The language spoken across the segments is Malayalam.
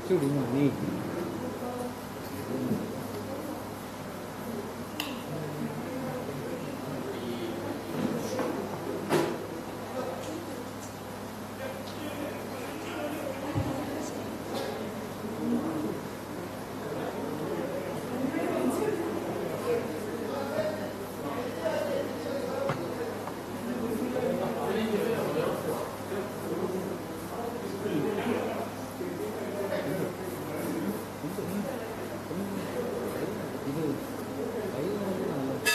കുറച്ചുകൂടി മതി ഇത് കൈ നമുക്ക് നല്ലത്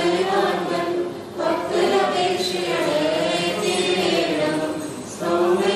ഭക്തരപേക്ഷയുടെ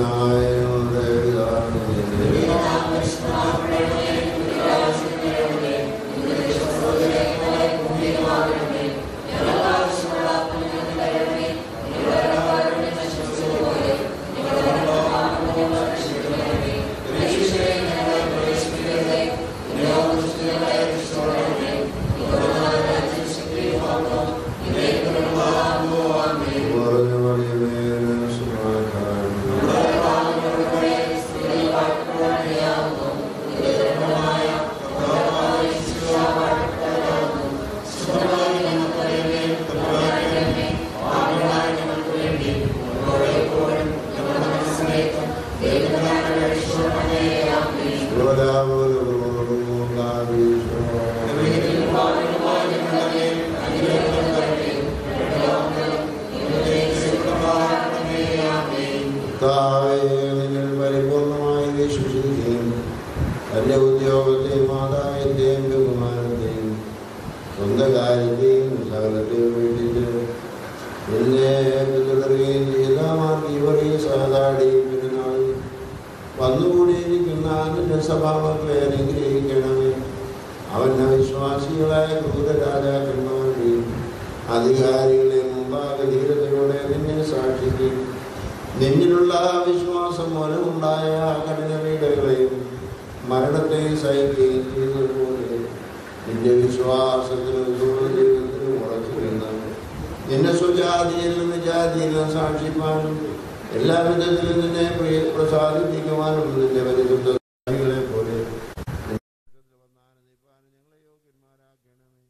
സ്വർഗസ്ഥനായ ഞങ്ങളുടെ പിതാവേ, കുറഞ്ഞ മറിയമേ, സുഖമായിട്ടാണ്. നിങ്ങൾ പരിപൂർണമായി വിശ്വസിക്കുകയും തന്റെ ഉദ്യോഗത്തെയും ആദായത്തെയും ബഹുമാനത്തെയും സ്വന്തം കാര്യത്തെയും സകലത്തെയും വീട്ടിട്ട് എന്നെ പിന്തുടരുകയും ചെയ്ത മാർഗീവറി സഹതാടി പെരുന്നാൾ വന്നുകൂടിയിരിക്കുന്ന നിന്റെ സഭാമക്കളെ അനുഗ്രഹിക്കണമേ അവന്റെ വിശ്വാസികളായ ക്രൂരരാജാക്കന്മാരുടെയും അധികാരികളെ മുമ്പാകെ ധീരതയോടെ നിന്നെ സാക്ഷിക്കും നിന്നിലുള്ള വിശ്വാസം മൂലമുണ്ടായ കഠിന വീടുകളെയും മരണത്തെ സഹിക്കുകയും ചെയ്യുന്നതുപോലെ നിന്റെ വിശ്വാസത്തിനും ജീവിതത്തിനും ഉറച്ചു നിന്ന് നിന്നെ സ്വജാതിയിൽ നിന്ന് ജാതിയിൽ നിന്ന് സാക്ഷിപ്പാനും എല്ലാ വിധത്തിലും നിന്നെ പ്രിയ പ്രസാദിപ്പിക്കുവാനും നിന്റെ പരിശുദ്ധ പോലെ ഞങ്ങളെ യോഗ്യന്മാരാക്കണമേ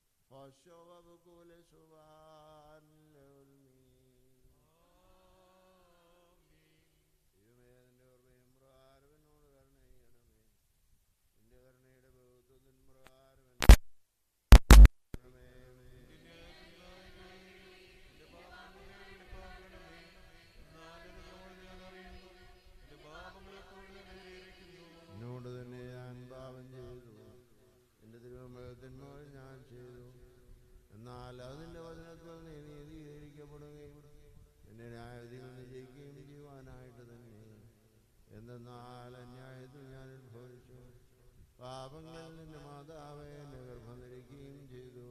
എന്നോട് തന്നെ ഞാൻ പാപം ചെയ്തു എൻ്റെ തിരുവമ്പഴത്തിന്മേൽ ഞാൻ ചെയ്തു എന്നാൽ അതിൻ്റെ വചനത്തിൽ നീ നീതീകരിക്കപ്പെടുകയും എന്നെ ന്യായത്തിൽ നിജയിക്കുകയും ചെയ്യുവാനായിട്ട് തന്നെ എന്തെന്നാൽ അന്യായത്തിൽ ഞാൻ ഉത്ഭവിച്ചു പാപങ്ങളിൽ നിന്റെ മാതാവെ എന്നെ ഗർഭം ധരിക്കുകയും ചെയ്തു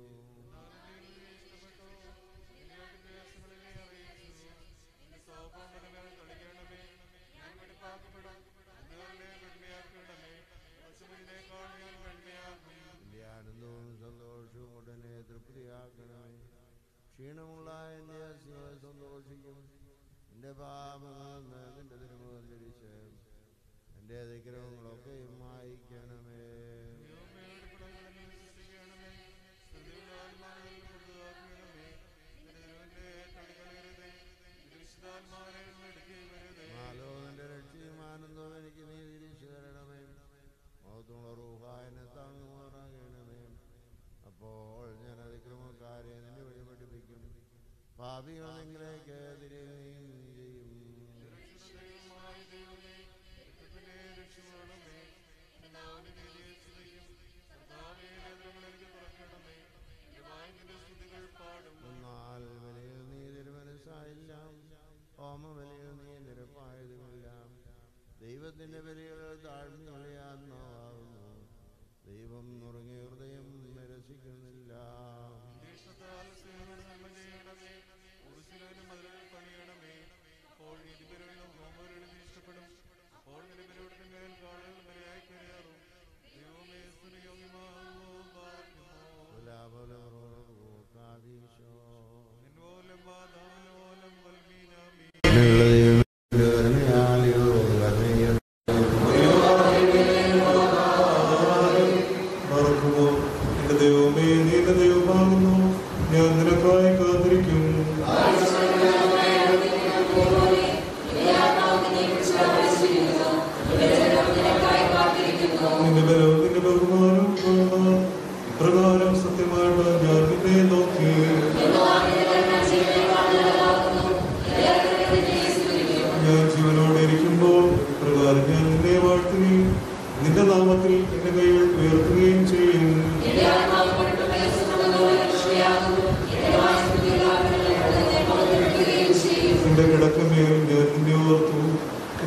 എൻ്റെ ആനന്ദവും സന്തോഷവും ഉടനെ തൃപ്തിയാക്കണമേ ക്ഷീണമുള്ള എൻ്റെ അസ്ഥികളെ സന്തോഷിക്കും എൻ്റെ പാപങ്ങളിൽ നിന്ന് നിന്റെ തിരുമുഖം തിരിച്ച് എൻ്റെ അതിക്രമങ്ങളൊക്കെയും മായിക്കണമേ മാലോ നിന്റെ രക്ഷയും ആനന്ദവും എനിക്ക് നീ തിരിച്ചു തരണമേ മഹത്വമുള്ള റൂഹായനെ താങ്ങുമാറാകണമേ അപ്പോൾ ഞാൻ അതിക്രമക്കാരെ നിന്റെ വഴി പഠിപ്പിക്കും പാപികൾ നിങ്ങളേക്ക് തിരികുകയും ചെയ്യും എന്നാൽ വിലയിൽ നീ തിരുമനസ്സായില്ല ഹോമബലിയിൽ നീ നിരപ്പായതുമില്ല ദൈവത്തിന്റെ ബലികൾ താഴ്മയാത്മാവാകുന്നു ദൈവം നുറങ്ങിയ ഹൃദയം നിരസിക്കുന്നില്ല മറക്കുമോ എന്റെ ദൈവമേ നീ എന്റെ ദൈവമാകുന്നു ഞാൻ നിനക്കായി കാത്തിരിക്കും നിന്റെ ബലവും നിന്റെ ബഹുമാനവും കാണാൻ ഇപ്രകാരം സത്യമായിട്ട് ഞാൻ നിന്നെ നോക്കി ഞാൻ ജീവനോടെ ഇരിക്കുമ്പോൾ ഇപ്രകാരം ഞാൻ നിന്നെ വാഴ്ത്തുകയും നിന്റെ നാമത്തിൽ എന്റെ കൈകൾ ഉയർത്തുകയും ചെയ്യും നിന്റെ കിടക്കമേൽ ഞാൻ നിന്നെ ഓർത്തു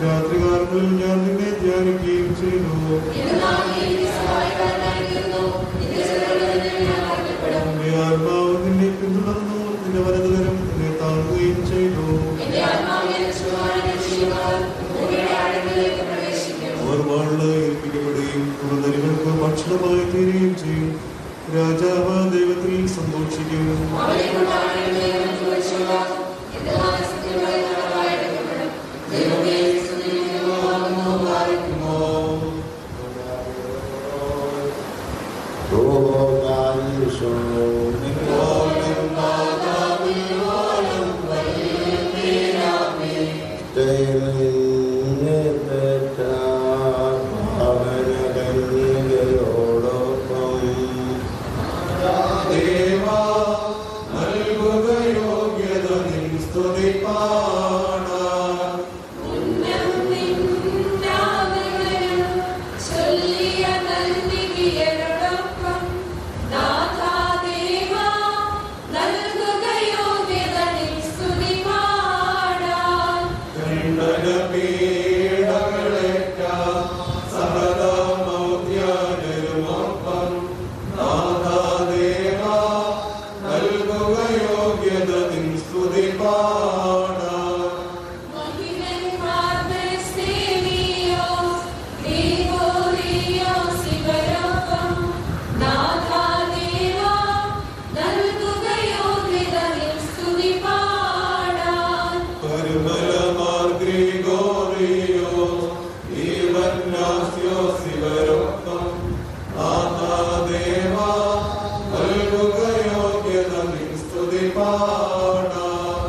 അവർക്ക് ഭക്ഷണമായി തീരുകയും ചെയ്യും രാജാവ് ദൈവത്തിൽ സന്തോഷിക്കും ദേവാ നൽകുക യോഗ്യത നിൻ സ്തുതിപ്പാടാൻ കണ്ടക പീഡകളേറ്റാം സഹതമൗദ്യാനരുമൊപ്പം നാഥാദേവ നൽകുക യോഗ്യത നിൻ സ്തുതിപ്പാടാൻ പരിമലമാർഗ്രിഗോറിയോ ഈവന്നാസ്യോസ് ഇവരൊപ്പം നാഥാദേവ നൽകുക യോഗ്യത നിൻ സ്തുതിപ്പാടാൻ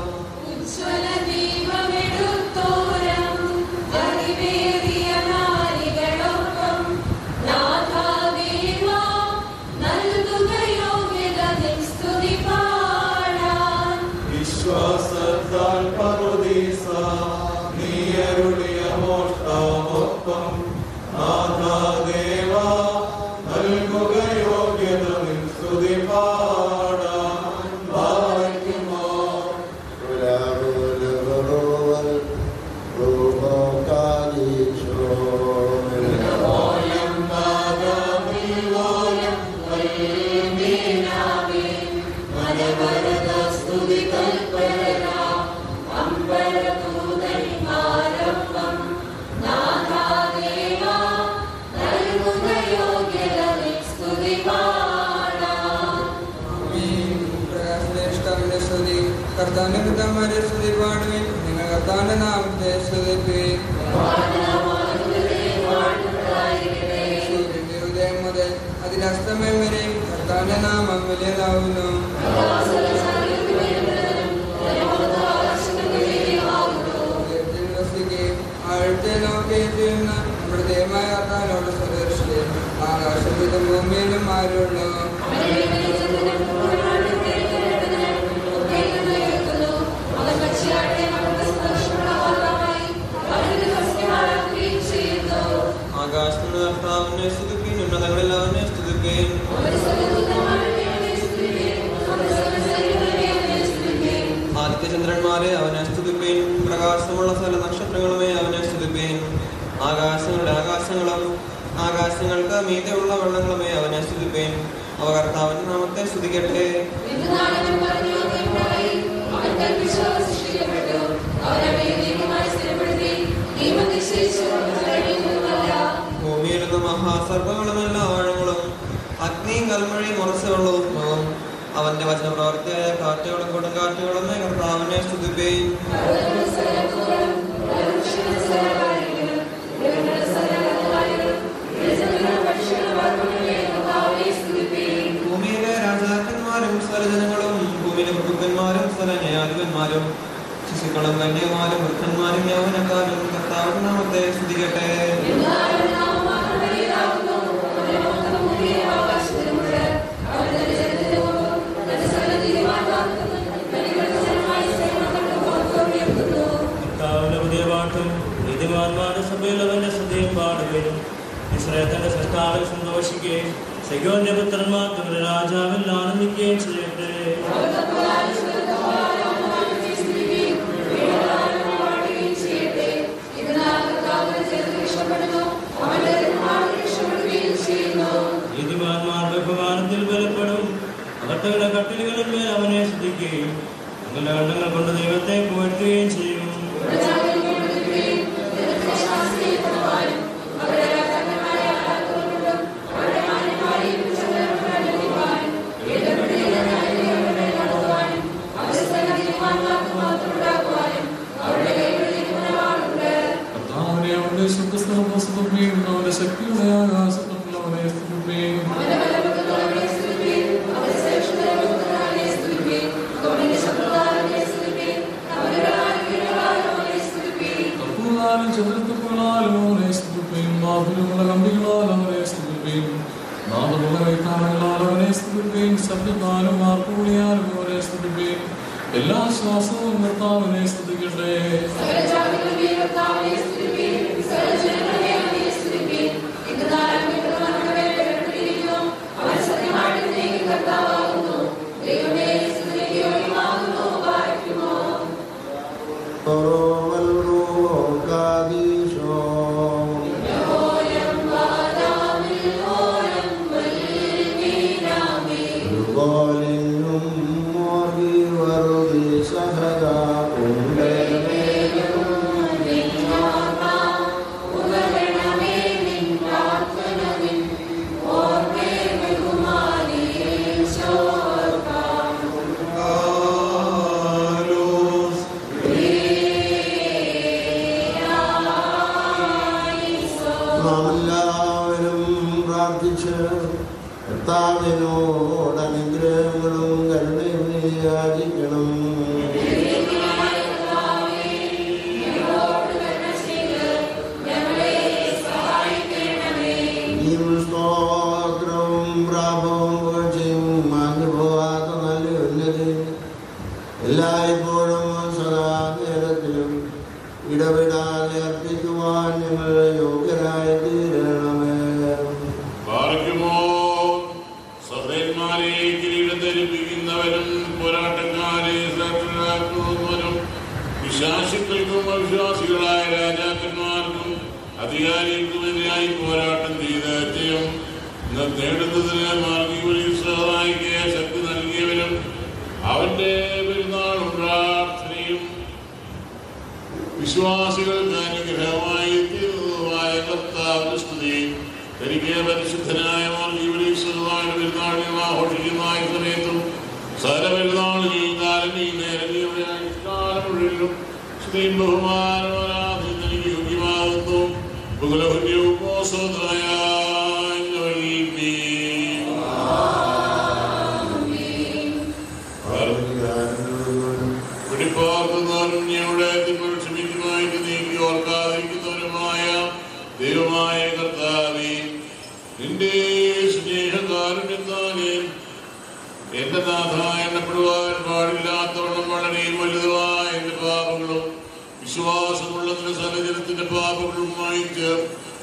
വിശ്വാസത്താൽ പറുദീസ നീയരുളിയ മോഷ്ടാവൊപ്പം നാഥാദേവ നൽകുക യോഗ്യത നിൻ സ്തുതി പാടാൻ വായിക്കുമോ ഓയം നാദാമിൽ ഓയം വൽമീനാമേ മനവരദ സ്തുതി കൽപ്പന കർത്താവിന്റെ പിതാമാരെ സ്തുതി പാടുവിൻ നിങ്ങൾ കർത്താവിന്റെ നാമത്തെ സ്തുതിക്കുകയും സൂര്യന്റെ ഉദയം മുതൽ അതിന്റെ അസ്തമയം വരെയും കർത്താവിന്റെ നാമം വലിയതാവുന്നു ഉയരത്തിൽ വസിക്കുകയും ആഴത്തെ നോക്കുകയും ചെയ്യുന്ന നമ്മുടെ ദൈവമായ കർത്താവിനോട് സദർശിക്കുകയും ആകാശത്തിലും ഭൂമിയിലും ആരുള്ളൂ ആകാശത്തിന് കർത്താവിനെ സ്തുതിപ്പിൻ ഉന്നതങ്ങളിൽ അവനെ സ്തുതിപ്പിൻ ആദിത്യചന്ദ്രന്മാരെ അവനെ സ്തുതിപ്പിൻ പ്രകാശമുള്ള സ്ഥല നക്ഷത്രങ്ങളുമേ അവനെ സ്തുതിപ്പിൻ ആകാശങ്ങളുടെ ആകാശങ്ങളും ആകാശങ്ങൾക്ക് മീതെയുള്ള വെള്ളങ്ങളുമേ അവനെ സ്തുതിപ്പിൻ അവ കർത്താവിന്റെ നാമത്തെ സ്തുതിക്കട്ടെ ഭൂമിയിലുള്ള മഹാസർപ്പങ്ങളും എല്ലാ ആഴങ്ങളും അഗ്നിയും കൽമഴയും ഉറച്ചുള്ള ഉത്ഭവം അവന്റെ വചന പ്രവർത്തിയായ കാറ്റുകളും കൊടുങ്കാറ്റുകളും കർത്താവിനെ സ്തുതിപ്പേൻ ഭൂമിയിലെ രാജാക്കന്മാരും സ്വരജനങ്ങളും ഭൂമിയിലെ പ്രഭുക്കന്മാരും സ്വരന്യാധിപന്മാരും ശിശുക്കളും കന്യകുമാരും വൃദ്ധന്മാരും യൗവനക്കാരും കർത്താവിന്റെ നാമത്തെ സ്തുതിക്കട്ടെ കർത്താവിന്റെ പുതിയ പാട്ടും നീതിമാന്മാരുടെ സഭയിൽ അവന്റെ ശ്രദ്ധയും പാടുകയും ഇസ്രയേലിന്റെ സൃഷ്ടാവിൽ സന്തോഷിക്കുകയും സഖ്യോന്റെ പുത്രന്മാർ തങ്ങളുടെ രാജാവിൽ ആനന്ദിക്കുകയും ചെയ്യട്ടെ നീതിമാന്മാർ ബഹുമാനത്തിൽ ബലപ്പെടും അകട്ടകളുടെ കട്ടിലുകളിൽ മേൽ അവനെ ശ്രദ്ധിക്കുകയും തങ്ങളുടെ കണ്ണുകൾ കൊണ്ട് ദൈവത്തെ പുകഴ്ത്തുകയും ചെയ്യും സർവശക്തിയുടെ ആകാശത്തിലുള്ളവനെ സ്തുതിപ്പീൻ തപ്പുകളാലും ചതുരത്തുക്കളാലും അവനെ സ്തുതിപ്പീൻ ബാബിലുള്ള കമ്പികളാൽ അവനെ സ്തുതിപ്പീൻ നാമമുള്ള കൈത്താളങ്ങളാൽ അവനെ സ്തുതിപ്പീൻ ശബ്ദത്താലും മാർപ്പുളിയാലും അവനെ സ്തുതിപ്പീൻ എല്ലാ ശ്വാസവും കർത്താവിനെ സ്തുതിക്കട്ടെ നാം എല്ലാവരും പ്രാർത്ഥിച്ച് കർത്താവിനോട് അനുഗ്രഹങ്ങളും കരുണയും യാചിക്കണം സ്തോത്രവും പ്രാപവും പുകഴ്ചയും മാഞ്ഞുപോകാത്ത നല്ല ഉന്നതി എല്ലായ്പ്പോഴും സദാ നേരത്തിലും ഇടപെടാതെ അർപ്പിക്കുവാൻ ഞങ്ങൾ യോഗ്യരായി തീരണമേ പാർക്കുമോ സഹോദരന്മാരെ കിരീടം ധരിപ്പിക്കുന്നവരും പോരാട്ടക്കാരെ ശ്രദ്ധനാക്കുന്നവരും വിശ്വാസികൾക്കും അവിശ്വാസികളായ രാജാക്കന്മാർക്കും അധികാരികൾക്കുമെതിരായി പോരാട്ടം ചെയ്ത ജയം ഇന്ന് നേടുന്നതിന് മാർഗീവലി സഹായിക്കുക ശക്തി നൽകിയവരും അവന്റെ പെരുന്നാളും പ്രാർത്ഥനയും വിശ്വാസികൾക്ക് അനുഗ്രഹമായി തീർന്നതുമായ കർത്താവിന്റെ സ്തുതി തനിക്ക് പരിശുദ്ധനായ മാർഗീവലീശ്വരമായ പെരുന്നാളിൽ ആഘോഷിക്കുന്ന ഈ സമയത്തും സകല പെരുന്നാളുകളിൽ കാലങ്ങളിൽ നേരങ്ങളുടെ അനുഷ്ഠാനം മുഴുവനും സ്ത്രീയും ബഹുമാനം ആരാധന തനിക്ക് യോഗ്യമാകുന്നു ബഹുലഹുര്യവും മോശോദ്രയ പിടിപ്പാർക്കുന്നവരും ഞങ്ങളുടെ തിന്മകൾ ക്ഷമിക്കുമായിട്ട് നീക്കി ഓർക്കാതിരിക്കുന്നവരുമായ ദൈവമായ കർത്താവേ നിന്റെ സ്നേഹകാരുണ്യത്താലേ എന്റെ നാഥ എണ്ണപ്പെടുവാൻ പാടില്ലാത്തവണ്ണം വളരെ വലുതുമായ എന്റെ പാപങ്ങളും വിശ്വാസമുള്ള നിന്റെ സഹജനത്തിന്റെ പാപങ്ങളും വായിച്ച്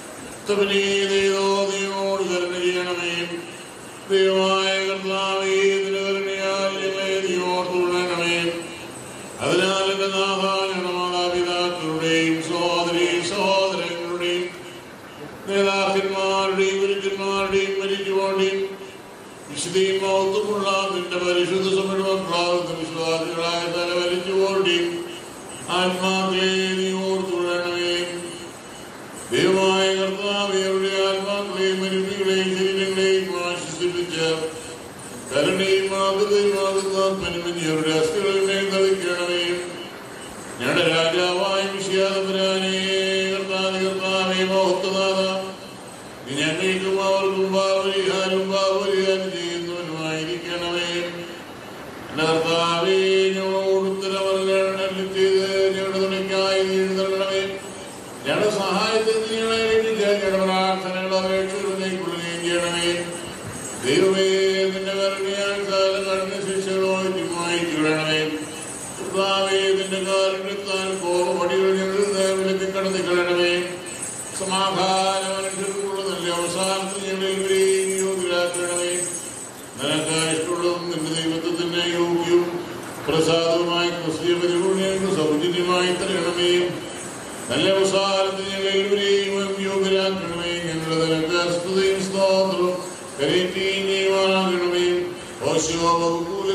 ദൈവോട് കരുണ ചെയ്യണമേ ദൈവമായ കർത്താവേ നിന്റെ കരുണയാൽ ഞങ്ങളെ നീ ഓർത്തുകൊള്ളണമേ അതിനാൽ എന്റെ നാഥ ഞങ്ങളുടെ മാതാപിതാക്കളുടെയും സഹോദരി സഹോദരങ്ങളുടെയും നേതാക്കന്മാരുടെയും ഗുരുക്കന്മാരുടെയും മരിച്ചുപോടെയും വിശുദ്ധിയും മൗത്വമുള്ള നിന്റെ പരിശുദ്ധ സമയമാകുന്ന വിശ്വാസികളായ തല വലിച്ചുപോടെയും ആത്മാക്കളെ നീ ഓർത്തുകൊള്ളണമേ ദൈവമായ കർത്താവ് അവരുടെ ആത്മാക്കളെയും മരുന്നുകളെയും ശരീരങ്ങളെയും ആശ്വസിപ്പിച്ച് കരുണയും ആകുതയുമാകുന്ന പനുമനിയവരുടെ അസ്ഥികളിൽ തളിക്കണമേ ഞങ്ങളുടെ രാജാവായ വിഷയാതപുരാനേ കർത്താതി കർത്താവേ മഹത്വനാഥ നീ ഞങ്ങൾക്കും അവർക്കും പാപരിഹാരം പാപരിഹാരം ചെയ്യുന്നവനുമായിരിക്കണമേ എന്റെ കർത്താവേ ഞങ്ങളോട് ഉത്തരവറിയണം ചെയ്ത് ഞങ്ങളുടെ തുണയ്ക്കായി നീ എഴുന്നള്ളണമേ ഞങ്ങളുടെ സഹായത്തിൽ നിങ്ങളെ രക്ഷിച്ച് ഞങ്ങളുടെ പ്രാർത്ഥനകൾ അപേക്ഷകൾ നീക്കൊള്ളുകയും ചെയ്യണമേ ദൈവമേ നിന്റെ കരുണയാൽ കാലം കടന്ന ശിക്ഷകളോട് തീരുമാനിക്കണമേ കർത്താവേ നിന്റെ കാരുണ്യത്താൽ കോപടികൾ ഞങ്ങൾ വിലക്കി കടന്നു കളയണമേ സമാധാന മനുഷ്യർക്കുള്ള നല്ല അവസാനത്തിൽ ഞങ്ങൾ ഇവരെയും യോഗ്യരാക്കണമേ നിനക്ക് ഇഷ്ടമുള്ളതും നിന്റെ ദൈവത്വത്തിന്റെ യോഗ്യവും പ്രസാദവുമായ ക്രിസ്തീയ പരിപൂർണ്ണ സൗജന്യമായി തരണമേ നല്ല അവസാനത്തിൽ ഞങ്ങൾ ഇവരെയും യോഗ്യരാക്കണമേ ഞങ്ങൾ നിനക്ക് സ്തുതിയും സ്തോത്രവും കരയറ്റുകയും ചെയ്യുവാനാകണമേ ഓശോ വകുപ്പൂല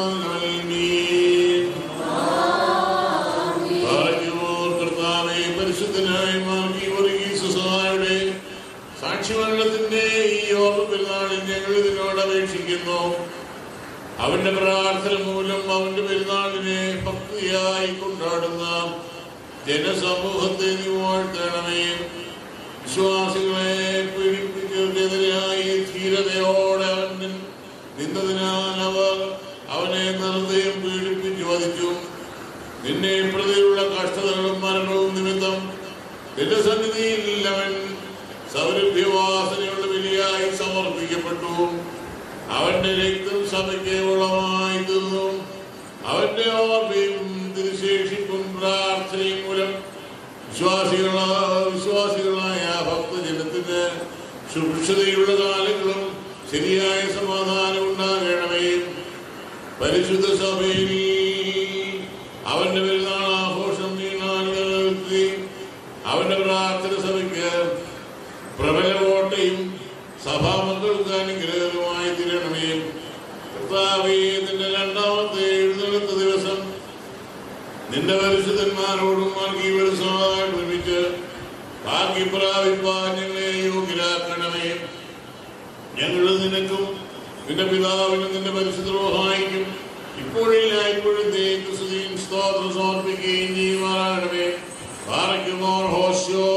കർത്താവെ പരിശുദ്ധനായ മാർഗി വർഗീസ് സഹായുടെ സാക്ഷിമരണത്തിന്റെ ഈ ഓർമ്മ പെരുന്നാളിൽ ഞങ്ങൾ ഇതിനോട് അപേക്ഷിക്കുന്നു അവന്റെ പ്രാർത്ഥന മൂലം അവന്റെ പെരുന്നാളിനെ ഭക്തിയായി കൊണ്ടാടുന്ന ജനസമൂഹത്തെ നീ വാഴ്ത്തണമേ വിശ്വാസികളെ പീഡിപ്പിച്ചതിനായി ധീരതയോടെ അവൻ നിൻ- നിന്നതിനാൽ അവർ അവനെ നിർദ്ദയം പീഡിപ്പിച്ചു വധിച്ചു നിന്നെ പ്രതിയുള്ള കഷ്ടതകളും മരണവും നിമിത്തം നിന്റെ സന്നിധിയിൽ അവൻ സൗരഭ്യവാസനയുള്ള ബലിയായി സമർപ്പിക്കപ്പെട്ടു അവന്റെ രക്തം സഭയ്ക്ക് ഉളമായി തീർന്നു അവന്റെ ഓർമ്മയും തിരുശേഷിപ്പും പ്രാർത്ഥനയും മൂലം വിശ്വാസികളാ വിശ്വാസികളായ ഭക്തജനത്തിന് സുഭിക്ഷതയുള്ള കാലങ്ങളും ശരിയായ സമാധാനം ഉണ്ടാകണമേ പരിശുദ്ധ സഭയിൽ അവന്റെ പെരുന്നാൾ ആഘോഷം നീണാൻ നിലനിർത്തി അവന്റെ പ്രാർത്ഥന സഭയ്ക്ക് പ്രബല കോട്ടയും സഭാമക്കൾക്ക് അനുഗ്രഹമായി തീരണമേ കർത്താവേ നിന്റെ രണ്ടാമത്തെ എഴുന്നള്ളത്ത ദിവസം നിന്റെ പരിശുദ്ധന്മാരോടും വർഗീവരസമായി ഒരുമിച്ച് ബാക്കി പ്രാപിപ്പാൻ ഞങ്ങളെ യോഗ്യരാക്കണമേ ഞങ്ങൾ നിനക്കും നിന്റെ പിതാവിനും നിന്റെ പരിശുദ്ധ റോഹായിക്കും ഇപ്പോഴില്ല ഇപ്പോഴത്തേക്ക് സ്തുതിയും സ്തോത്രം സമർപ്പിക്കുകയും ചെയ്യുവാനാകണമേ പാറയ്ക്കുമോർ ഹോസ്യോ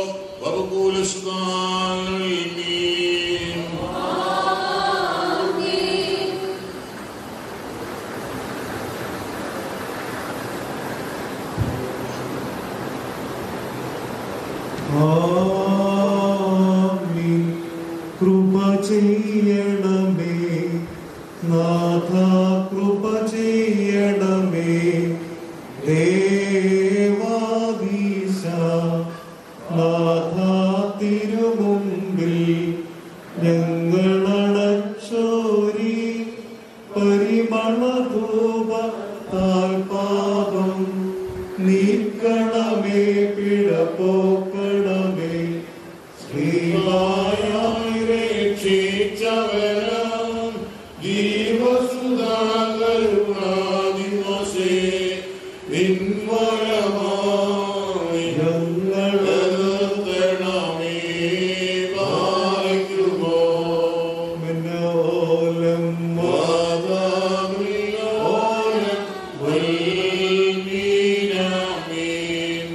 വകുകൂലസുതാൻ ആമീൻ. കൃപ ചെയ്യണമേ നാഥ കൃപ ചെയ്യണമേ ദേവാദീശ നാഥ തിരുമുമ്പിൽ ഞങ്ങളടച്ചോരി പരിമളധൂപ താൽപാദം നീക്കണമേ പിഴ പോക്കണമേ ശ്രീവായായി രക്ഷിച്ചവരാം ജീവസുധാകരുണാദിവസേ നിൻവരമായി ഞങ്ങളെ പാലിക്കുമോ മനോലം മാതാവിലോലം വൈമീനാമീൻ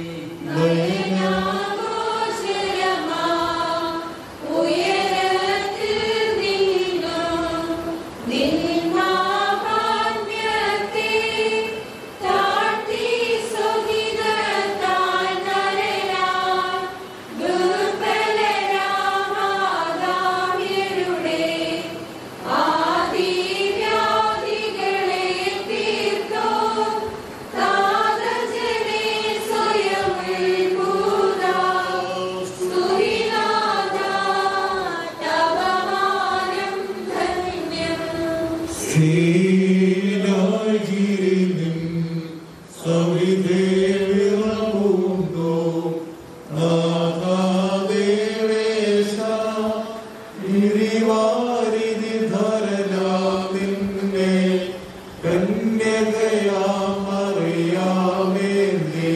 സീനാഗിരിനിൻ സവിധേവിറമുണ്ടോ നാഥാദേവേശ ഗിരിവാരിധി ധരനാമിന്നെ കന്യകയാമറിയാമേ നീ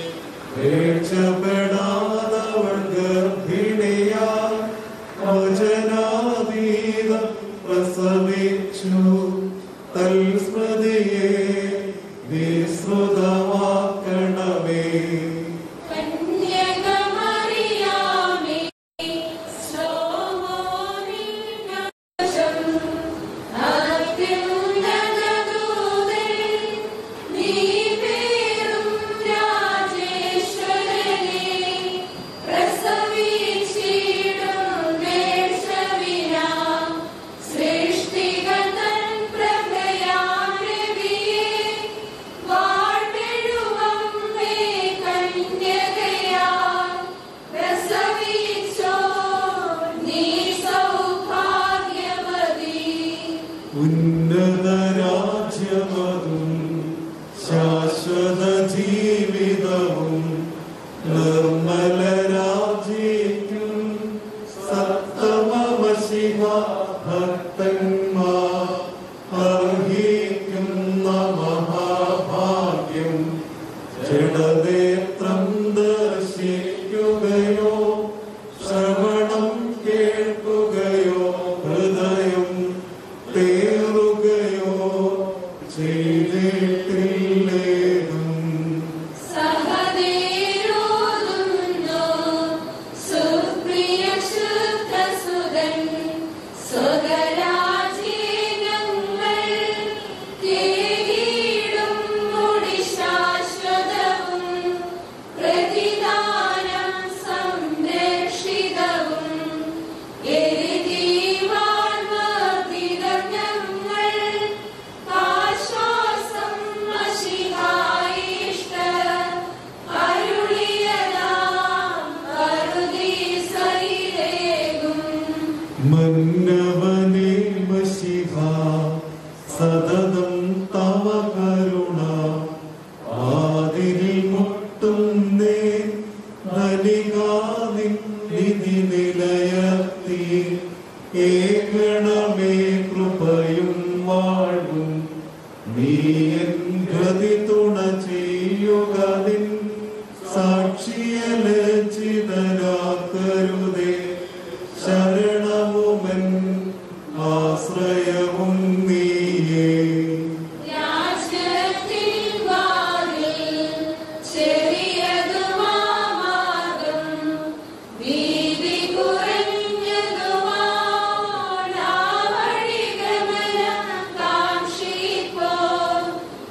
രക്ഷപ്പെടാതവൾ ഗർഭിണിയാ വചനാതീത പ്രസവിച്ചു തൽസ്മൃതിയെ വിശ്രുതമാക്കണമേ സൃഷ്ടികതൻ പ്രഭയാരവിയെ വാഴ്വെഴുവമ്മേ കന്യകയാൽ പ്രസവിച്ചോ നീ സൗഭാഗ്യവതി ഉന്നതരാജ്യമതും ശാശ്വത ജീവിതവും നിർമ്മല രാജ്യക്കും സപ്തമവശിവ ഭക്തന്മാർ അർഹിക്കുന്ന മഹാഭാഗ്യം ജഡനേത്രം ദർശിക്കുകയോ ശ്രവണം കേൾക്കുകയോ ഹൃദയം തേറുകയോ ചെയ്തിട്ടില്ലേതും സഹദേരോതും മന്നവനേ മഷിഹ സതതം തവ കരുണ ആതിരിൽ മുട്ടുന്നേ ധനികാതിൻ നിധി നിലയത്തി ഏകണമേ കൃപയും വാഴും നീ എൻ ഗതി തുണ ചെയ്യുക നിൻ സാക്ഷിയലചിതരാക്കരുതേ ശരണവുമൻ ആശ്രയവും നീയേ രാജ്യത്തിൻ വാതിൽ ചെറിയതുമാമാകും വീതി കുറഞ്ഞതുമാണ് ആ വഴിഗമനം കാക്ഷിപ്പോൾ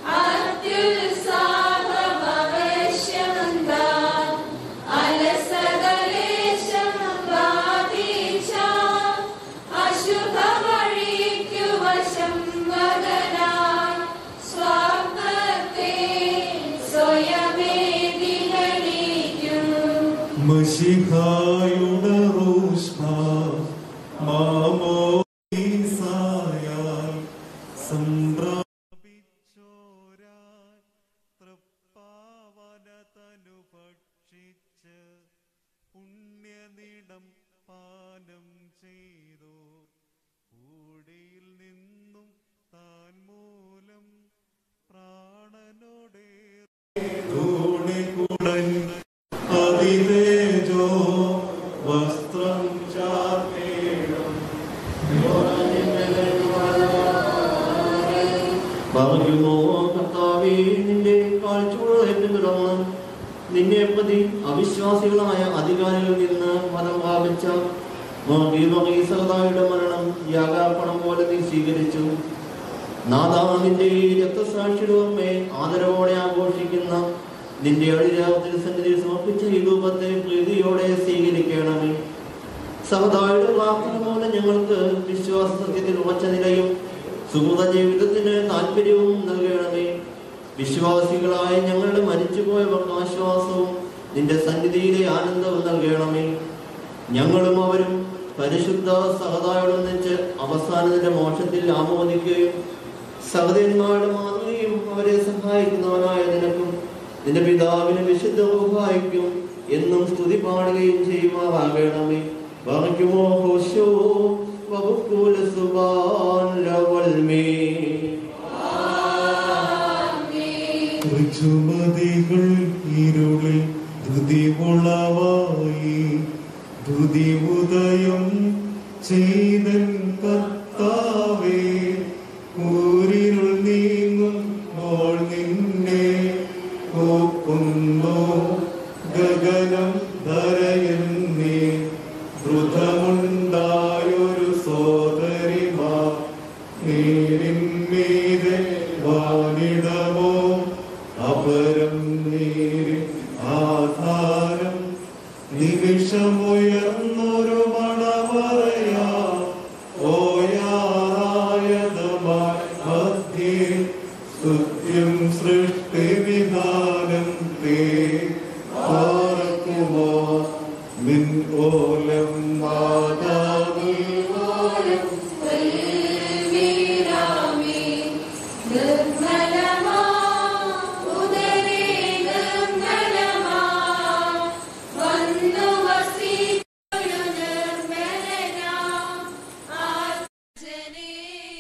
അത്യുത്സാഹമവശ്യമെന്താൽ അലസകലേശം ബാധിച്ച അശുഭവഴിക്കു വശം വദനായി സ്വാർത്ഥത്തെ സ്വയമേതികളിക്കും മഷിഹായുടെ റൂഷ്മ മാമോസായാൽ സംപ്രാപിച്ചോരാൻ തൃപ്പാവനതനു ഭക്ഷിച്ച് പുണ്യനിടം പാനം ചെയ്തു കൂടിയിൽ നിന്നും താൻ മൂലം പ്രാണനോടെ ൂണിക്കുടൻ അതിതേജോ വസ്ത്രം ചാർത്തേണം ഭാഗ്യമോ കർത്താവേ നിന്റെ കാഴ്ചയുടെ തുടർന്ന് നിന്നെ പ്രതി അവിശ്വാസികളായ അധികാരികളിൽ നിന്ന് ഫലം പ്രാപിച്ച സഹതായുടെ മരണം യാഗാർപ്പണം പോലെ നീ സ്വീകരിച്ചു നാദാ നിന്റെ ഈ രക്തസാക്ഷിയുടെ ഓർമ്മയെ ആദരവോടെ ആഘോഷിക്കുന്ന നിന്റെ അടിരാവത്തിൽ സന്നിധിയിൽ സമർപ്പിച്ച ഈ രൂപത്തെ പ്രീതിയോടെ സ്വീകരിക്കണമേ സഹതായുടെ പ്രാർത്ഥന മൂലം ഞങ്ങൾക്ക് വിശ്വാസ സത്യത്തിൽ ഉറച്ച നിലയും സുഹൃത ജീവിതത്തിന് താല്പര്യവും നൽകണമേ വിശ്വാസികളായ ഞങ്ങളുടെ മരിച്ചുപോയവർക്ക് ആശ്വാസവും നിന്റെ സന്നിധിയിലെ ആനന്ദവും നൽകണമേ ഞങ്ങളും അവരും പരിശുദ്ധ സഹതായോടൊന്നിച്ച് അവസാനത്തിന്റെ മോക്ഷത്തിൽ ആമോദിക്കുകയും സഹതന്മാരുടെ മാതൃകയും അവരെ സഹായിക്കുന്നവനായ നിനക്കും നിന്റെ പിതാവിന് വിശുദ്ധ സഹായിക്കും എന്നും സ്തുതി പാടുകയും ചെയ്യുമാറാകണമേ ബാക്കിമോ ഹോശോ വബുക്കുല സുബാൻ ലവൽമേ ഋജുമതികൾ ഇരുളിൽ ധൃതിവുളവായി ധൃതി ഉദയം ചെയ്തൻ കർത്താവേ ഊരിരുൾ നീങ്ങുമ്പോൾ നിന്നെ കോക്കുന്നു ഗഗനം ധരയെന്നേ ദ്രുതമുണ്ടായൊരു സോദരിമാ നീരിന്മീതെ വാനിടമോ അപരം നീരിൻ ആധാരം നിമിഷമുയർന്നൊരു മണമറയാ ഓയാറായതമായി മധ്യേ സ്തുത്യം സൃഷ്ടി വിധാനം തേ പാർക്കുമോ മിൻ ഓലം മാതാവിൽ ഓലം വീരാമേ നിർമ്മലമാ ഉദരേ നിർമ്മലമാ വന്നു വസിക്കൊരു നിർമ്മലനാം ആർജനെ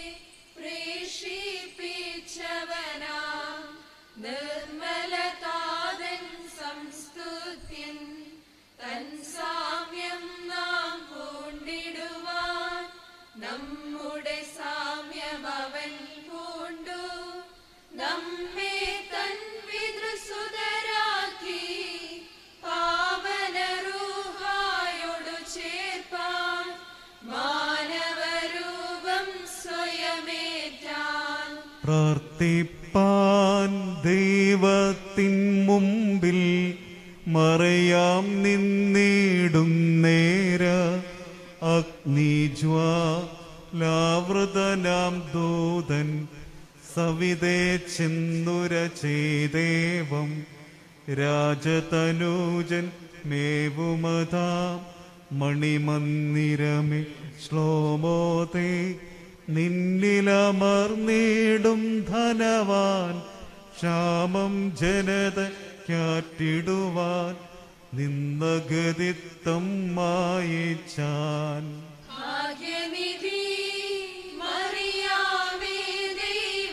പ്രേഷിപ്പിച്ചവനാം നിർമ്മലതാതൻ സംസ്തുത്യൻ തൻ സാമ്യം നാം പൂണ്ടിടുവാൻ നമ്മുടെ സാമ്യം അവൻ പൂണ്ടു നമ്മെ തൻ പിതൃസുതരാക്കി പാവനരൂഹായോടു ചേർപ്പാൻ മാനവരൂപം സ്വയമേറ്റാൻ പ്രാർത്ഥിപ്പാൻ ദൈവത്തിൻ മുമ്പിൽ മറയാം നിന്നിടും നേര അഗ്നിജ്വാലാവൃതനാം ദൂതൻ സവിതേ ചെന്നുര ചെയ്ദേവം രാജതനൂജൻ മേവുമതാം മണിമന്ദിരമേ ശ്ലോമോതേ നിന്നിലമർന്നിടും ധനവാൻ ക്ഷാമം ജനതയ്ക്കാറ്റിടുവാൻ നിന്ന ഗതിത്വം മായിച്ചാൻ ഭാഗ്യനിധി മറിയാമേ ദൈവ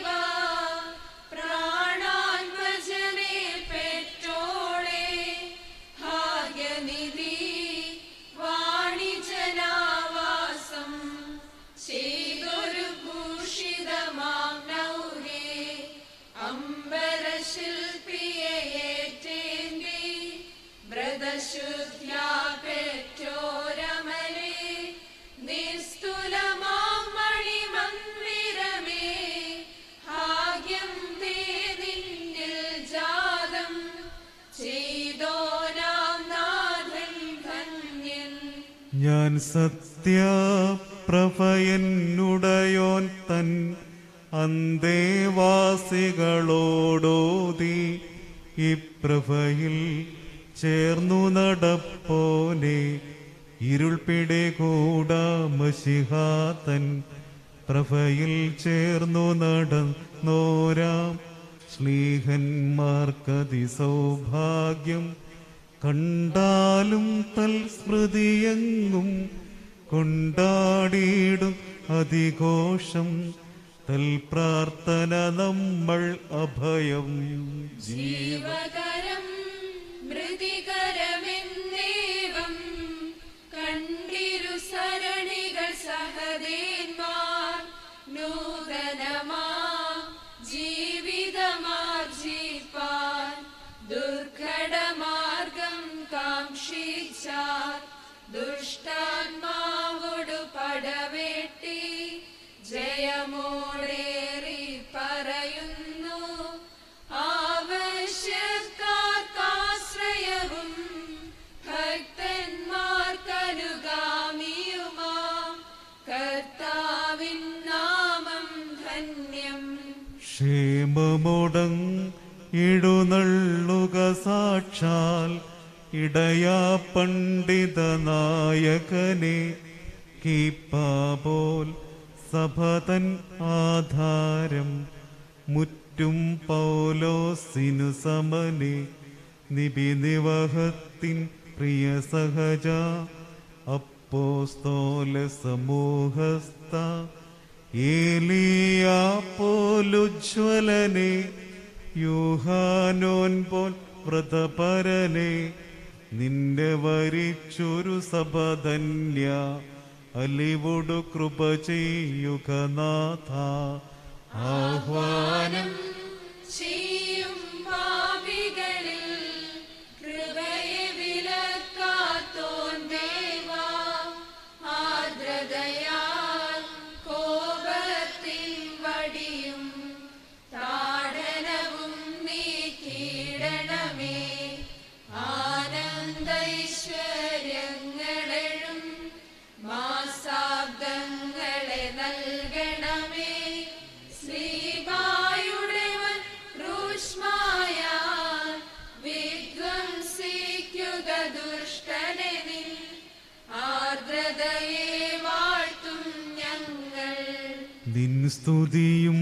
പ്രാണാത്മജനെ പെറ്റോളെ ഭാഗ്യനിധി വാണിജനാവാസം ചെയ്തൊരു ഭൂഷിതമാം നൗരേ അംബരശില്പിയെ ഏറ്റേന്തി വ്രതശുദ്ധ്യാ പെറ്റോരമലേ നിസ്തുലമാം മണിമന്ദിരമേ ഭാഗ്യം തേ നിന്നിൽ ജാതം ചെയ്തോനാം നാഥൻ ധന്യൻ ഞാൻ സത്യപ്രഭയനുടയോൻ തൻ അന്തേവാസികളോടോതി ഇപ്രഭയിൽ ചേർന്നു നടപ്പോനെ ഇരുൾ പിടികൂടാമശിഹാതൻ പ്രഭയിൽ ചേർന്നു നടന്നോരാം ശ്ലീഹന്മാർക്കതി സൗഭാഗ്യം കണ്ടാലും തൽസ്മൃതിയെങ്ങും കൊണ്ടാടിയിടും അതിഘോഷം തൽ പ്രാർത്ഥന നമ്മൾ അഭയം ജീവകരം മൃതികരമെന്നേവം കണ്ടിരു സരണികൾ സഹദേന്മാർ നൂതനമാ ജീവിതമാർജിപ്പാൻ ദുർഘടമാർഗം കാക്ഷിച്ചാർ ദുഷ്ടാത്മാവോടു പടവെട്ടി ജയമോടേറി പറയുന്നു ആവശ്യക്കാർക്കാശ്രയവും ഭക്തന്മാർക്കനുഗാമിയുമാം കർത്താവിൻ നാമം ധന്യം ക്ഷേമമുടങ് ഇടുനള്ളുക സാക്ഷാൽ ഇടയാ പണ്ഡിത നായകനെ കീപ്പാപോൽ സഭതൻ ആധാരം മുറ്റും പൗലോസിനു സമനെ നിബിനിവഹത്തിൻ പ്രിയ സഹജ അപ്പോസ്തോല സമൂഹസ്ഥ ഏലിയാ പോലുജ്വലനെ യൂഹാനോൻ പോൽ വ്രതപരനെ നിന്റെ വരിച്ചൊരു സഭധന്യ അലിവുടു കൃപ ചെയ്യുക നാഥ ആഹ്വാനം ചെയ്യും പാപികളിൽ കൃപയെ വിലക്കാത്തോൻ ദേവാ ആർദ്രതയാൽ കോപത്തിൻ വടിയും താടനവും നീക്കിയിടണമേ ആനന്ദൈശ്വര്യങ്ങളെഴും മാസാബ്ദങ്ങളെ നൽകണമേ ശ്രീബായുടെ റൂഷ്മായ വിധ്വംസിക്കുക ദുഷ്ടനെ നിൻ ആർദ്രതയെ വാഴ്ത്തും ഞങ്ങൾ നിൻ സ്തുതിയും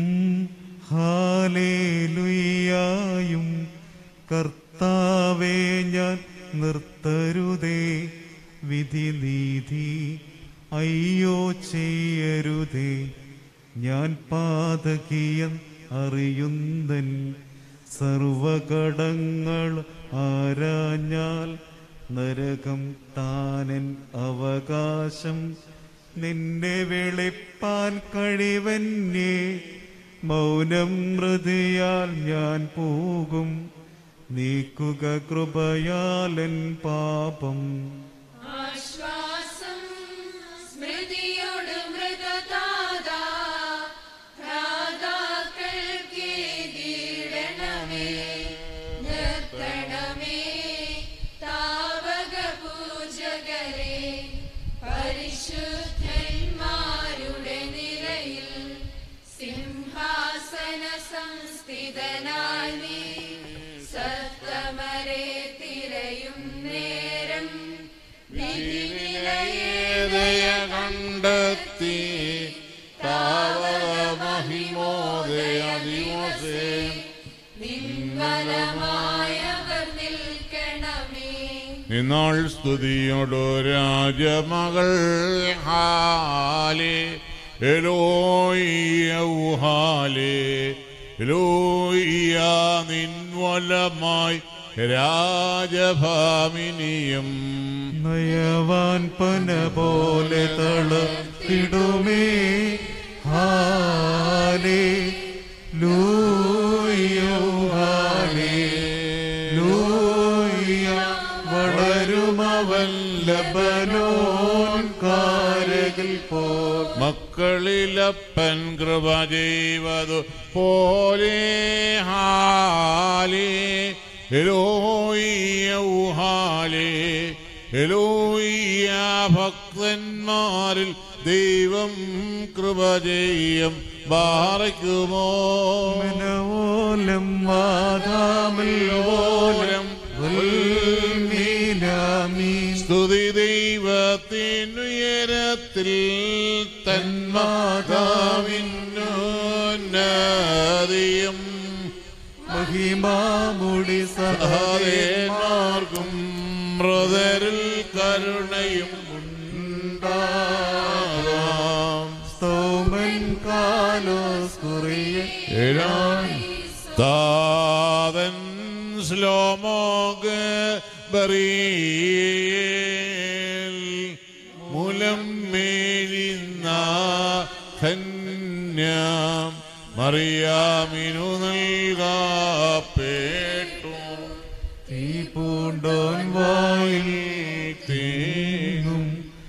ഹാലേലുയായും കർത്താവേ ഞാൻ നിർത്തരുതേ വിധി നീതി അയ്യോ ചെയ്യരുതേ ഞാൻ പാതകിയൻ അറിയുന്നൻ സർവകടങ്ങൾ ആരാഞ്ഞാൽ നരകം താനൻ അവകാശം നിന്നെ വെളിപ്പാൻ കഴിവന്യേ മൗനം മൃതിയാൽ ഞാൻ പോകും നീക്കുക കൃപയാലൻ പാപം ആശ്വാസം സ്മൃതിയോട് മൃതതാതാ ഭ്രാതാക്കൾക്കേകിടണമേ നിർത്തണമേ താവക പൂജകരെ പരിശുദ്ധന്മാരുടെ നിലയിൽ സിംഹാസന സംസ്ഥിതനായി നീ സത്തമരെ തിരയും നേരം വിധിനില നിന്നാൾ സ്തുതിയോടു രാജമകൾ ഹാലേ എലോയ്യൗ ഹാലേ എലോയ്യ നിൻവലമായി രാജഭാമിനിയും നയവാൻ പന പോലെ തളത്തിടുമേ ഹാലേ ലൂയോ ഹാലേ ലൂയ വളരുമവൻ ലബനോൻ കാരകിൽ പോ മക്കളിലപ്പൻ കൃപ ചെയ്വതു പോലെ ഹാലേ എലോയ്യൗ ഹാലേ എലോയ്യ ഭക്തന്മാരിൽ ദൈവം കൃപ ചെയ്യും ബാറയ്ക്കുമോ മനോലം വാദാമിൽ ഓലം മീനാമീ സ്തുതി ദൈവത്തിനുയരത്തിൽ തന്മാതാവിന്നതിയും മഹിമാമുടി സഹദേമാർക്കും മൃതരിൽ കരുണയും ഉണ്ടാകാം സ്തോമൻ കാലോസ് കുറിയ താതൻ ശ്ലോമോഗ് ബറിയേൽ മുലം മേഴിന്ന ധന്യം മറിയാമിനു നൽകാപ്പെട്ടു തീ പൂണ്ടോൻ വായിൽ തീങ്ങും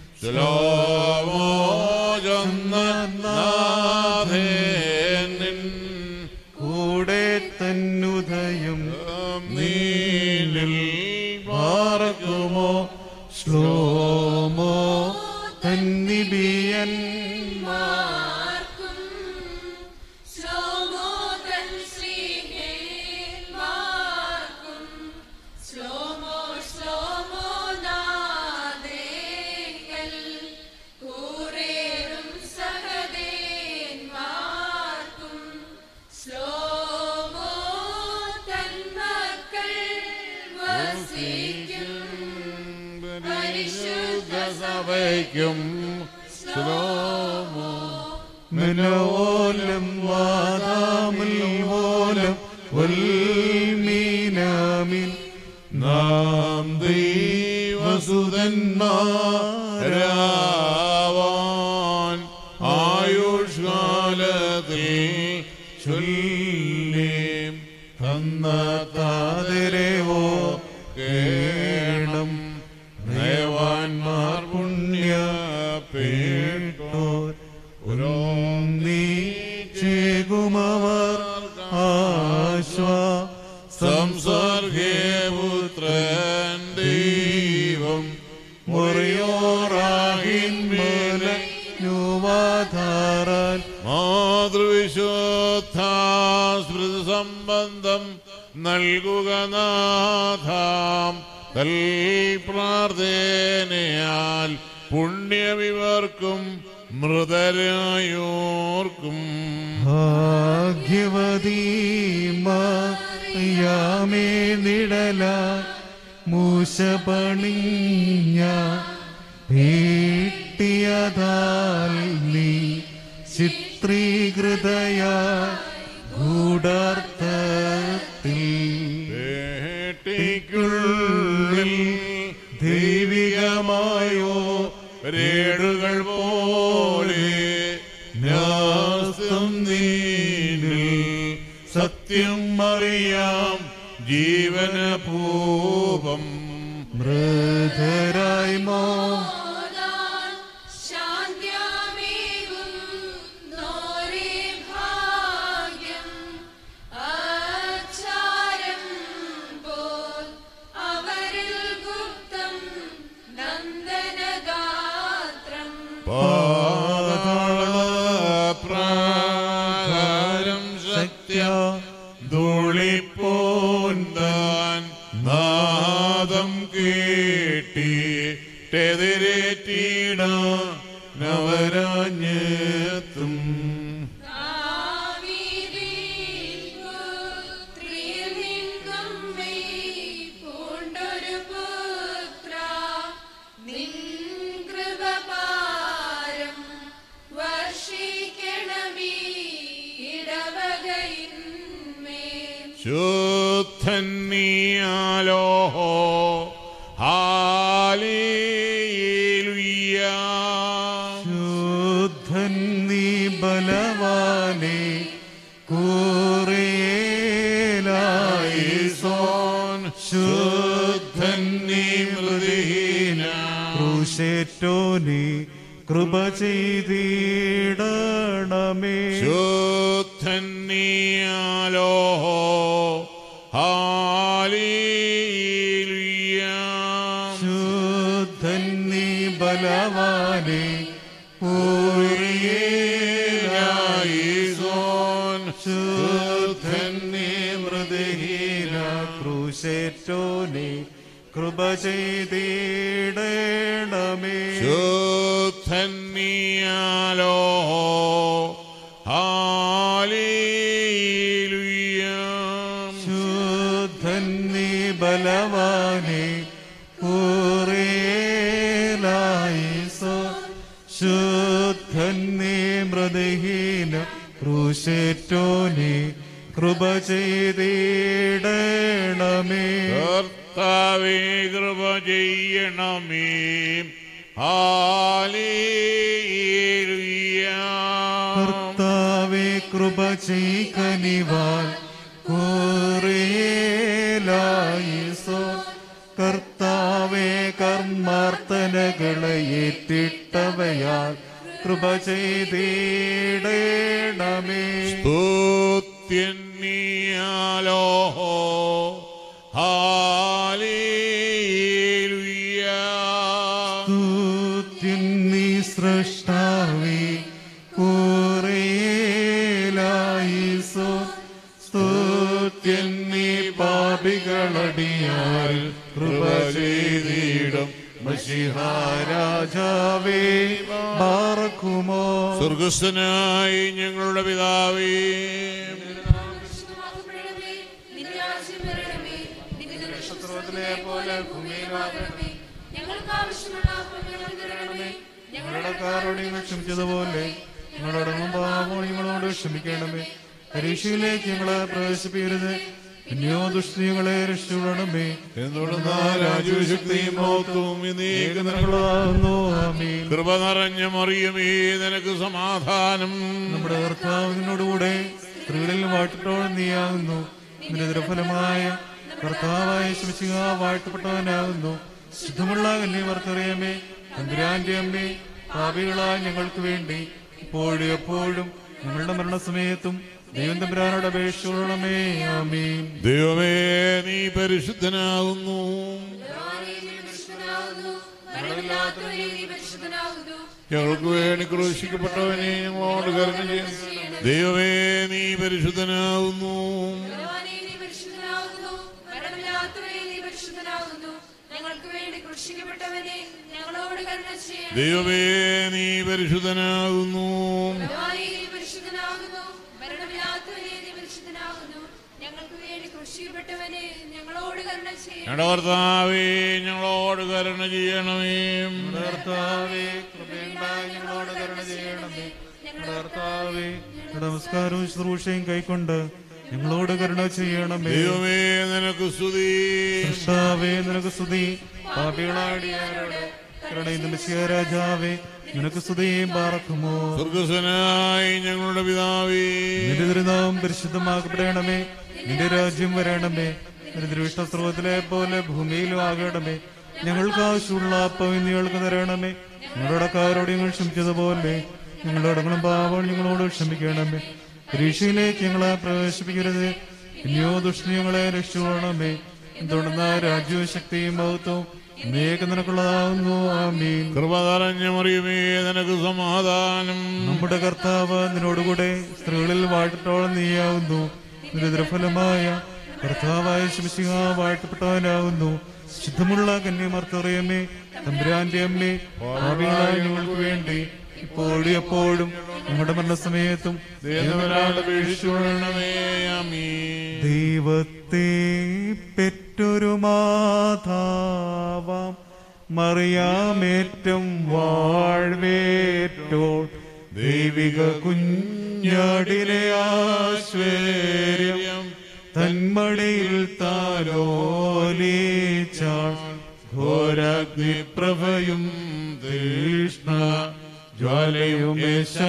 ശ്ലോമോജന്നാഥേനിൻ കൂടെ തന്നുദയം നീനിൽ പാറക്കുമോ ശ്ലോമോ തന്നിബിയൻ മാർക്കും ശ്ലോമോതൻ ശ്രീഹേന്മാർക്കും ശ്ലോമോ ശ്ലോമോ നാദേകൽ കൂറേറും സഹദേന്മാർക്കും ശ്ലോമോ തന്മക്കൾ വസിക്കും പരിശുദ്ധ സഭയ്ക്കും ശ്ലോമോ മനോലം വാദാമിൽ ഓലം വൽമീനാമിൻ നാം ദൈവസുതന്മാരാവാൻ ആയുഷ്കാലത്തിൽ ചൊല്ലിയും തന്ന താതിരവോ കേണം നയവാൻമാർ പുണ്യ പേട്ടോർ നീ ചേകുമവർ ആശ്വാ സംസർഗേ പുത്രൻ ദൈവം മുറിയോറാഹിന്മേല യുവാധാരാൽ മാതൃവിശുദ്ധാസ്മൃതി സംബന്ധം നൽകുക നാഥാം തൽ പ്രാർത്ഥനയാൽ പുണ്യവിവർക്കും മൃതരായോർക്കും ഭാഗ്യവതീമയാമേ നിഴല മൂശ പണിഞ്ഞ ഭീട്ടിയതാൽ നീ ചിത്രീകൃതയ ഗൂഢാർത്ഥത്തിൽ പേട്ടിക്കുള്ളിൽ ദൈവികമായോ രേടുകൾ പോലെ ന്യാസം നീനിൽ സത്യം അറിയാം ജീവനപൂപം മൃതരായി മോ ശാന്ത്യാമേവും നോരേ ഭാഗ്യം ആചാരം പോൽ അവരിൽ ഗുപ്തം നന്ദനഗാത്രം പാതാളപ്രാകാരം ശക്ത്യ ധൂളിപ്പോന്താൻ നാദം കേട്ടിട്ടെതിരേറ്റീട നവരാജ്ഞത്തും പുത്രിയിൽ നിന്നും മെയ് പൂണ്ടൊരു പുത്രൻ ശുദ്ധന്നിയാലോ ഹാലേലുയ്യ ശുദ്ധൻ നീ ബലവാനെ കൂറേലായിസോൻ ശുദ്ധൻ നീ മൃദീന ക്രൂശേറ്റോനെ കൃപ ചെയ്തിടണമേ ശുദ്ധന്നിയാലോ ഹാലേലുയ്യ ശുദ്ധൻ നീ ബലവാനെ ഊറിയേലായിസോൻ ശുദ്ധൻ നീ മൃദഹീന ക്രൂശേറ്റോനെ കൃപ ചെയ്തിടണമേ ശുദ്ധന്നിയാലോ ഹാലേലുയ്യ ശുദ്ധൻ നീ ബലവാനെ ഊറിയേലായിസോ ശുദ്ധൻ നീ മൃദഹീന ക്രൂശേറ്റോനെ കൃപ ചെയ്തിടണമേ കർത്താവേ കൃപ ചെയ്യണമേ ഹാലേലുയ്യ കർത്താവെ കൃപ ചെയ്കനിവാൻ കോറേലായിസോ കർത്താവെ കർമാർത്ഥനകളെ ഏറ്റിട്ടവയാൽ കൃപ ചെയ്തിടണമേ സ്തുത്യന്നിയാലോ ഹാലേലുയ്യ സ്തുത്യന്നി സൃഷ്ടാവേ കോറേലായിസോ സ്തുത്യന്നി പാപികളടിയാൽ കൃപ ചെയ്തിടും മഷിഹാരാജാവേ ബാറക്കുമോ സ്വർഗസ്ഥനായി ഞങ്ങളുടെ പിതാവേ പരിശുദ്ധമാക്കപ്പെടണമേ. നിന്റെ രാജ്യം വരണമേ. നിന്റെ നക്ഷത്രത്തിലെ പോലെ ഭൂമിയിലാകണമേ. ഞങ്ങൾക്ക് ആവശ്യമുള്ള അപ്പം ഞങ്ങൾക്ക് തരണമേ ഞങ്ങളുടെ കാരോട് ക്ഷമിച്ചതുപോലെ ഞങ്ങളോടൊന്നും പാപം ഞങ്ങളോട് ക്ഷമിക്കണമേ പരീക്ഷയിലേക്ക് ഞങ്ങളെ പ്രവേശിപ്പിക്കരുത് പിന്നെയോ ദുഷ്ടികളെ രക്ഷിക്കണമേ എന്തുകൊണ്ടെന്നാ രാജ്യശക്തിയും മഹത്വവും എന്നേക്കും നിനക്കുള്ളതാകുന്നു ആമീൻ കൃപ നിറഞ്ഞ മറിയമേ നിനക്ക് സമാധാനം നമ്മുടെ കർത്താവ് നിന്നോടുകൂടെ സ്ത്രീകളിൽ വാഴ്ത്തിട്ടോളം നീയാകുന്നു നിന്റെ ദുരഫലമായ കർത്താവായ ശമിച്ചുക വാഴ്ത്തപ്പെട്ടവനാകുന്നു ശുദ്ധമുള്ള കന്യവർക്കറിയമേ തമ്പുരാന്റെ അമ്മേ പാപികളായ ഞങ്ങൾക്ക് വേണ്ടി ഇപ്പോഴും എപ്പോഴും ഞങ്ങളുടെ മരണസമയത്തും ദൈവം തമ്പുരാനോട് അപേക്ഷിച്ചോളണമേ ആമീൻ ദൈവമേ നീ പരിശുദ്ധനാകുന്നു ഭഗവാനേ, നീ പരിശുദ്ധനാകുന്നു. മരണമില്ലാത്തവനേ, നീ പരിശുദ്ധനാകുന്നു. ഞങ്ങൾക്ക് വേണ്ടി ക്രൂശിക്കപ്പെട്ടവനെ ഞങ്ങളോട് കരുണ ചെയ്യണം ദൈവമേ നീ പരിശുദ്ധനാകുന്നു ഭഗവാനേ, നീ പരിശുദ്ധനാകുന്നു. മരണമില്ലാത്തവനേ, നീ പരിശുദ്ധനാകുന്നു. ഞങ്ങൾക്ക് വേണ്ടി ക്രൂശിക്കപ്പെട്ടവനെ ഞങ്ങളോട് കരുണ ചെയ്യണം ദൈവമേ നീ പരിശുദ്ധനാകുന്നു ഭഗവാനേ, നീ പരിശുദ്ധനാകുന്നു. മരണമില്ലാത്തവനേ, നീ പരിശുദ്ധനാകുന്നു. ഞങ്ങൾക്ക് വേണ്ടി ക്രൂശിക്കപ്പെട്ടവനെ ഞങ്ങളോട് കരുണ ചെയ്യണം ഞങ്ങളുടെ കർത്താവേ ഞങ്ങളോട് കരുണ ചെയ്യണമേ ഞങ്ങളുടെ കർത്താവേ കൃപയുണ്ടായി ഞങ്ങളോട് കരുണ ചെയ്യണമേ ഞങ്ങളുടെ കർത്താവേ ഞങ്ങളുടെ നമസ്കാരവും ശുശ്രൂഷയും കൈക്കൊണ്ട് ഞങ്ങളോട് കരുണ ചെയ്യണമേ ദൈവമേ നിനക്ക് സ്തുതി കർത്താവേ നിനക്ക് സ്തുതി പാപികളാടിയാരോട് കരുണയും രാജാവേ നിനക്ക് സ്തുതിയും പാർക്കുമോ സ്വർഗസ്വനായി ഞങ്ങളുടെ പിതാവേ നിന്റെ ദുരിതം പരിശുദ്ധമാക്കപ്പെടണമേ നിന്റെ രാജ്യം വരണമേ നിന്റെ ദൃഷ്ട സ്രോതത്തിലെ പോലെ ഭൂമിയിലും ആകണമേ ഞങ്ങൾക്ക് ആവശ്യമുള്ള അപ്പം ഇന്ന് ഞങ്ങൾക്ക് തരണമേ ഞങ്ങളുടെ കാരോട് ഞങ്ങൾ ക്ഷമിച്ചതുപോലെ ഞങ്ങളുടെ പാപം ഞങ്ങളോട് ക്ഷമിക്കണമേ പരീക്ഷയിലേക്ക് ഞങ്ങളെ പ്രവേശിപ്പിക്കരുത് ഇനിയോ ദുഷ്ട ഞങ്ങളെ രക്ഷിക്കണമേ എന്തുകൊണ്ടെന്ന രാജ്യവും ശക്തിയും മഹത്വവും നീക്ക് നിനക്കുള്ളതാകുന്നു ആമീൻ കൃപ നിറഞ്ഞ മറിയമേ നിനക്ക് സമാധാനം നമ്മുടെ കർത്താവ് നിന്നോടുകൂടെ സ്ത്രീകളിൽ വാഴ്ത്തട്ടോളം നീയാവുന്നു നിന്റെ ദുർഫലമായ കർത്താവായ ശിവശിഹ വാഴ്ത്തപ്പെട്ടവനാവുന്നു ശുദ്ധമുള്ള കന്യമർത്തറിയമ്മേ തമ്പുരാന്റെ അമ്മേ ഭാവികളായ ഞങ്ങൾക്ക് വേണ്ടി ഇപ്പോഴും എപ്പോഴും ഞങ്ങളുടെ മരണസമയത്തും ദേവനാട് വീഴ്ചണമേ അമീ ദൈവത്തെ പെറ്റൊരു മാതാവാം മറിയാമേറ്റം വാഴ്വേറ്റോൾ ദൈവിക കുഞ്ഞാടിലെ ആശ്വേര്യം തന്മ മടിയിൽ താലോലിച്ചാൾ ഘോരാഗ്നിപ്രഭയും തീഷ്ണ ജ്വാലയും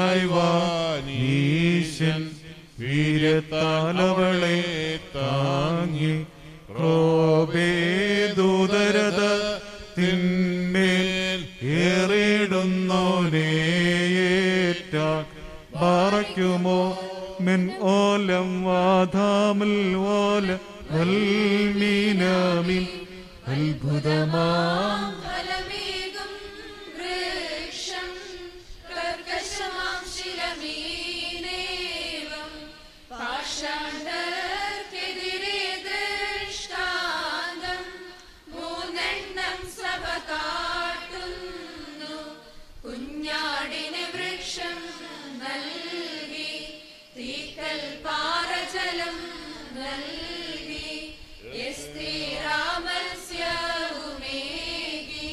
ഏശായ്വാനീശൻ വീര്യത്താലവളെ താങ്ങി ക്രോബേദൂതരത തിന്മേൽ ഏറിടുന്നോനേയേറ്റാൻ ബാറയ്ക്കുമോ മിൻ ഓലം വാധാമിൽ ഓല വൽമീനമിൻ അത്ഭുതമാം ഫലമേകും വൃക്ഷം കർക്കശമാം ശിലമീനേവം പാഷാണ്ഡർക്കെതിരെ ദൃഷ്ടാന്തം മൂന്നെണ്ണം സഭ കാട്ടുന്നു കുഞ്ഞാടിന് വൃക്ഷം നൽകി തീക്കൽ പാറജലം നൽകി യസ്തിരാമത്സ്യവുമേകി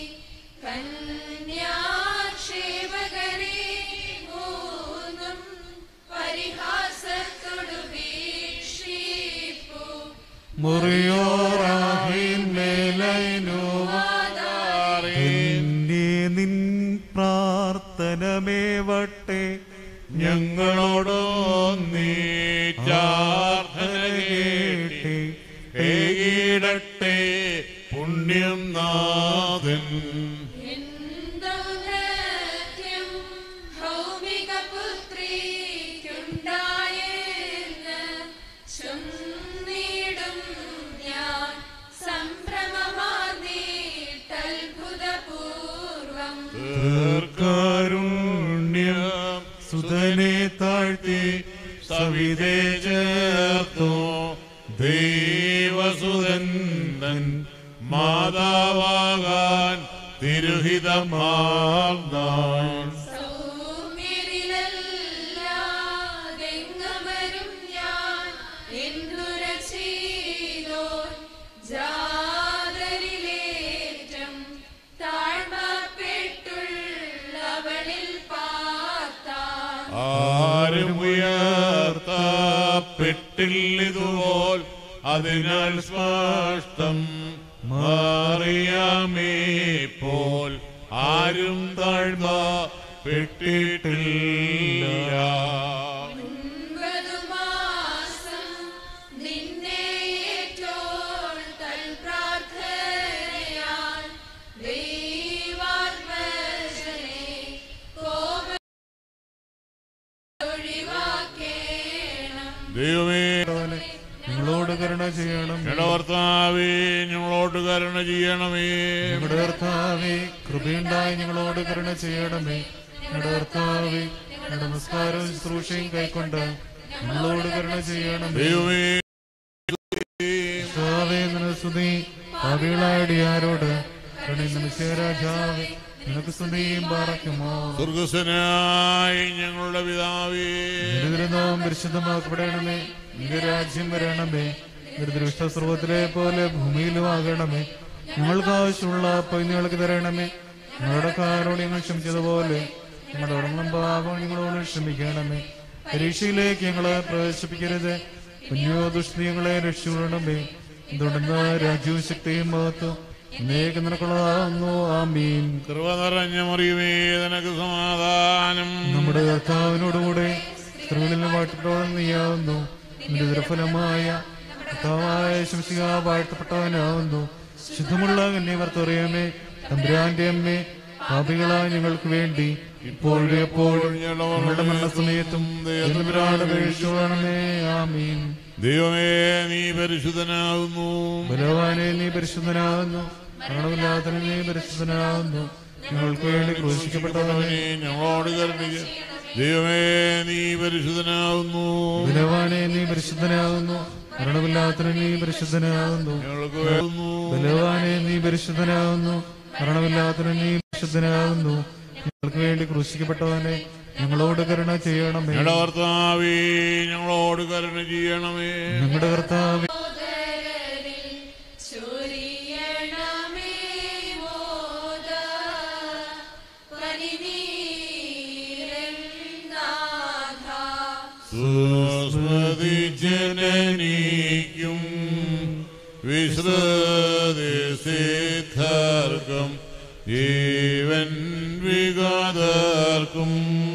കന്യാക്ഷേപകരെ മൂന്നും പരിഹാസത്തോടു വീക്ഷിപ്പു മുറിയോറാഹിൻ മേലൈനുവാദാറിന്റെ നിൻ പ്രാർത്ഥനമേവട്ടെ ഞങ്ങളോടോ നീറ്റാർത്ഥന കേട്ടെ ഏകിടട്ടെ പുണ്യം നാഥൻ ദൗർലഭ്യം ഭൗമിക പുത്രിക്കുണ്ടായെന്ന് ചൊന്നിടും ഞാൻ സംഭ്രമമാർന്നീട്ടത്ഭുതപൂർവം കാരുണ്യം സുതനെ താഴ്ത്തി സവിതേ ചേർത്തു ദൈവസുതൻ തൻ മാതാവാകാൻ തിരുഹിതമാർന്നാൻ സൗമ്യരിലല്ലാതെങ്ങമരും ഞാൻ എന്തുര ചെയ്തോ ജാതരിലേറ്റം താഴ്മപ്പെട്ടുള്ളവളിൽ പാർത്താൻ ആരും ഉയർത്തപ്പെട്ടില്ലിതുപോൽ അതിനാൽ സ്പഷ്ടം മാറിയാമേ പോൽ ആരും താഴ്മ പെട്ടിട്ടില്ല ഒൻപതുമാസം നിന്നെ ഏറ്റോൾ തൻ പ്രാർത്ഥനയാൽ ദൈവാത്മജനെ കോപം ഒഴിവാക്കേണം ദൈവമേ ഞങ്ങളോട് കരുണ ചെയ്യണം ഞങ്ങളുടെ കർത്താവേ ഞങ്ങളോട് കരുണ ചെയ്യണമേ ഞങ്ങളുടെ കർത്താവേ കൃപയുണ്ടായി ഞങ്ങളോട് കരുണ ചെയ്യണമേ ഞങ്ങളുടെ കർത്താവേ ഞങ്ങളുടെ നമസ്കാരവും ശുശ്രൂഷയും കൈക്കൊണ്ട് ഞങ്ങളോട് കരുണ ചെയ്യണമേ ദൈവമേ കർത്താവേ നിനക്ക് സ്തുതി പാപികളായടിയാരോട് കരുണ നിമിഷരാജാവേ നിനക്ക് സ്തുതിയും പാറയ്ക്കുമോ സ്വർഗസ്വനായി ഞങ്ങളുടെ പിതാവേ നിരുദ്രനാം പരിശുദ്ധമാക്കപ്പെടണമേ നിന്റെ രാജ്യം വരണമേ നിർദ്ദിഷ്ട സ്രോതത്തിലെ പോലെ ഭൂമിയിലും ആകണമേ ഞങ്ങൾക്ക് ആവശ്യമുള്ള പൈനുകൾക്ക് തരണമേ ഞങ്ങളുടെ കാരോട് ഞങ്ങൾ ക്ഷമിച്ചതുപോലെ ഞങ്ങളുടെ ഉടങ്ങളും പാപം ഞങ്ങളോട് ക്ഷമിക്കണമേ പരീക്ഷയിലേക്ക് ഞങ്ങളെ പ്രവേശിപ്പിക്കരുത് കുഞ്ഞോ ദുഷ്ടി ഞങ്ങളെ രക്ഷിക്കണമേ തുടർന്ന് രാജ്യവും ശക്തിയും മഹത്വം എന്നേക്ക് നിനക്കുള്ളതാകുന്നു ആമീൻ കൃപ നിറഞ്ഞ മറിയുമേ നിനക്ക് സമാധാനം നമ്മുടെ കർത്താവിനോടുകൂടെ സ്ത്രീകളിൽ വാഴ്ത്തപ്പെട്ടവൻ നീയാവുന്നു നിന്റെ ദുരഫലമായ കർത്താവായ ശംസിക വാഴ്ത്തപ്പെട്ടവനാവുന്നു ശുദ്ധമുള്ള കന്യമർത്തറിയമേ തമ്പുരാന്റെ അമ്മേ പാപികളായ ഞങ്ങൾക്ക് വേണ്ടി ഇപ്പോഴും എപ്പോഴും ഞങ്ങളുടെ മരണസമയത്തും തമ്പുരാന്റെ പേഴ്ചോളണമേ ആമീൻ ദൈവമേ നീ പരിശുദ്ധനാകുന്നു ബലവാനെ നീ പരിശുദ്ധനാകുന്നു മരണമില്ലാത്തവനെ നീ പരിശുദ്ധനാകുന്നു ഞങ്ങൾക്ക് വേണ്ടി ക്രൂശിക്കപ്പെട്ടവനെ ഞങ്ങളോട് കരുണിക ദൈവമേ നീ പരിശുദ്ധനാകുന്നു ബലവാനെ നീ പരിശുദ്ധനാകുന്നു മരണമില്ലാത്തവനെ നീ പരിശുദ്ധനാകുന്നു ഞങ്ങൾക്ക് വേണ്ടുന്നു ബലവാനെ നീ പരിശുദ്ധനാകുന്നു മരണമില്ലാത്തവനെ നീ പരിശുദ്ധനാകുന്നു ഞങ്ങൾക്ക് വേണ്ടി ക്രൂശിക്കപ്പെട്ടവനെ ഞങ്ങളോട് കരുണ ചെയ്യണമേ ഞങ്ങളുടെ കർത്താവേ ഞങ്ങളോട് കരുണ ചെയ്യണമേ ഞങ്ങളുടെ കർത്താവ് സോദരരിൽ ചൊരിയണമേ മോദ പനിനീരനാഥ സുസ്മതി ജനനിക്കും വിശ്രുതിസിദ്ധർക്കും ജീവൻ വിഗതർക്കും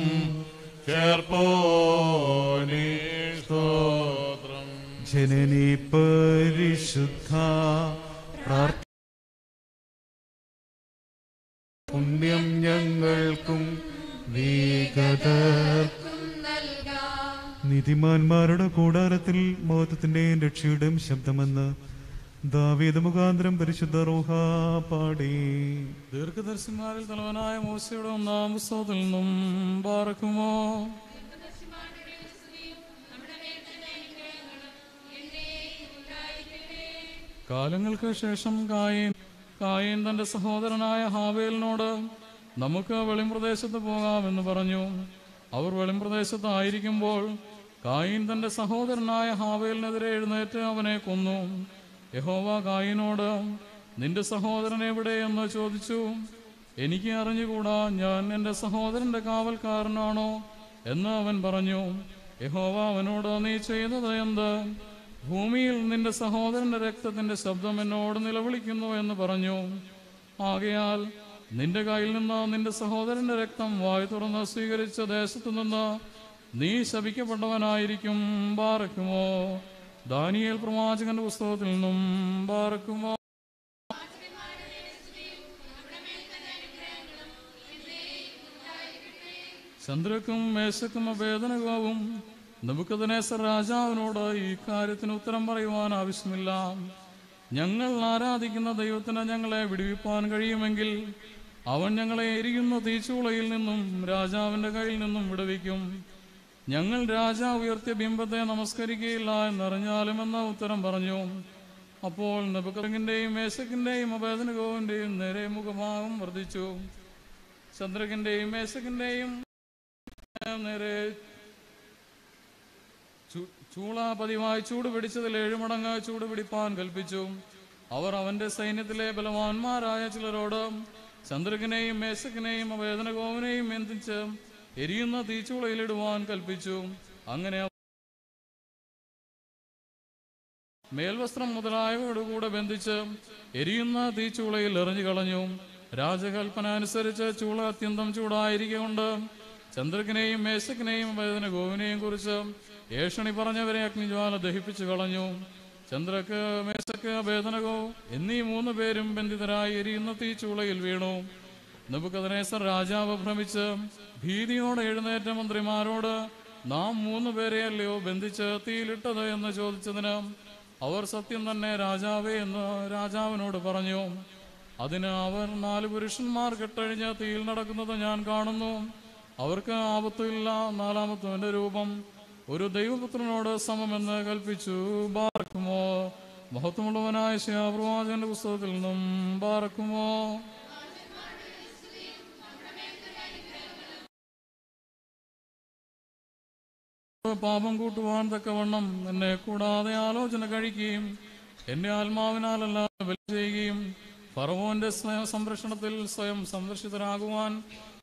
ചേർപ്പോനി സ്തോത്രം ജനനി പരിശുദ്ധ പ്രാർത്ഥ പുണ്യം ഞങ്ങൾക്കും വേഗതർക്കും നീതിമാന്മാരുടെ കൂടാരത്തിൽ മഹത്വത്തിന്റെയും രക്ഷയുടെയും ശബ്ദമെന്ന് ദാവീദ് മുഖാന്തരം പരിശുദ്ധ റൂഹ പാടി ദീർഘദർശന്മാരിൽ തലവനായ മോശയുടെ ഒന്നാം പുസ്തകത്തിൽ നിന്നും പാർക്കുമോ കാലങ്ങൾക്ക് ശേഷം കായൻ കായൻ തന്റെ സഹോദരനായ ഹാവേലിനോട് നമുക്ക് വെളിമ്പ്രദേശത്ത് പോകാമെന്ന് പറഞ്ഞു അവർ വെളിമ്പ്രദേശത്തായിരിക്കുമ്പോൾ കായിൻ തന്റെ സഹോദരനായ ഹാവേലിനെതിരെ എഴുന്നേറ്റ് അവനെ കൊന്നു യഹോവ കായിനോട് നിന്റെ സഹോദരൻ എവിടെയെന്ന് ചോദിച്ചു എനിക്ക് അറിഞ്ഞുകൂടാ ഞാൻ എൻ്റെ സഹോദരന്റെ കാവൽക്കാരനാണോ എന്ന് അവൻ പറഞ്ഞു യഹോവ അവനോട് നീ ചെയ്തത് എന്ത് ഭൂമിയിൽ നിന്റെ സഹോദരന്റെ രക്തത്തിന്റെ ശബ്ദം എന്നോട് നിലവിളിക്കുന്നു എന്ന് പറഞ്ഞു ആകയാൽ നിന്റെ കയ്യിൽ നിന്ന് നിന്റെ സഹോദരന്റെ രക്തം വായു തുറന്ന് സ്വീകരിച്ച ദേശത്തു നിന്ന് നീ ശപിക്കപ്പെട്ടവനായിരിക്കും പാറക്കുമോ ദാനിയേൽ പ്രവാചകന്റെ പുസ്തകത്തിൽ നിന്നും പാറക്കുമോ ചന്ദ്രക്കും മേശക്കും അഭേദനകവും നമുക്കതിനേസർ രാജാവിനോട് ഈ കാര്യത്തിന് ഉത്തരം പറയുവാൻ ആവശ്യമില്ല ഞങ്ങൾ ആരാധിക്കുന്ന ദൈവത്തിന് ഞങ്ങളെ വിടുവിപ്പാൻ കഴിയുമെങ്കിൽ അവൻ ഞങ്ങളെ എരിയുന്ന തീച്ചൂളയിൽ നിന്നും രാജാവിന്റെ കയ്യിൽ നിന്നും വിടുവിക്കും ഞങ്ങൾ രാജാവ് ഉയർത്തിയ ബിംബത്തെ നമസ്കരിക്കുകയില്ല എന്നറിഞ്ഞാലും എന്ന ഉത്തരം പറഞ്ഞു അപ്പോൾ നെബുക്കറിന്റെയും മേശക്കിന്റെയും അഭേദനകോവിന്റെയും നേരെ മുഖഭാഗം വർദ്ധിച്ചു ചന്ദ്രകിന്റെയും മേശക്കിന്റെയും നേരെ ചു- ചൂള പതിവായി ചൂട് പിടിച്ചതിൽ ഏഴുമടങ്ങ് ചൂട് പിടിപ്പാൻ കൽപ്പിച്ചു അവർ അവന്റെ സൈന്യത്തിലെ ബലവാന്മാരായ ചിലരോട് ചന്ദ്രകിനെയും മേശക്കിനെയും വേദനകോവിനെയും ബന്ധിച്ച് എരിയുന്ന തീച്ചൂളയിലിടുവാൻ കൽപ്പിച്ചു അങ്ങനെ അവർ മേൽവസ്ത്രം മുതലായവയോടുകൂടെ ബന്ധിച്ച് എരിയുന്ന തീച്ചൂളയിൽ എറിഞ്ഞു കളഞ്ഞു രാജകൽപ്പന അനുസരിച്ച് ചൂള അത്യന്തം ചൂടായിരിക്കൊണ്ട് ചന്ദ്രകിനെയും മേശക്കിനെയും വേദന ഗോവിനെയും കുറിച്ച് ഏഷണി പറഞ്ഞവരെ അഗ്നിജ്വാല ദഹിപ്പിച്ചു കളഞ്ഞു ചന്ദ്രക്ക് മേശക്ക് വേദനകോ എന്നീ മൂന്ന് പേരും ബന്ധിതരായി എരിയുന്ന തീച്ചൂളയിൽ വീണു നെബുക്കദനേസർ രാജാവ് ഭ്രമിച്ച് ഭീതിയോടെ എഴുന്നേറ്റ മന്ത്രിമാരോട് നാം മൂന്ന് പേരെയല്ലയോ ബന്ധിച്ച് തീയിലിട്ടത് എന്ന് ചോദിച്ചതിന് അവർ സത്യം തന്നെ രാജാവേ എന്ന് രാജാവിനോട് പറഞ്ഞു അതിന് അവർ നാല് പുരുഷന്മാർ കെട്ടഴിഞ്ഞ് തീയിൽ നടക്കുന്നത് ഞാൻ കാണുന്നു അവർക്ക് ആപത്തില്ല നാലാമത്തവന്റെ രൂപം ഒരു ദൈവപുത്രനോട് സമമെന്ന് കൽപ്പിച്ചു ബാർക്കുമോ മഹത്വമുള്ളവനായ ശിയാപ്രവാചകന്റെ പുസ്തകത്തിൽ നിന്നും ബാർക്കുമോ പാപം കൂട്ടുവാൻ തക്കവണ്ണം എന്നെ കൂടാതെ ആലോചന കഴിക്കുകയും എന്റെ ആത്മാവിനാലല്ലാതെ ബലി ചെയ്യുകയും ഫറവോന്റെ സ്വയം സംരക്ഷണത്തിൽ സ്വയം സംരക്ഷിതരാകുവാൻ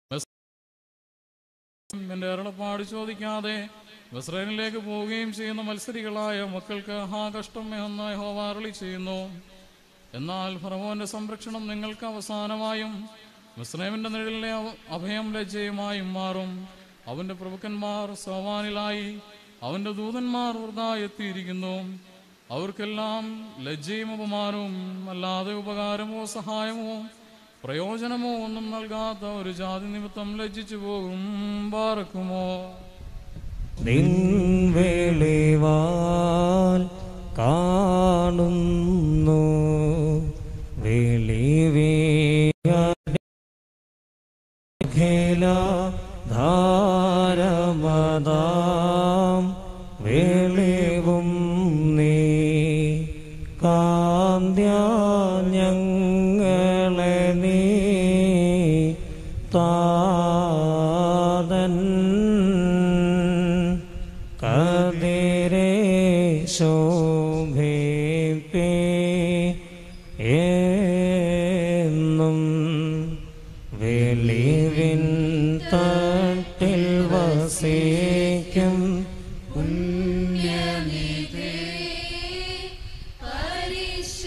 എന്റെ അരുളപ്പാട് ചോദിക്കാതെ ഇസ്രായേലിലേക്ക് പോവുകയും ചെയ്യുന്ന മത്സരികളായ മക്കൾക്ക് ഹാ കഷ്ടം എന്ന് യഹോവ അരുളി ചെയ്യുന്നു എന്നാൽ ഫറവോന്റെ സംരക്ഷണം നിങ്ങൾക്ക് അവസാനമായും മിസ്രൈമിന്റെ നിഴലിലെ അവ- അഭയം ലജ്ജയുമായും മാറും അവന്റെ പ്രഭുക്കന്മാർ സോവാനിലായി അവന്റെ ദൂതന്മാർ വൃതാ എത്തിയിരിക്കുന്നു അവർക്കെല്ലാം ലജ്ജയും അപമാനവും അല്ലാതെ ഉപകാരമോ സഹായമോ പ്രയോജനമോ ഒന്നും നൽകാത്ത ഒരു ജാതി നിമിത്തം ലജ്ജിച്ചു പോകും പാർക്കുമോ നിൻവെളിവാൽ കാണുന്നു വെളിവേഖല ധാരമതാം വെളിവും നീ കാന്ത്യ ഞങ്ങളെ നീ താതൻ കതിരെ ശോഭിപ്പേ എന്നും വെളിവിൻ തട്ടിൽ വസിക്കും പുണ്യനിധേ പരിശുദ്ധ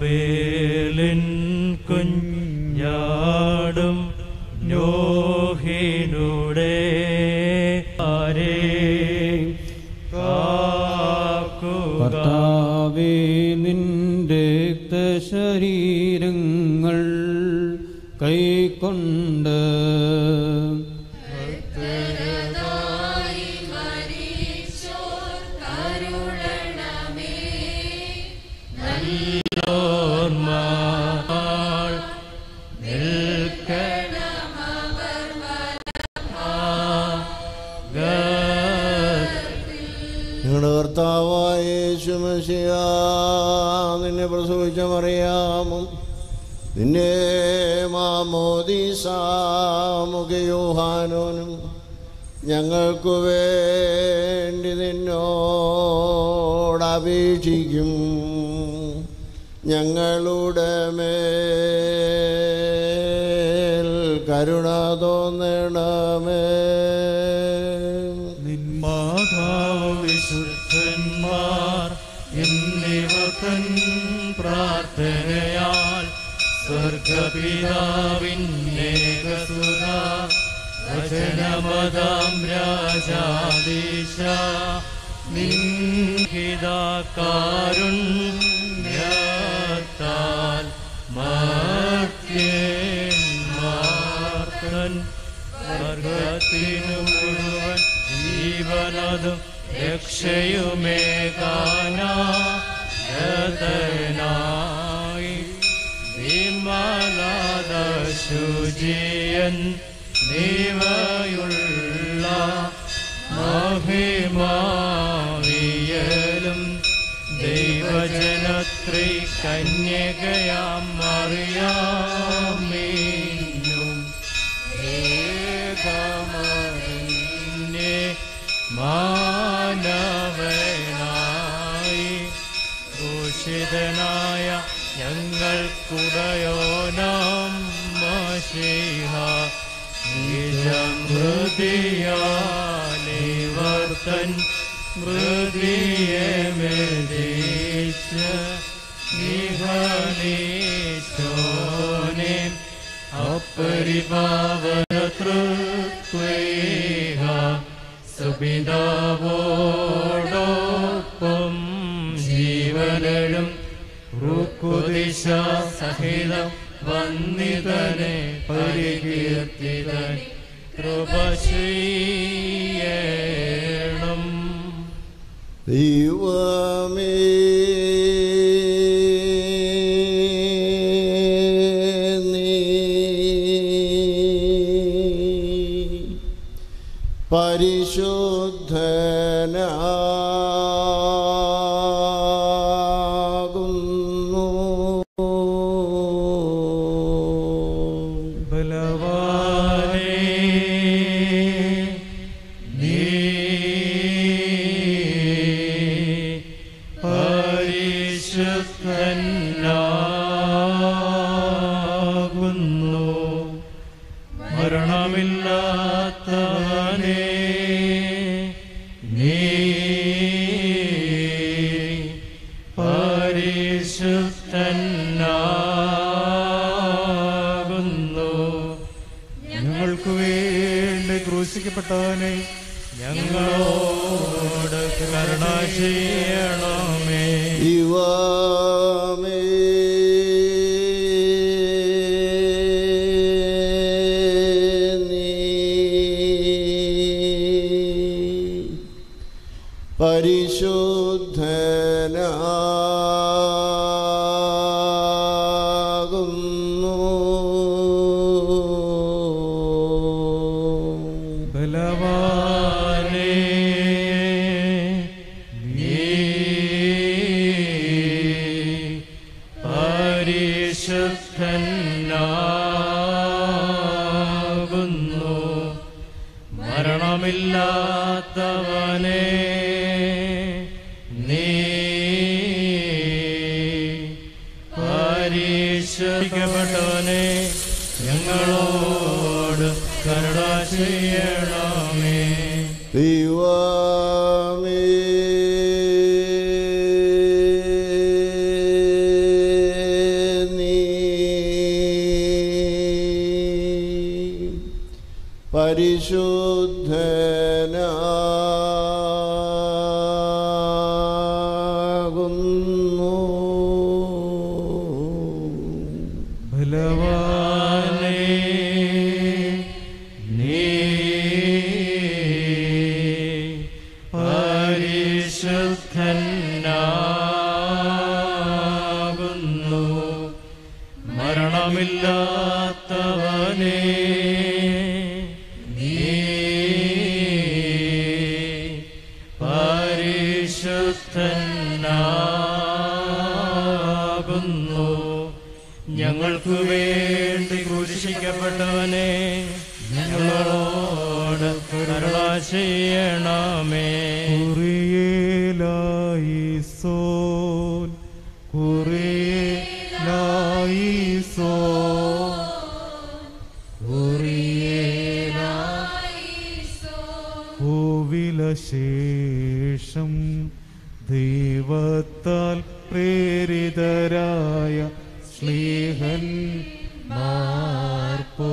ആബേലിൻ കുഞ്ഞാടും നോഹിനുടെ ആരേ കാക്കുക കർത്താവേ നിന്റെ ശരീരങ്ങൾ കൈക്കൊണ്ട് ഭക്തരതായി മരിച്ചോർ കരുണണമേ ഓർമ്മ നിൽക്കണമവർ ഞങ്ങളുടെ കർത്താവായ യേശുമശിയ നിന്നെ പ്രസവിച്ച മറിയാമും നിന്നെ മാമോദീസാമുഖയോഹാനോനും ഞങ്ങൾക്കു വേണ്ടി നിന്നോട് അപേക്ഷിക്കും ഞങ്ങളുടെ മേൽ കരുണ തോന്നണമേ മാതാവ് വിശുദ്ധന്മാർ എന്നിവർ തൻ പ്രാർത്ഥനയാൽ സ്വർഗപിതാവിന്നേകസുത വചനമതാം രാജാദീശ നിഹിതാകാരുണ്യത്താൽ മർത്യന്മാർക്കൻ വർഗത്തിനു മുഴുവൻ ജീവനതും രക്ഷയുമേ കാനായി വിമലത ശുചിയൻ നീവയുള്ള മഹിമാവിയലും ദൈവജനത്രി കന്യകയാം മറിയാമീനും ഏകമറിഞ്ഞെ മാനവനായി ഭൂഷിതനായ ഞങ്ങൾക്കുടയോനാം മഷിഹ നിജമൃതിയാനിവർത്തൻ മൃതിയെ മെതിച്ച നിഹനീശോനെ അപരിപാവനതൃത്വേഹ സുപിതാവോടൊപ്പം ജീവനും റുക്കുദിശ സഹിതം വന്നിതനെ പരികീർത്തിതൻ കൃപശീയേണം ദൈവമേ നീ പരിശുദ്ധനാകുന്നു ബലവാനേ നീ പരിശുദ്ധനാകുന്നു മരണമില്ലാത്തവനേ നീ പരിശുദ്ധനാകുന്നു ഞങ്ങൾക്ക് വേണ്ടി ക്രൂശിക്കപ്പെട്ടവനെ ഞങ്ങളോട് കരുണ ചെയ്യണമേ ദൈവമേ നീ പരിശുദ്ധനാകുന്നു ബലവാനേ നീ പരിശുദ്ധനാകുന്നു മരണമില്ലാത്തവനേ നീ പരിശോധിക്കപ്പെട്ടവനെ ഞങ്ങളോട് കരുണ ചെയ്യണമേ ദൈവമേ പരിശുദ്ധനാകുന്നു ബലവാനേ നീ പരിശുദ്ധനാകുന്നു മരണമില്ലാത്തവനേ നീ പരിശുദ്ധനാകുന്നു ഞങ്ങൾക്ക് വേണ്ടി ക്രൂശിക്കപ്പെട്ടവനെ ഞങ്ങളോട് കരുണ ചെയ്യണമേ കുറിയേലായിസോൻ കുറിയേലായിസോൻ ഭൂവിലശേഷം ദൈവത്താൽ പ്രേരിതരായ സ്ലീഹൻ മാർപ്പോ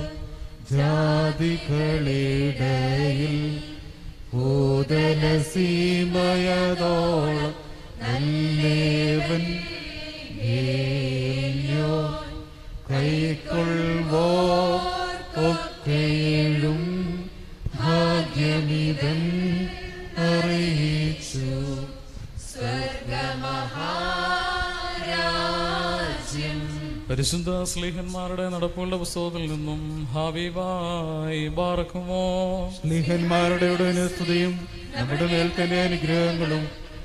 ജാതികളിടയിൽ ഭൂതല സീമയതോളം നല്ലേവൻ ഏന്യോ കൈക്കൊള്ളുവോ ഒക്കെയും ഭാഗ്യമിതൻ അറിയിച്ചു സ്വർഗമഹാരാജ്യം പരിശുദ്ധ സ്ലീഹന്മാരുടെ നടപ്പുകളുടെ പുസ്തകത്തിൽ നിന്നും ഹബീബായി ബാറക്കുമോ സ്നേഹന്മാരുടെ ഉടനെ സ്തുതിയും നമ്മുടെ മേൽ തന്നെ അനുഗ്രഹങ്ങളും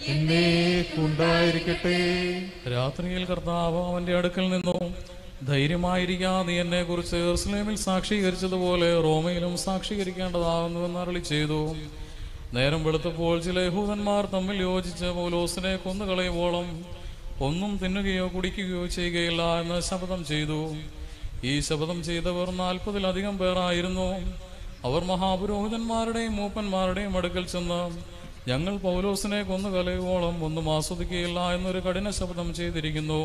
എന്നേക്കുണ്ടായിരിക്കട്ടെ രാത്രിയിൽ കർത്താവ് അവന്റെ അടുക്കൽ നിന്നു ധൈര്യമായിരിക്കാ നീ എന്നെ കുറിച്ച് എറുസലേമിൽ സാക്ഷീകരിച്ചതുപോലെ റോമയിലും സാക്ഷീകരിക്കേണ്ടതാകുന്നുവെന്ന് അരളി ചെയ്തു നേരം വെളുത്തപ്പോൾ ചില യഹൂദന്മാർ തമ്മിൽ യോജിച്ച് പൗലോസിനെ കൊന്നുകളയുവോളം ഒന്നും തിന്നുകയോ കുടിക്കുകയോ ചെയ്യുകയില്ല എന്ന് ശപഥം ചെയ്തു ഈ ശപഥം ചെയ്തവർ നാൽപ്പതിലധികം പേരായിരുന്നു അവർ മഹാപുരോഹിതന്മാരുടെയും മൂപ്പന്മാരുടെയും അടുക്കൽ ചെന്ന് ഞങ്ങൾ പൗലോസിനെ കൊന്നുകളയുവോളം ഒന്നും ആസ്വദിക്കുകയില്ല എന്നൊരു കഠിന ശബ്ദം ചെയ്തിരിക്കുന്നു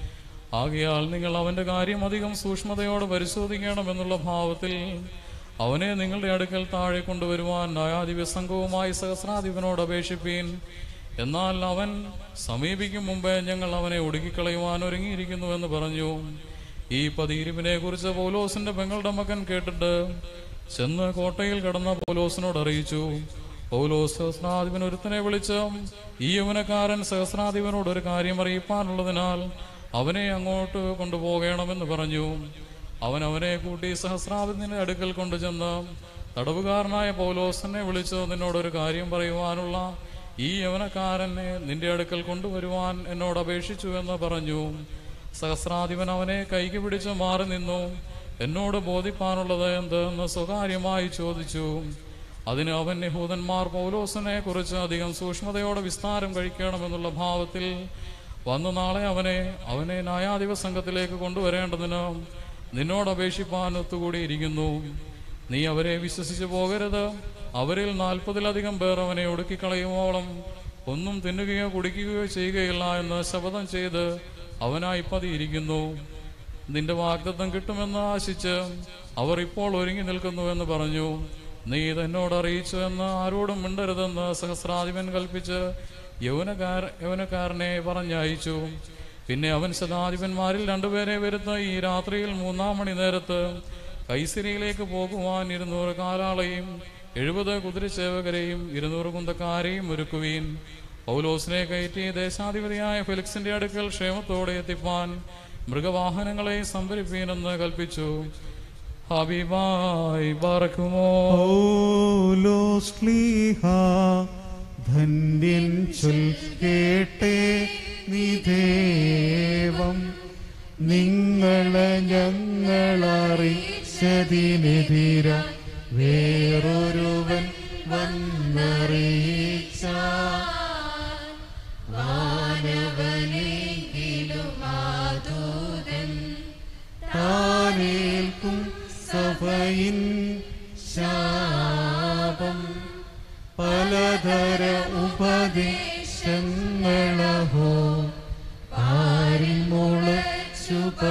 ആകയാൽ നിങ്ങൾ അവന്റെ കാര്യം അധികം സൂക്ഷ്മതയോടെ പരിശോധിക്കണമെന്നുള്ള ഭാവത്തിൽ അവനെ നിങ്ങളുടെ അടുക്കൽ താഴെ കൊണ്ടുവരുവാൻ ന്യായാധിപ സംഘവുമായി സഹസ്രാധിപനോട് അപേക്ഷിപ്പീൻ എന്നാൽ അവൻ സമീപിക്കും മുമ്പേ ഞങ്ങൾ അവനെ ഒടുക്കിക്കളയുവാൻ ഒരുങ്ങിയിരിക്കുന്നുവെന്ന് പറഞ്ഞു ഈ പതിയിരിപ്പിനെ കുറിച്ച് പൗലോസിന്റെ പെങ്ങളുടെ മകൻ കേട്ടിട്ട് ചെന്ന് കോട്ടയിൽ കിടന്ന പൗലോസിനോട് അറിയിച്ചു പൗലോസ് സഹസ്രാധിപൻ ഒരുത്തനെ വിളിച്ച് ഈ യൗവനക്കാരൻ സഹസ്രാധിപനോട് ഒരു കാര്യം അറിയിപ്പാനുള്ളതിനാൽ അവനെ അങ്ങോട്ട് കൊണ്ടുപോകണമെന്ന് പറഞ്ഞു അവൻ അവനെ കൂട്ടി സഹസ്രാധിപന്റെ അടുക്കൽ കൊണ്ടുചെന്ന് തടവുകാരനായ പൗലോസിനെ വിളിച്ച് നിന്നോടൊരു കാര്യം പറയുവാനുള്ള ഈ യവനക്കാരനെ നിന്റെ അടുക്കൽ കൊണ്ടുവരുവാൻ എന്നോട് അപേക്ഷിച്ചു എന്ന് പറഞ്ഞു സഹസ്രാധിപൻ അവനെ കൈക്ക് പിടിച്ച് മാറി നിന്നു എന്നോട് ബോധിപ്പാനുള്ളത് എന്ത് എന്ന് സ്വകാര്യമായി ചോദിച്ചു അതിന് അവൻ യഹൂദന്മാർ പൗലോസിനെ കുറിച്ച് അധികം സൂക്ഷ്മതയോടെ വിസ്താരം കഴിക്കണമെന്നുള്ള ഭാവത്തിൽ വന്നു നാളെ അവനെ അവനെ ന്യായാധിപ സംഘത്തിലേക്ക് കൊണ്ടുവരേണ്ടതിന് നിന്നോട് അപേക്ഷിപ്പാൻ ഒത്തുകൂടിയിരിക്കുന്നു നീ അവരെ വിശ്വസിച്ചു പോകരുത് അവരിൽ നാൽപ്പതിലധികം പേർ അവനെ ഒടുക്കിക്കളയുമോളം ഒന്നും തിന്നുകയോ കുടിക്കുകയോ ചെയ്യുകയില്ല എന്ന് ശപഥം ചെയ്ത് അവനായി പതിയിരിക്കുന്നു നിന്റെ വാഗ്ദത്തം കിട്ടുമെന്ന് ആശിച്ച് അവർ ഇപ്പോൾ ഒരുങ്ങി നിൽക്കുന്നുവെന്ന് പറഞ്ഞു നീ ഇതെന്നോട് അറിയിച്ചു എന്ന് ആരോടും മിണ്ടരുതെന്ന് സഹസ്രാധിപൻ കൽപ്പിച്ച് യൗവനക്കാര യൗവനക്കാരനെ പറഞ്ഞയച്ചു പിന്നെ അവൻ ശതാധിപന്മാരിൽ രണ്ടുപേരെ വരുത്ത ഈ രാത്രിയിൽ മൂന്നാം മണി നേരത്ത് കൈസിരിയിലേക്ക് പോകുവാൻ ഇരുന്നൂറ് കാലാളെയും എഴുപത് കുതിരസേവകരെയും ഇരുന്നൂറ് കുന്തക്കാരെയും ഒരുക്കുവീൻ പൗലോസിനെ കയറ്റി ദേശാധിപതിയായ ഫെലിക്സിന്റെ അടുക്കൽ ക്ഷേമത്തോടെ എത്തിപ്പാൻ മൃഗവാഹനങ്ങളെ സംഭരിപ്പീനെന്ന് കൽപ്പിച്ചു ഹബീബായി ബാറക്കുമോ പൗലോസ്ലീഹ ധന്യൻ ചൊൽ കേട്ടേ നിദേവം നിങ്ങളെ ഞങ്ങളറിയിച്ചതിനെതിര വേറൊരുവൻ വന്നറിയിച്ച വാനവനെങ്കിലും ആദൂതൻ താനേൽക്കും സഭയിൻ ശാപം പലതര ഉപദേശങ്ങളഹോ പാരിമുളച്ചു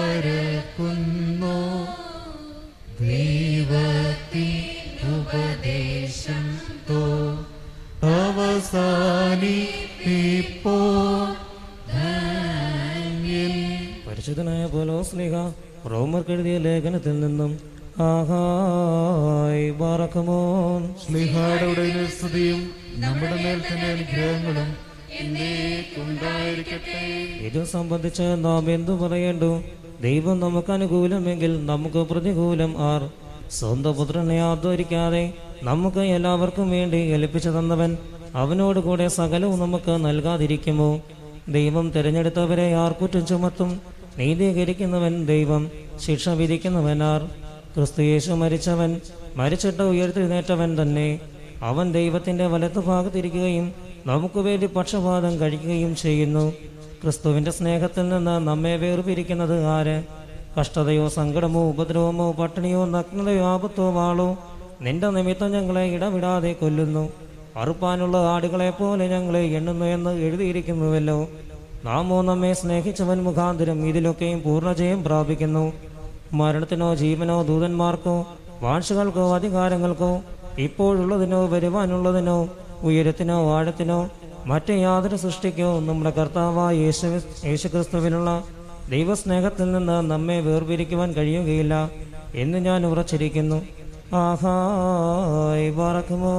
പരിശുദ്ധനായ പോലോ സ്നേഹ റോമർക്ക് എഴുതിയ ലേഖനത്തിൽ നിന്നും ആഹായ് ബാറക്കമോൻ സ്ലിഹായുടെ ഉടനെ സ്തുതിയും നമ്മുടെ മേൽ തന്നെ അനുഗ്രഹങ്ങളും എന്നേക്കുണ്ടായിരിക്കട്ടെ ഇത് സംബന്ധിച്ച് നാം എന്തു പറയേണ്ടു ദൈവം നമുക്ക് അനുകൂലമെങ്കിൽ നമുക്ക് പ്രതികൂലം ആർ സ്വന്തം പുത്രനെ ആദരിക്കാതെ നമുക്ക് എല്ലാവർക്കും വേണ്ടി ഏൽപ്പിച്ചു തന്നവൻ അവനോട് കൂടെ സകലവും നമുക്ക് നൽകാതിരിക്കുമോ ദൈവം തിരഞ്ഞെടുത്തവരെ ആർ കുറ്റം ചുമത്തും നീതീകരിക്കുന്നവൻ ദൈവം ശിക്ഷ വിധിക്കുന്നവനാർ ക്രിസ്തുയേശു മരിച്ചവൻ മരിച്ചിട്ട് ഉയർത്തെഴുന്നേറ്റവൻ തന്നെ അവൻ ദൈവത്തിന്റെ വലത്തു ഭാഗത്തിരിക്കുകയും നമുക്ക് വേണ്ടി പക്ഷപാതം കഴിക്കുകയും ചെയ്യുന്നു ക്രിസ്തുവിന്റെ സ്നേഹത്തിൽ നിന്ന് നമ്മെ വേർപിരിക്കുന്നത് ആര് കഷ്ടതയോ സങ്കടമോ ഉപദ്രവമോ പട്ടിണിയോ നഗ്നതയോ ആപത്തോ വാളോ നിന്റെ നിമിത്തം ഞങ്ങളെ ഇടവിടാതെ കൊല്ലുന്നു അറുപ്പാനുള്ള ആടുകളെ പോലെ ഞങ്ങളെ എണ്ണുന്നു എന്ന് എഴുതിയിരിക്കുന്നുവല്ലോ നാമോ നമ്മെ സ്നേഹിച്ചവൻ മുഖാന്തരം ഇതിലൊക്കെയും പൂർണ്ണജയം പ്രാപിക്കുന്നു മരണത്തിനോ ജീവനോ ദൂതന്മാർക്കോ വാഴ്ചകൾക്കോ അധികാരങ്ങൾക്കോ ഇപ്പോഴുള്ളതിനോ വരുവാനുള്ളതിനോ ഉയരത്തിനോ ആഴത്തിനോ മറ്റു യാതൊരു സൃഷ്ടിക്കോ നമ്മുടെ കർത്താവായ യേശു യേശുക്രിസ്തുവിനുള്ള ദൈവസ്നേഹത്തിൽ നിന്ന് നമ്മെ വേർപിരിക്കുവാൻ കഴിയുകയില്ല എന്ന് ഞാൻ ഉറച്ചിരിക്കുന്നു ആഹായ് പറക്കുമോ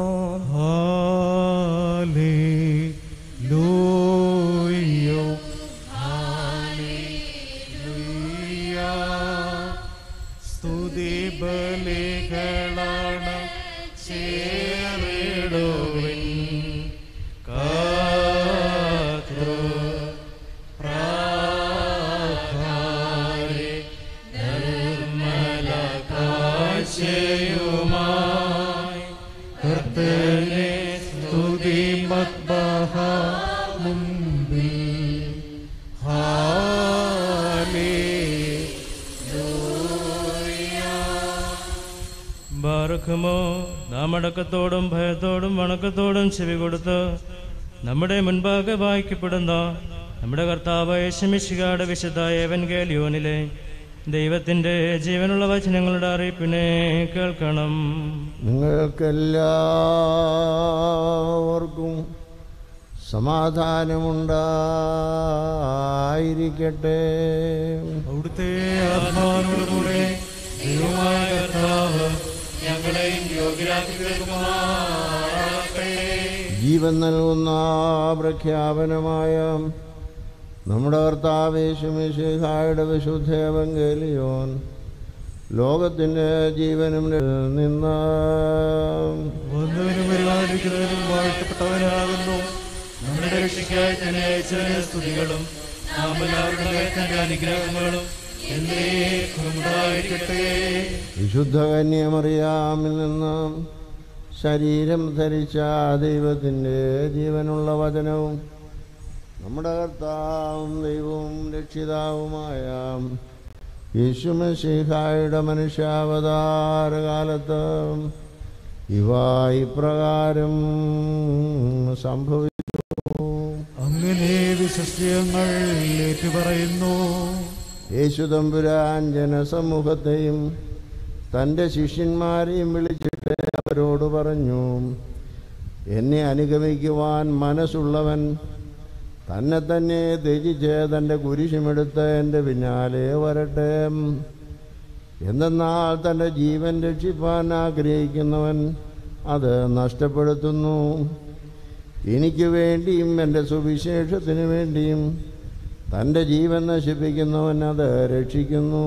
ഹല്ലേലൂയ്യ സ്തുതി ബലികളാണ് ചേറിടുവിൻ കാതൃ പ്രാകാരെ നിർമ്മല കാഴ്ചയുമായി കർത്തനെ സ്തുതി മദ്ബഹ മുമ്പിൽ ബാറക്കുമോ നാം അടക്കത്തോടും ഭയത്തോടും വണക്കത്തോടും ചെവി കൊടുത്ത് നമ്മുടെ മുൻപാകെ വായിക്കപ്പെടുന്ന നമ്മുടെ കർത്താവായ ശമിഷികാട് വിശുദ്ധ ഏവൻഗേലിയോനിലെ ദൈവത്തിൻ്റെ ജീവനുള്ള വചനങ്ങളുടെ അറിയിപ്പിനെ കേൾക്കണം നിങ്ങൾക്കെല്ലാവർക്കും സമാധാനമുണ്ടായിരിക്കട്ടെ അവിടുത്തെ ആത്മാവിനോടുകൂടെ ദൈവമായ കർത്താവ് ഞങ്ങളെയും യോഗ്യരാക്കി തീർക്കുമാറാകട്ടെ ജീവൻ നൽകുന്ന പ്രഖ്യാപനമായ നമ്മുടെ കർത്താവേശുമിശിഹായുടെ വിശുദ്ധേവങ്കേലിയോൻ ലോകത്തിൻ്റെ ജീവനും നിന്ന് വന്നവനും വരുവാനിരിക്കുന്നവനും വാഴ്ത്തപ്പെട്ടവനാകുന്നു നമ്മുടെ രക്ഷയ്ക്കായി തന്നെ അയച്ചതിന് സ്തുതികളും നാം എല്ലാവരുടെ മേൽ തന്റെ അനുഗ്രഹങ്ങളും എന്നേക്കും ഉണ്ടായിരിക്കട്ടെ വിശുദ്ധ കന്യമറിയാമിൽ നിന്ന് ശരീരം ധരിച്ച ദൈവത്തിൻ്റെ ജീവനുള്ള വചനവും നമ്മുടെ കർത്താവും ദൈവവും രക്ഷിതാവുമായ യേശുമശിഹായുടെ മനുഷ്യാവതാര കാലത്ത് ഇവ ഇപ്രകാരം സംഭവിച്ചു അങ്ങനെ വിശ്വസ്യങ്ങൾ ഏറ്റുപറയുന്നു യേശു തമ്പുരാൻ ജനസമൂഹത്തെയും തൻ്റെ ശിഷ്യന്മാരെയും വിളിച്ചിട്ട് അവരോട് പറഞ്ഞു എന്നെ അനുഗമിക്കുവാൻ മനസ്സുള്ളവൻ തന്നെ തന്നെ ത്യജിച്ച് തൻ്റെ കുരിശുമെടുത്ത് എൻ്റെ പിന്നാലെ വരട്ടെ എന്തെന്നാൽ തൻ്റെ ജീവൻ രക്ഷിപ്പാൻ ആഗ്രഹിക്കുന്നവൻ അത് നഷ്ടപ്പെടുത്തുന്നു എനിക്ക് വേണ്ടിയും എൻ്റെ സുവിശേഷത്തിന് വേണ്ടിയും തൻ്റെ ജീവൻ നശിപ്പിക്കുന്നവൻ അത് രക്ഷിക്കുന്നു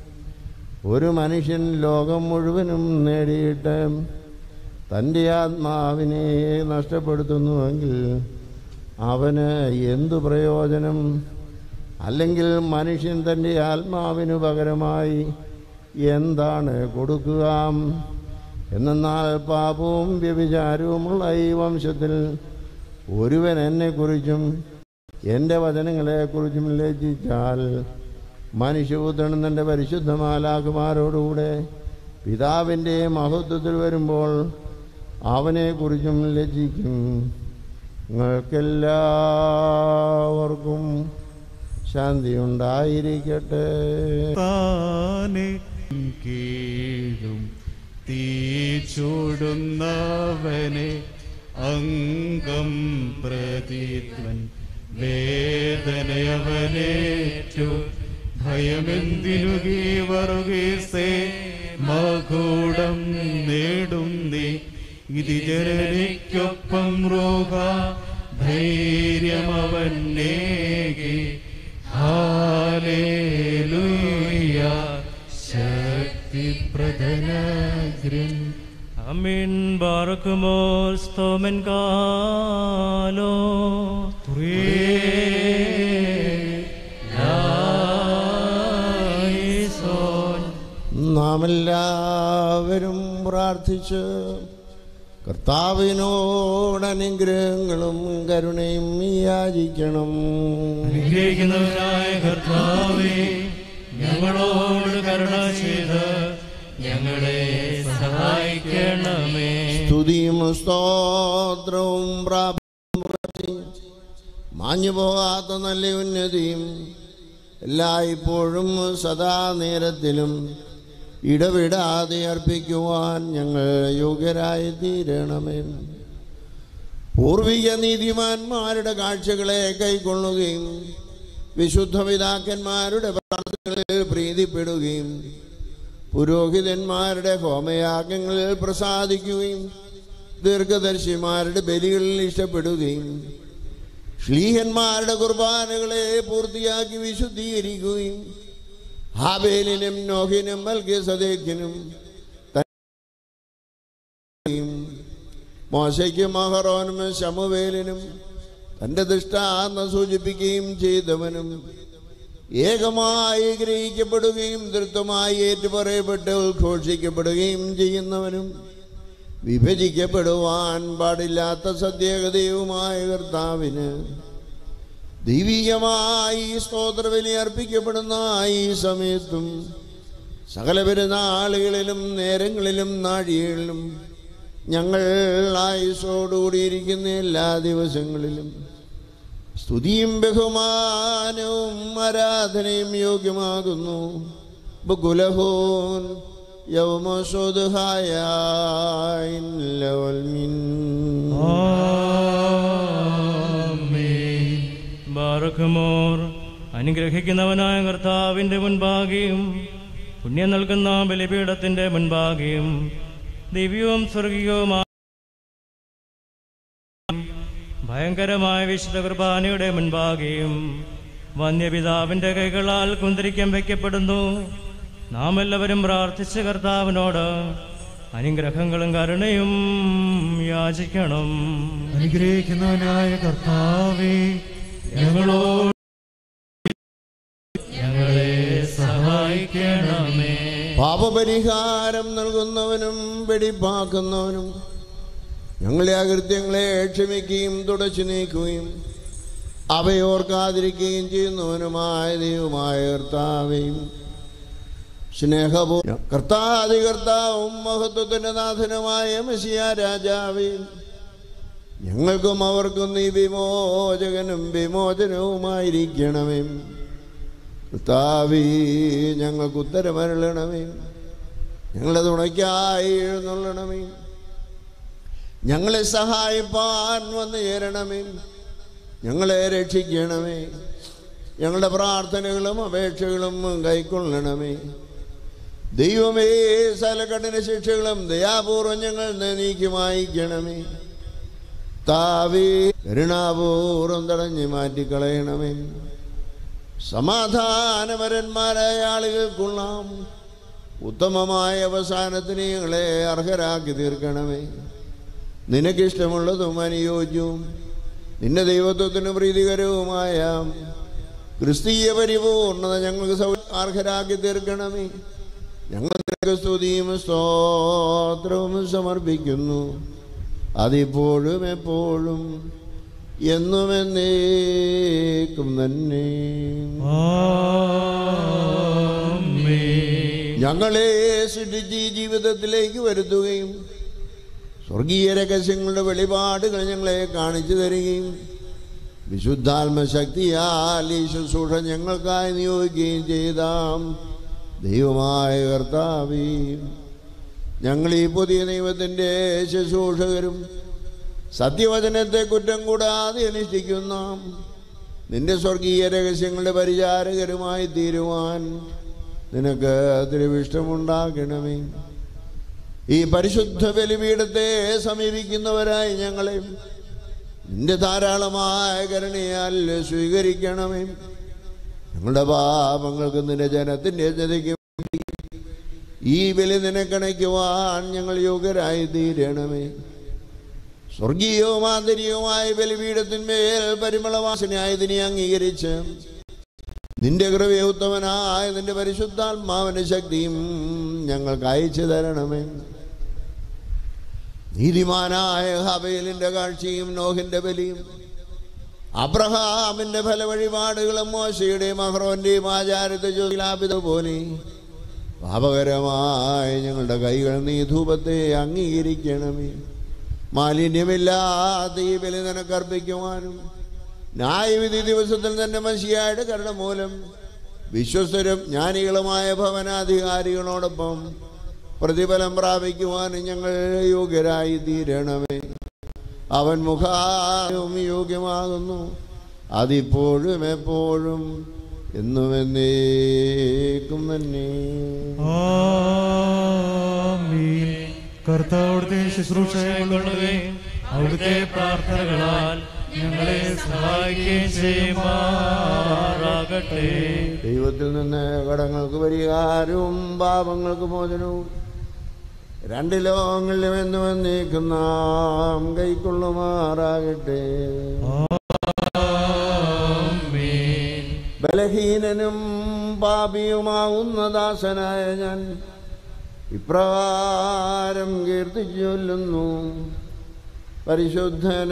ഒരു മനുഷ്യൻ ലോകം മുഴുവനും നേടിയിട്ട് തൻ്റെ ആത്മാവിനെ നഷ്ടപ്പെടുത്തുന്നുവെങ്കിൽ അവന് എന്തു പ്രയോജനം അല്ലെങ്കിൽ മനുഷ്യൻ തൻ്റെ ആത്മാവിനു പകരമായി എന്താണ് കൊടുക്കുക എന്നാൽ പാപവും വ്യഭിചാരവുമുള്ള ഈ വംശത്തിൽ ഒരുവൻ എന്നെക്കുറിച്ചും എൻ്റെ വചനങ്ങളെക്കുറിച്ചും ലജ്ജിച്ചാൽ മനുഷ്യപുത്രൻ തൻ്റെ പരിശുദ്ധമാലാകുമാരോടുകൂടെ പിതാവിൻ്റെ മഹത്വത്തിൽ വരുമ്പോൾ അവനെക്കുറിച്ചും ലജ്ജിക്കും നിങ്ങൾക്കെല്ലാവർക്കും ശാന്തി ഉണ്ടായിരിക്കട്ടെ താനെ കീഴും തീ ചൂടുന്നവനെ അംഗം പ്രതിത്വൻ വേദനയവനേറ്റു ഭയമെന്തിനു ഗീവറുകീസേ മകൂടം നേടും നീ ഇതി ജനനിക്കൊപ്പം റോഹ ധൈര്യമവൻ നേകി ഹാലേലുയ ശക്തി പ്രധനഗ്രൻ അമീൻ ബാറക്കുമോർ സ്തോമൻ കാലോ നാം എല്ലാവരും പ്രാർത്ഥിച്ച് കർത്താവിനോട് അനുഗ്രഹങ്ങളും കരുണയും യാചിക്കണം അനുഗ്രഹിക്കുന്നവനായ കർത്താവേ ഞങ്ങളോട് കരുണ ചെയ്ത് ഞങ്ങളെ സഹായിക്കണമേ സ്തുതിയും സ്തോത്രവും പ്രാപിച്ച് മാഞ്ഞു പോകാത്ത നല്ല ഉന്നതിയും എല്ലായ്പ്പോഴും സദാ നേരത്തിലും ഇടവിടാതെ അർപ്പിക്കുവാൻ ഞങ്ങൾ യോഗ്യരായി തീരണമേ പൂർവിക നീതിമാന്മാരുടെ കാഴ്ചകളെ കൈക്കൊള്ളുകയും വിശുദ്ധ പിതാക്കന്മാരുടെ പ്രാർത്ഥനകളിൽ പ്രീതിപ്പെടുകയും പുരോഹിതന്മാരുടെ ഹോമയാഗങ്ങളിൽ പ്രസാദിക്കുകയും ദീർഘദർശിമാരുടെ ബലികളിൽ ഇഷ്ടപ്പെടുകയും ശ്ലീഹന്മാരുടെ കുർബാനകളെ പൂർത്തിയാക്കി വിശുദ്ധീകരിക്കുകയും ഹാബേലിനും നോഹിനും മൽകിസദേക്കിനും മോശയ്ക്കും മഹറോനും ശമുവേലിനും തന്റെ ദൃഷ്ടാന്ന് സൂചിപ്പിക്കുകയും ചെയ്തവനും ഏകമായി ഗ്രഹിക്കപ്പെടുകയും ധൃത്വമായി ഏറ്റുപറയപ്പെട്ട് ഉദ്ഘോഷിക്കപ്പെടുകയും ചെയ്യുന്നവനും വിഭജിക്കപ്പെടുവാൻ പാടില്ലാത്ത സത്യേകതയുമായ കർത്താവിന് ദൈവികമായി സ്തോത്രബലി അർപ്പിക്കപ്പെടുന്ന ഈ സമയത്തും സകല പെരുന്നാളുകളിലും നേരങ്ങളിലും നാഴികളിലും ഞങ്ങൾ ആയുസോടുകൂടിയിരിക്കുന്ന എല്ലാ ദിവസങ്ങളിലും സ്തുതിയും ബഹുമാനവും ആരാധനയും യോഗ്യമാകുന്നു ബുകുലഹോൻ യൗമസോദുഹായ ബാറക്കുമോർ അനുഗ്രഹിക്കുന്നവനായ കർത്താവിന്റെ മുൻപാകെയും പുണ്യം നൽകുന്ന ബലിപീഠത്തിന്റെ മുൻപാകെയും ദിവ്യവും സ്വർഗീയവുമായ ഭയങ്കരമായ വിശുദ്ധ കുർബാനയുടെ മുൻപാകെയും വന്യപിതാവിന്റെ കൈകളാൽ കുന്തിരിക്കം വയ്ക്കപ്പെടുന്നു നാം എല്ലാവരും പ്രാർത്ഥിച്ച കർത്താവിനോട് അനുഗ്രഹങ്ങളും കരുണയും യാചിക്കണം അനുഗ്രഹിക്കുന്നവനായ കർത്താവേ ഞങ്ങളോട് ഞങ്ങളെ സഹായിക്കണമേ പാപപരിഹാരം നൽകുന്നവനും വെടിപ്പാക്കുന്നവനും ഞങ്ങളെ അകൃത്യങ്ങളെ ക്ഷമിക്കുകയും തുടച്ചു നീക്കുകയും അവയോർക്കാതിരിക്കുകയും ചെയ്യുന്നവനുമായ ദൈവമായ കർത്താവേയും സ്നേഹപൂ കർത്താധികർത്താവും മഹത്വത്തിന്റെ നാഥനുമായ മെസ്സിയ രാജാവേയും ഞങ്ങൾക്കും അവർക്കും നീ വിമോചകനും വിമോചനവുമായിരിക്കണമേ കർത്താവീ ഞങ്ങൾക്ക് ഉത്തരമരുളണമേ ഞങ്ങളെ തുണയ്ക്കായി എഴുന്നള്ളണമേ ഞങ്ങളെ സഹായിപ്പാൻ വന്നു ചേരണമേ ഞങ്ങളെ രക്ഷിക്കണമേ ഞങ്ങളുടെ പ്രാർത്ഥനകളും അപേക്ഷകളും കൈക്കൊള്ളണമേ ദൈവമേ സകല കഠിന ശിക്ഷകളും ദയാപൂർവം ഞങ്ങൾ നീക്കി വായിക്കണമേ താവേ കരുണാപൂർവം തടഞ്ഞു മാറ്റിക്കളയണമേ സമാധാനപരന്മാരായ ആളുകൾക്കുള്ളാം ഉത്തമമായ അവസാനത്തിന് ഞങ്ങളെ അർഹരാക്കി തീർക്കണമേ നിനക്കിഷ്ടമുള്ളതും അനുയോജ്യവും നിന്റെ ദൈവത്വത്തിന് പ്രീതികരവുമായ ക്രിസ്തീയ പരിപൂർണത ഞങ്ങൾക്ക് സൗ അർഹരാക്കി തീർക്കണമേ ഞങ്ങൾ നിനക്ക് സ്തുതിയും സ്തോത്രവും സമർപ്പിക്കുന്നു അതിപ്പോഴും എപ്പോഴും എന്നും എന്നേക്കും തന്നെ ഞങ്ങളെ സൃഷ്ടിച്ച് ഈ ജീവിതത്തിലേക്ക് വരുത്തുകയും സ്വർഗീയ രഹസ്യങ്ങളുടെ വെളിപാടുകൾ ഞങ്ങളെ കാണിച്ചു തരികയും വിശുദ്ധാത്മശക്തിയാൽ ഈ ശുശ്രൂഷ ഞങ്ങൾക്കായി നിയോഗിക്കുകയും ചെയ്താം ദൈവമായ കർത്താവീ ഞങ്ങൾ ഈ പുതിയ നിയമത്തിൻ്റെ ശുശ്രൂഷകരും സത്യവചനത്തെ കുറ്റം കൂടാതെ അനുഷ്ഠിക്കുന്ന നിന്റെ സ്വർഗീയ രഹസ്യങ്ങളുടെ പരിചാരകരുമായി തീരുവാൻ നിനക്ക് തിരുവിഷ്ടമുണ്ടാക്കണമേ ഈ പരിശുദ്ധ ബലിപീഠത്തെ സമീപിക്കുന്നവരായി ഞങ്ങളെ നിന്റെ ധാരാളമായ കരുണയാൽ സ്വീകരിക്കണമേ ഞങ്ങളുടെ പാപങ്ങൾക്ക് നിന്റെ ജനത്തിൻ്റെ ജനതയ്ക്ക് ഈ ബലി നിനക്കണയ്ക്കുവാൻ ഞങ്ങൾ യോഗ്യരായി തീരണമേ സ്വർഗീയവും ആന്തരികവുമായ ബലിപീഠത്തിന്മേൽ പരിമളവാസനയായതിനെ അംഗീകരിച്ച് നിന്റെ കൃപയുത്തമനായ നിന്റെ പരിശുദ്ധാത്മാവിന്റെ ശക്തിയും ഞങ്ങൾക്ക് അയച്ചു തരണമേ നീതിമാനായ ഹബേലിന്റെ കാഴ്ചയും നോഹിന്റെ ബലിയും അബ്രഹാമിന്റെ ഫലവഴിപാടുകളും മോശയുടെയും അഹ്റോന്റെയും ആചാരത്തെ ജ്യോതിലാപിതപോലെ പാപകരമായ ഞങ്ങളുടെ കൈകൾ നീ ധൂപത്തെ അംഗീകരിക്കണമേ മാലിന്യമില്ലാത്ത ഈ ബലി നിനക്കർപ്പിക്കുവാനും ന്യായവിധി ദിവസത്തിൽ തന്നെ മസിയായുടെ കരുണ മൂലം വിശ്വസ്തരും ജ്ഞാനികളുമായ ഭവനാധികാരികളോടൊപ്പം പ്രതിഫലം പ്രാപിക്കുവാനും ഞങ്ങൾ യോഗ്യരായി തീരണമേ അവൻ മുഖായും യോഗ്യമാകുന്നു അതിപ്പോഴും എപ്പോഴും എന്നും എന്നേക്കും തന്നെ ആമീൻ കർത്താവിടുത്തെ ശുശ്രൂഷകളുടെ അവിടുത്തെ പ്രാർത്ഥനകളാൽ ഞങ്ങളെ സഹായിക്കുകയും ചെയ്യുമാറാകട്ടെ ദൈവത്തിൽ നിന്ന് കടങ്ങൾക്ക് പരിഹാരവും പാപങ്ങൾക്ക് മോചനവും രണ്ട് ലോകങ്ങളിലും എന്നും എന്നേക്കും നാം കൈക്കൊള്ളുമാറാകട്ടെ ബലഹീനനും പാപിയുമാവുന്ന ദാസനായ ഞാൻ ഇപ്രകാരം കീർത്തിച്ചു ചൊല്ലുന്നു പരിശുദ്ധന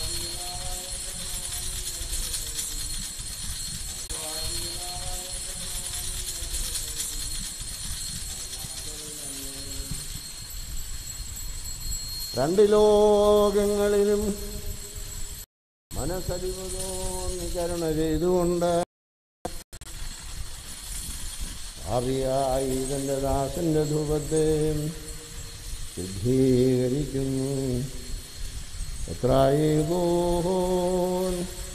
രണ്ട് ലോകങ്ങളിലും മനസ്സലിവ് തോന്നി കരുണ ചെയ്തുകൊണ്ട് ഭാവിയായി തൻ്റെ ദാസന്റെ ധൂപത്തെ ശുദ്ധീകരിക്കുന്നു എത്രായി പോൽ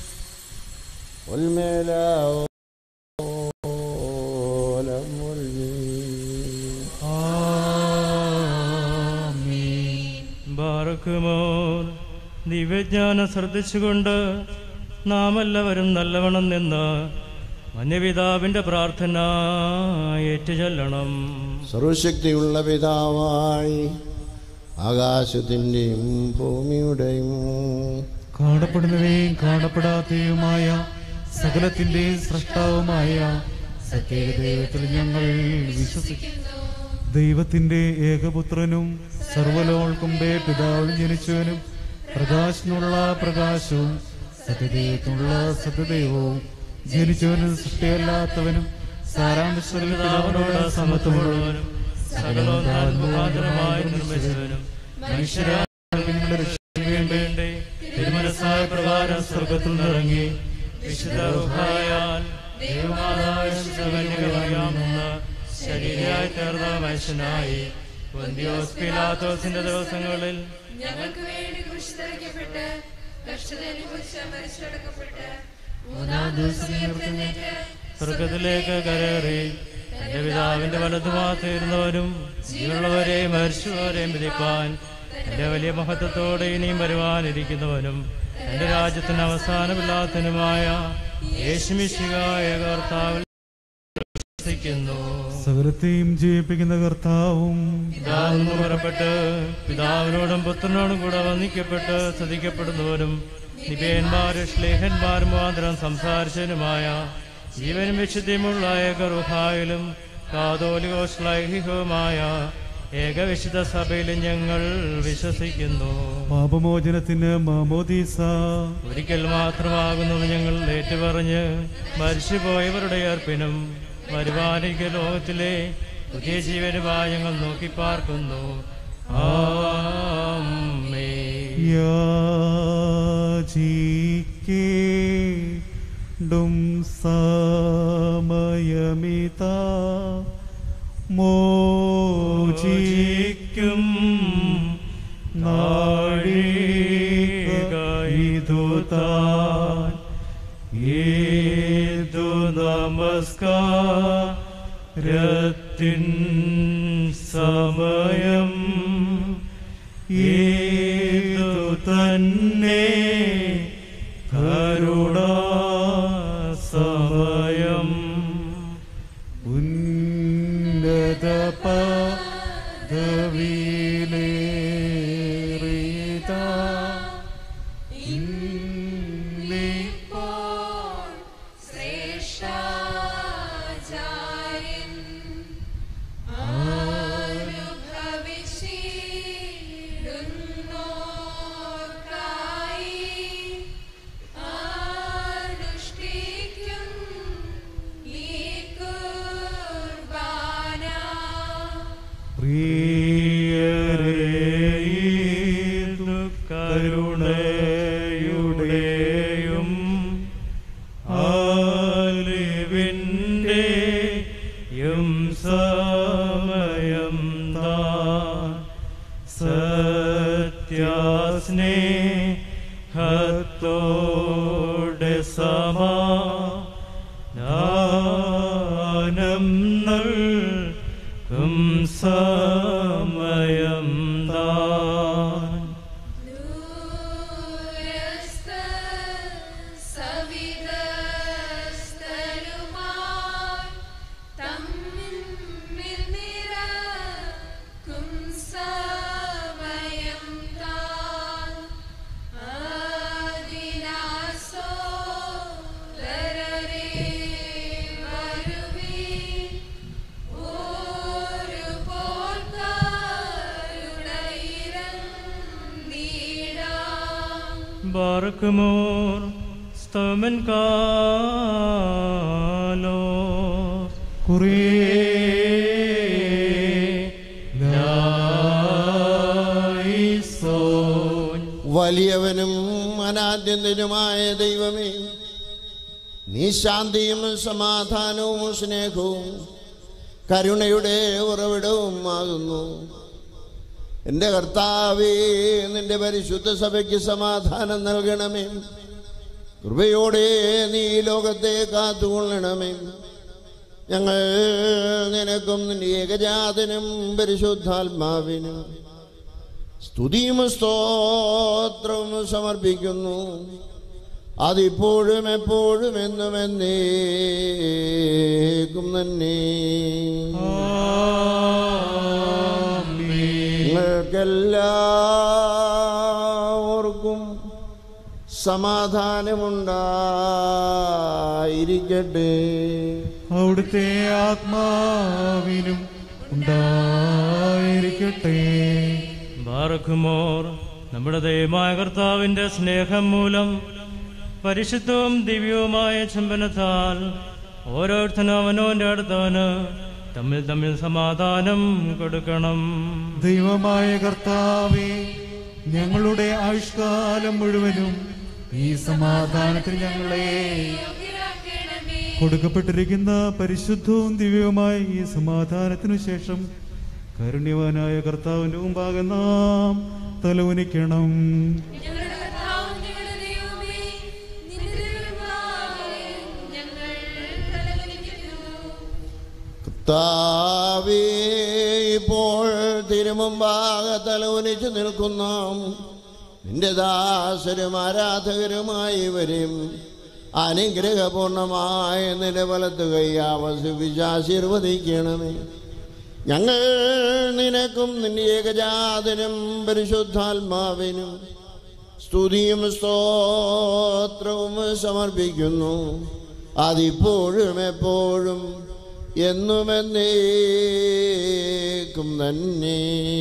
ബാറക്കുമോർ ദിവ്യജ്ഞാനം ശ്രദ്ധിച്ചുകൊണ്ട് നാം എല്ലാവരും നല്ലവണ്ണം നിന്ന് മന്യപിതാവിന്റെ പ്രാർത്ഥന ഏറ്റുചൊല്ലണം സർവശക്തിയുള്ള പിതാവായി ആകാശത്തിൻ്റെയും ഭൂമിയുടെയും കാണപ്പെടുന്നവയും കാണപ്പെടാത്തയുമായ സകലത്തിന്റെയും സൃഷ്ടാവുമായ സത്യേക ദൈവത്തിൽ ഞങ്ങൾ വിശ്വസിക്കുന്നു ദൈവത്തിന്റെ ഏകപുത്രനും സർവലോകൾക്കുമ്പേ പിതാവിൽ ജനിച്ചവനും പ്രകാശനുള്ള പ്രകാശവും സത്യദൈവത്തിനുള്ള സത്യദൈവവും ജനിച്ചവനും സൃഷ്ടിയല്ലാത്തവനും സാരാംശത്തിൽ പിതാവിനോട് സമത്വമുള്ളവനും സകലോദാത്മുഖാന്തരമായി നിർമ്മിച്ചവനും മനുഷ്യരായ വേണ്ടി തിരുമനസായ പ്രകാരം സ്വർഗത്തിൽ നിറങ്ങി വിശുദ്ധ റുഹായാൽ ദൈവമാതാവിയാമെന്ന് ശരീരയായി തീർന്ന മനുഷ്യനായി പൊന്തിയോസ് പിലാത്തോസിന്റെ ദിവസങ്ങളിൽ ഞങ്ങൾക്ക് വേണ്ടി കുരിശിതറയ്ക്കപ്പെട്ട് കഷ്ടത അനുഭവിച്ച് മരിച്ചടക്കപ്പെട്ട് മൂന്നാം ദിവസം ഉയർത്തെഴുന്നേറ്റ് സ്വർഗത്തിലേക്ക് കരേറി തന്റെ പിതാവിന്റെ വലതുഭാഗത്തിരുന്നവരും ജീവനുള്ളവരെ മരിച്ചവരെയും വിധിപ്പാൻ തന്റെ വലിയ മഹത്വത്തോടെ ഇനിയും വരുവാനിരിക്കുന്നവനും തന്റെ രാജ്യത്തിന് അവസാനമില്ലാത്തനുമായ യേശുമിശികായ കർത്താവിൽ വിശ്വസിക്കുന്നു സകലത്തെയും ജയിപ്പിക്കുന്ന കർത്താവും പിതാവിൽ നിന്ന് പുറപ്പെട്ട് പിതാവിനോടും പുത്രനോടും കൂടെ വന്ദിക്കപ്പെട്ട് സ്തുതിക്കപ്പെടുന്നവരും നിപേന്മാരും ശ്ലേഹന്മാരും മുഖാന്തരം സംസാരിച്ചവനുമായ ജീവനും വിശുദ്ധിയുമുള്ള ഏകറുഹായിലും കാതോലികോശ്ലൈഹികവുമായ ഏകവിശുദ്ധ സഭയിലും ഞങ്ങൾ വിശ്വസിക്കുന്നു പാപമോചനത്തിന് മാമോദീസ ഒരിക്കൽ മാത്രമാകുന്നത് ഞങ്ങൾ ഏറ്റുപറഞ്ഞ് മരിച്ചുപോയവരുടെ ഏർപ്പിനും വരുവാനിക ലോകത്തിലെ പുതിയ ജീവനുമായി ഞങ്ങൾ നോക്കി പാർക്കുന്നു ആമേ യാചിക്കേണ്ടും സമയമിതാ മോചിക്കും നാഴിക ഇതു താൻ നമസ്കാരത്തിൻ സമയം ഏതു തന്നെ കരുണാ സമയം ഉന്നത പദവിയിലേറിയതാ ശ്രേഷ്ഠാചാര്യൻ അനുഭവിച്ചിടുന്നോർക്കായി അനുഷ്ഠിക്കും ഈ കുർബാന പ്രിയരേതു കരുണയുടെയും ആലിവിൻ്റെയും സമയം താൻ സത്യാസ്നേഹത്തോടെ സമാനം നൽകും സമയം താൻ സവിതസ്ഥലുമായി തമ്മിൽ നിറക്കും സമയം താൻ അതിനാസോദരരെ വരുവീൻ ഒരു പോൽ കരുണയിരന്നീടാം ബാർക്കുമോർ സ്തമൻ കാലോ വലിയവനും അനാദ്യന്തനുമായ ദൈവമേ നീ ശാന്തിയും സമാധാനവും സ്നേഹവും കരുണയുടെ ഉറവിടവും ആകുന്നു എൻ്റെ കർത്താവേ നിന്റെ പരിശുദ്ധ സഭയ്ക്ക് സമാധാനം നൽകണമേ കൃപയോടെ നീ ഈ ലോകത്തെ കാത്തുകൊള്ളണമേ ഞങ്ങൾ നിനക്കും നിന്റെ ഏകജാതനും പരിശുദ്ധാത്മാവിനും സ്തുതിയും സ്തോത്രവും സമർപ്പിക്കുന്നു അതിപ്പോഴും എപ്പോഴും എന്നും എന്നേക്കും തന്നെ നിങ്ങൾക്കെല്ലാവർക്കും സമാധാനമുണ്ടായിരിക്കട്ടെ അവിടുത്തെ ആത്മാവിനും ഉണ്ടായിരിക്കട്ടെ ബാറക്കുമോർ നമ്മുടെ ദൈവമായ കർത്താവിന്റെ സ്നേഹം മൂലം പരിശുദ്ധവും ദിവ്യവുമായ ചുംബനത്താൽ ഓരോരുത്തനും അവനോന്റെ അടുത്തവന് തമ്മിൽ തമ്മിൽ സമാധാനം കൊടുക്കണം ദൈവമായ കർത്താവേ ഞങ്ങളുടെ ആയുഷ്കാലം മുഴുവനും ഈ സമാധാനത്തിൽ ഞങ്ങളെ കൊടുക്കപ്പെട്ടിരിക്കുന്ന പരിശുദ്ധവും ദിവ്യവുമായ ഈ സമാധാനത്തിനു ശേഷം കരുണ്യവാനായ കർത്താവിന്റെ മുമ്പാകെ നാം തലവുനിക്കണം ഞങ്ങളുടെ കർത്താവും ഞങ്ങളുടെ ദൈവമേ, നിന്റെ തിരുമുമ്പാകെ ഞങ്ങൾ തലകുനിക്കുന്നു. കർത്താവേ ഇപ്പോൾ തിരുമുമ്പാകെ തലവനിച്ച് നിൽക്കുന്ന നിന്റെ ദാസരും ആരാധകരുമായി വരും അനുഗ്രഹപൂർണമായ നിന്റെ വലത്ത് കൈയാവസിപ്പിച്ചാശീർവദിക്കണമേ ഞങ്ങൾ നിനക്കും നിന്റെ ഏകജാതനും പരിശുദ്ധാത്മാവിനും സ്തുതിയും സ്തോത്രവും സമർപ്പിക്കുന്നു അതിപ്പോഴും എപ്പോഴും എന്നും എന്നേക്കും തന്നെ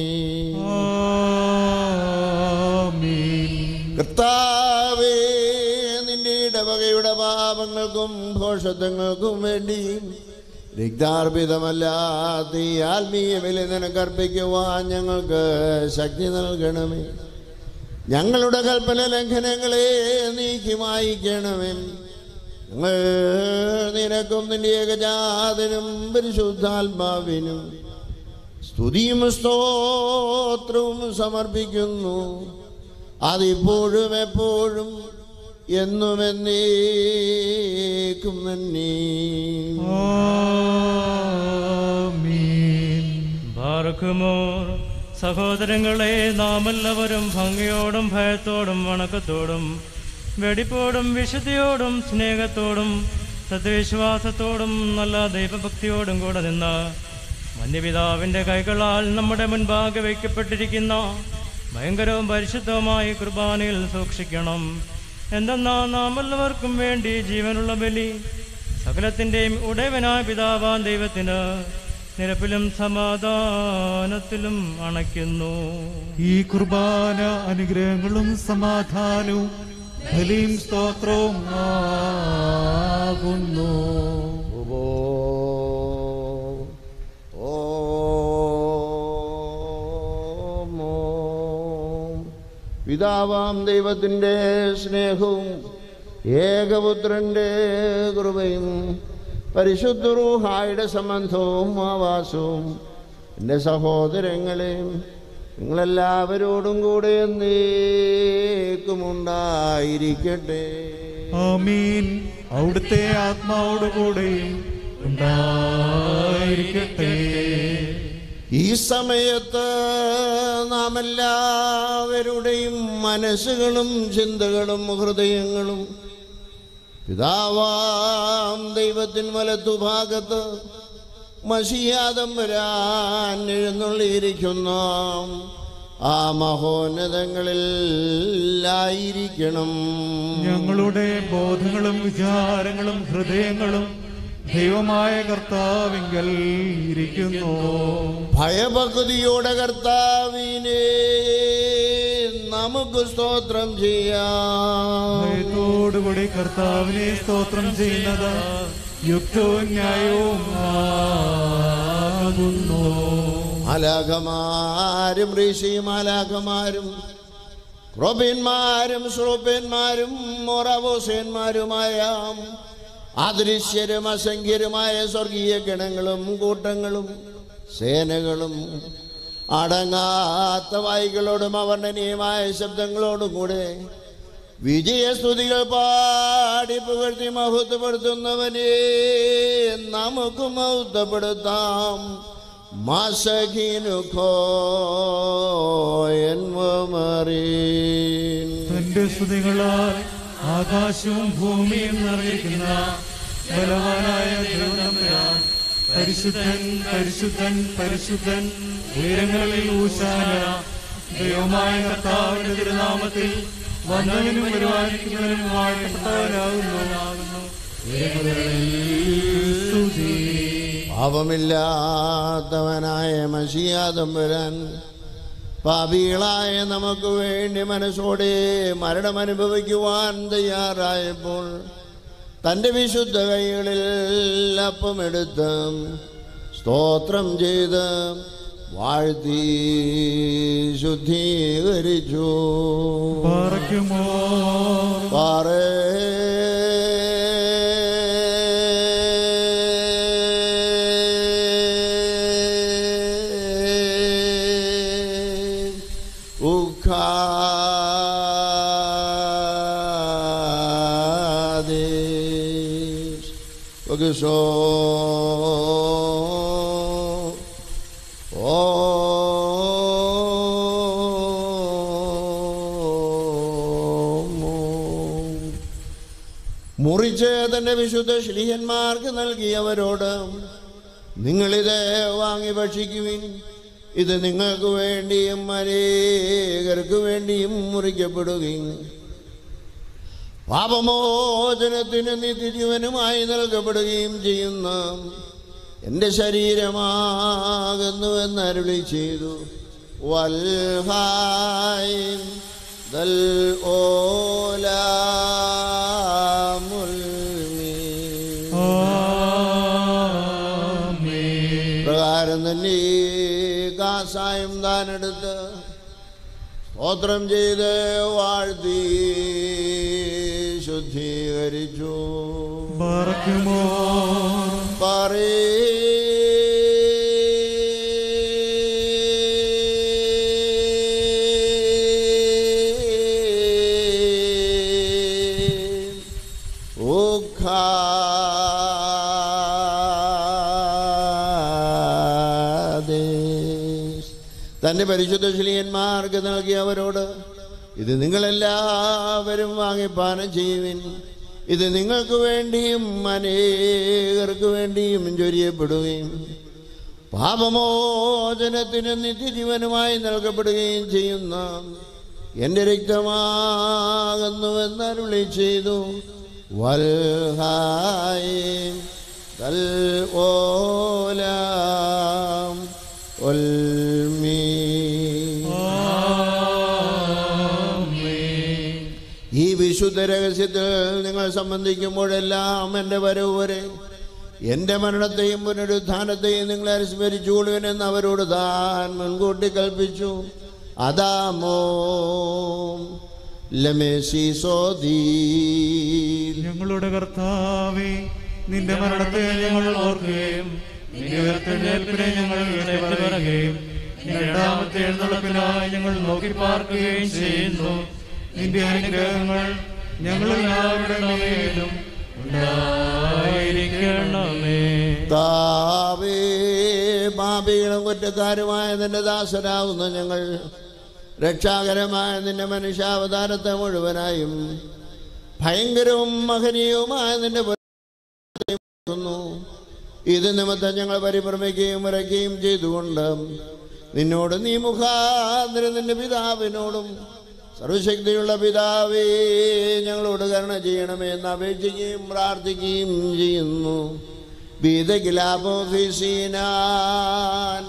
കർത്താവേ നിന്റെ ഇടവകയുടെ പാപങ്ങൾക്കും ഭോഷത്വങ്ങൾക്കും വേണ്ടി രക്താർപ്പിതമല്ലാത്ത ഈ ആത്മീയ വില നിനക്കർപ്പിക്കുവാൻ ഞങ്ങൾക്ക് ശക്തി നൽകണമേ ഞങ്ങളുടെ കൽപ്പന ലംഘനങ്ങളെ നീക്കി മായിക്കണമേ ഞങ്ങൾ നിനക്കും നിന്റെ ഏകജാതനും പരിശുദ്ധാത്മാവിനും സ്തുതിയും സ്തോത്രവും സമർപ്പിക്കുന്നു അതിപ്പോഴും എപ്പോഴും എന്നുമെന്നേക്കും തന്നെ ബാർക്കുമോർ സഹോദരങ്ങളെ നാം എല്ലാവരും ഭംഗിയോടും ഭയത്തോടും വണക്കത്തോടും വെടിപ്പോടും വിശുദ്ധിയോടും സ്നേഹത്തോടും സത്യവിശ്വാസത്തോടും നല്ല ദൈവഭക്തിയോടും കൂടെ നിന്ന് മന്യപിതാവിൻ്റെ കൈകളാൽ നമ്മുടെ മുൻപാകെ വയ്ക്കപ്പെട്ടിരിക്കുന്ന ഭയങ്കരവും പരിശുദ്ധവുമായ കുർബാനയിൽ സൂക്ഷിക്കണം എന്തെന്നാ നാം എല്ലാവർക്കും വേണ്ടി ജീവനുള്ള ബലി സകലത്തിൻ്റെയും ഉടയവനായ പിതാവാൻ ദൈവത്തിന് നിരപ്പിലും സമാധാനത്തിലും അണയ്ക്കുന്നു ഈ കുർബാന അനുഗ്രഹങ്ങളും സമാധാനവും ബലിയും സ്തോത്രവും ആകുന്നു പിതാവാം ദൈവത്തിൻ്റെ സ്നേഹവും ഏകപുത്രൻ്റെ കൃപയും പരിശുദ്ധ റൂഹായുടെ സംബന്ധവും ആവാസവും എൻ്റെ സഹോദരങ്ങളെയും നിങ്ങളെല്ലാവരോടും കൂടെ എന്നേക്കുമുണ്ടായിരിക്കട്ടെ ആമീൻ അവിടുത്തെ ആത്മാവോടുകൂടെയും ഉണ്ടായിരിക്കട്ടെ ഈ സമയത്ത് നാം എല്ലാവരുടെയും മനസ്സുകളും ചിന്തകളും ഹൃദയങ്ങളും പിതാവാം ദൈവത്തിൻ വലത്തുഭാഗത്ത് മഷിയാതം വരാൻ എഴുന്നള്ളിയിരിക്കുന്ന ആ മഹോന്നതങ്ങളിൽ ആയിരിക്കണം ഞങ്ങളുടെ ബോധങ്ങളും വിചാരങ്ങളും ഹൃദയങ്ങളും ദൈവമായ കർത്താവിങ്കൽ ഇരിക്കുന്നു ഭയഭക്തിയോടെ കർത്താവിനെ നമുക്ക് സ്തോത്രം ചെയ്യാം ഭയത്തോടുകൂടി കർത്താവിനെ സ്തോത്രം ചെയ്യുന്നത് യുക്തവും ന്യായവും ആകുന്നു മാലാഖമാരും ഋഷിമാലാഖമാരും ക്രോബന്മാരും ശ്രോപ്പന്മാരും മൊറവോസന്മാരുമായ അദൃശ്യരും അസംഖ്യരുമായ സ്വർഗീയ ഗണങ്ങളും കൂട്ടങ്ങളും സേനകളും അടങ്ങാത്ത വായികളോടും അവർണ്ണനീയമായ ശബ്ദങ്ങളോടും കൂടെ വിജയസ്തുതികൾ പാടി പുകഴ്ത്തി മഹത്വപ്പെടുത്തുന്നവനെ നമുക്ക് മഹത്വപ്പെടുത്താം മാസഖീനുഖോയൻവമറീൻ തന്റെ സ്തുതികളാൽ ആകാശവും ഭൂമിയും നിറഞ്ഞിരിക്കുന്ന ബലവാനായ ദൈവനമ്പരാൻ പരിശുദ്ധൻ പരിശുദ്ധൻ പരിശുദ്ധൻ ഉയരങ്ങളിൽ ഊശാന ദൈവമായ കർത്താവിന്റെ തിരുനാമത്തിൽ വന്നവനും വരുവാനിരിക്കുന്നവനും വാഴ്ത്തപ്പെട്ടവനാകുന്നു ഉയരങ്ങളിൽ സ്തുതി പാപമില്ലാത്തവനായ മഷിയാതം വരാൻ പാപികളായ നമുക്ക് വേണ്ടി മനസ്സോടെ മരണം അനുഭവിക്കുവാൻ തയ്യാറായപ്പോൾ തൻ്റെ വിശുദ്ധ കൈകളിൽ അപ്പമെടുത്ത് സ്തോത്രം ചെയ്ത് വാഴ്ത്തി ശുദ്ധീകരിച്ചു പാറയ്ക്കുമോ പാറേ Ukades Oguso മുറിച്ച് തന്റെ വിശുദ്ധ ശ്ലീഹന്മാർക്ക് നൽകിയവരോട് നിങ്ങളിത് വാങ്ങി ഭക്ഷിക്കുവിൻ ഇത് നിങ്ങൾക്ക് വേണ്ടിയും അനേകർക്ക് വേണ്ടിയും മുറിക്കപ്പെടുകയും പാപമോചനത്തിന് നിത്യജീവനുമായി നൽകപ്പെടുകയും ചെയ്യുന്ന എൻ്റെ ശരീരമാകുന്നുവെന്ന് അരുളി ചെയ്തു വൽഹായ് ദൽ പ്രകാരം തന്നെ ഈ കാസായം താനെടുത്ത് സ്തോത്രം ചെയ്ത് വാഴ്ത്തി ശുദ്ധീകരിച്ചു പാറയ്ക്കുമോ പറേ തൻ്റെ പരിശുദ്ധ ശിലിയന്മാർക്ക് നൽകിയവരോട് ഇത് നിങ്ങളെല്ലാവരും വാങ്ങിപ്പാനം ചെയ്യുവിൻ ഇത് നിങ്ങൾക്ക് വേണ്ടിയും അനേകർക്ക് വേണ്ടിയും ചൊരിയപ്പെടുകയും പാപമോചനത്തിന് നിത്യജീവനുമായി നൽകപ്പെടുകയും ചെയ്യുന്ന എൻ്റെ രക്തമാകുന്നുവെന്നരുളി ചെയ്തു വൽഹായി തൽ ഓലാം ഒൽമീ ഈ വിശുദ്ധ രഹസ്യത്തിൽ നിങ്ങൾ സംബന്ധിക്കുമ്പോഴെല്ലാം എൻ്റെ വരവ് വരെ എൻ്റെ മരണത്തെയും പുനരുത്ഥാനത്തെയും നിങ്ങൾ അനുസ്മരിച്ചുകൊള്ളുവനെന്ന് അവരോട് താൻ മുൻകൂട്ടി കൽപ്പിച്ചു അതാമോ ലമേശി സോദീ ഞങ്ങളുടെ കർത്താവേ നിന്റെ മരണത്തെ ഞങ്ങൾ ഓർക്കുകയും നിന്റെ ഉയർത്തെഴുന്നേൽപ്പിനെ ഞങ്ങൾ പറയുകയും രണ്ടാമത്തെ എഴുന്നള്ളപ്പിനായി ഞങ്ങൾ നോക്കി പാർക്കുകയും ചെയ്യുന്നു നിന്റെ അനുഗ്രഹങ്ങൾ ഞങ്ങളെല്ലാവരുടെ മേലും ഉണ്ടായിരിക്കണമേ താവേ പാപികളും കുറ്റക്കാരുമായ നിന്റെ ദാസരാകുന്ന ഞങ്ങൾ രക്ഷാകരമായ നിന്റെ മനുഷ്യാവതാരത്തെ മുഴുവനായും ഭയങ്കരവും മഹനീയവുമായ നിന്റെ പുരസ്കാരത്തെ ഓർക്കുന്നു. ഇത് നിമിത്തം ഞങ്ങൾ പരിഭ്രമിക്കുകയും വിറയ്ക്കുകയും ചെയ്തുകൊണ്ട് നിന്നോട് നീ മുഖാന്തരം നിന്റെ പിതാവിനോടും സർവശക്തിയുള്ള പിതാവേ ഞങ്ങളോട് കരുണ ചെയ്യണമേ എന്ന് അപേക്ഷിക്കുകയും പ്രാർത്ഥിക്കുകയും ചെയ്യുന്നു ബീതകിലാപോഫീസീനാൻ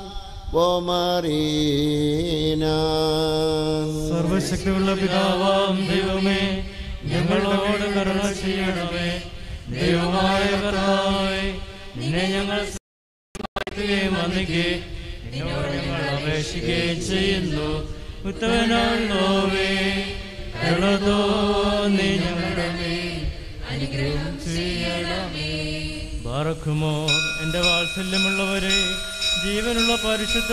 ഓമറീനാൻ സർവശക്തിയുള്ള പിതാവാം ദൈവമേ ഞങ്ങളോട് കരുണ ചെയ്യണമേ ദൈവമായ കർത്താവേ നിന്നെ ഞങ്ങൾ സ്തുതിക്കുകയും വന്ദിക്കുകയും നിന്നോട് ഞങ്ങൾ അപേക്ഷിക്കുകയും ചെയ്യുന്നു ഉത്തമനാളോവേ കരുണ തോന്നി ഞങ്ങളുടെ മേൽ അനുഗ്രഹം ചെയ്യണമേ ബാറക്കുമോ എന്റെ വാത്സല്യമുള്ളവരെ ജീവനുള്ള പരിശുദ്ധ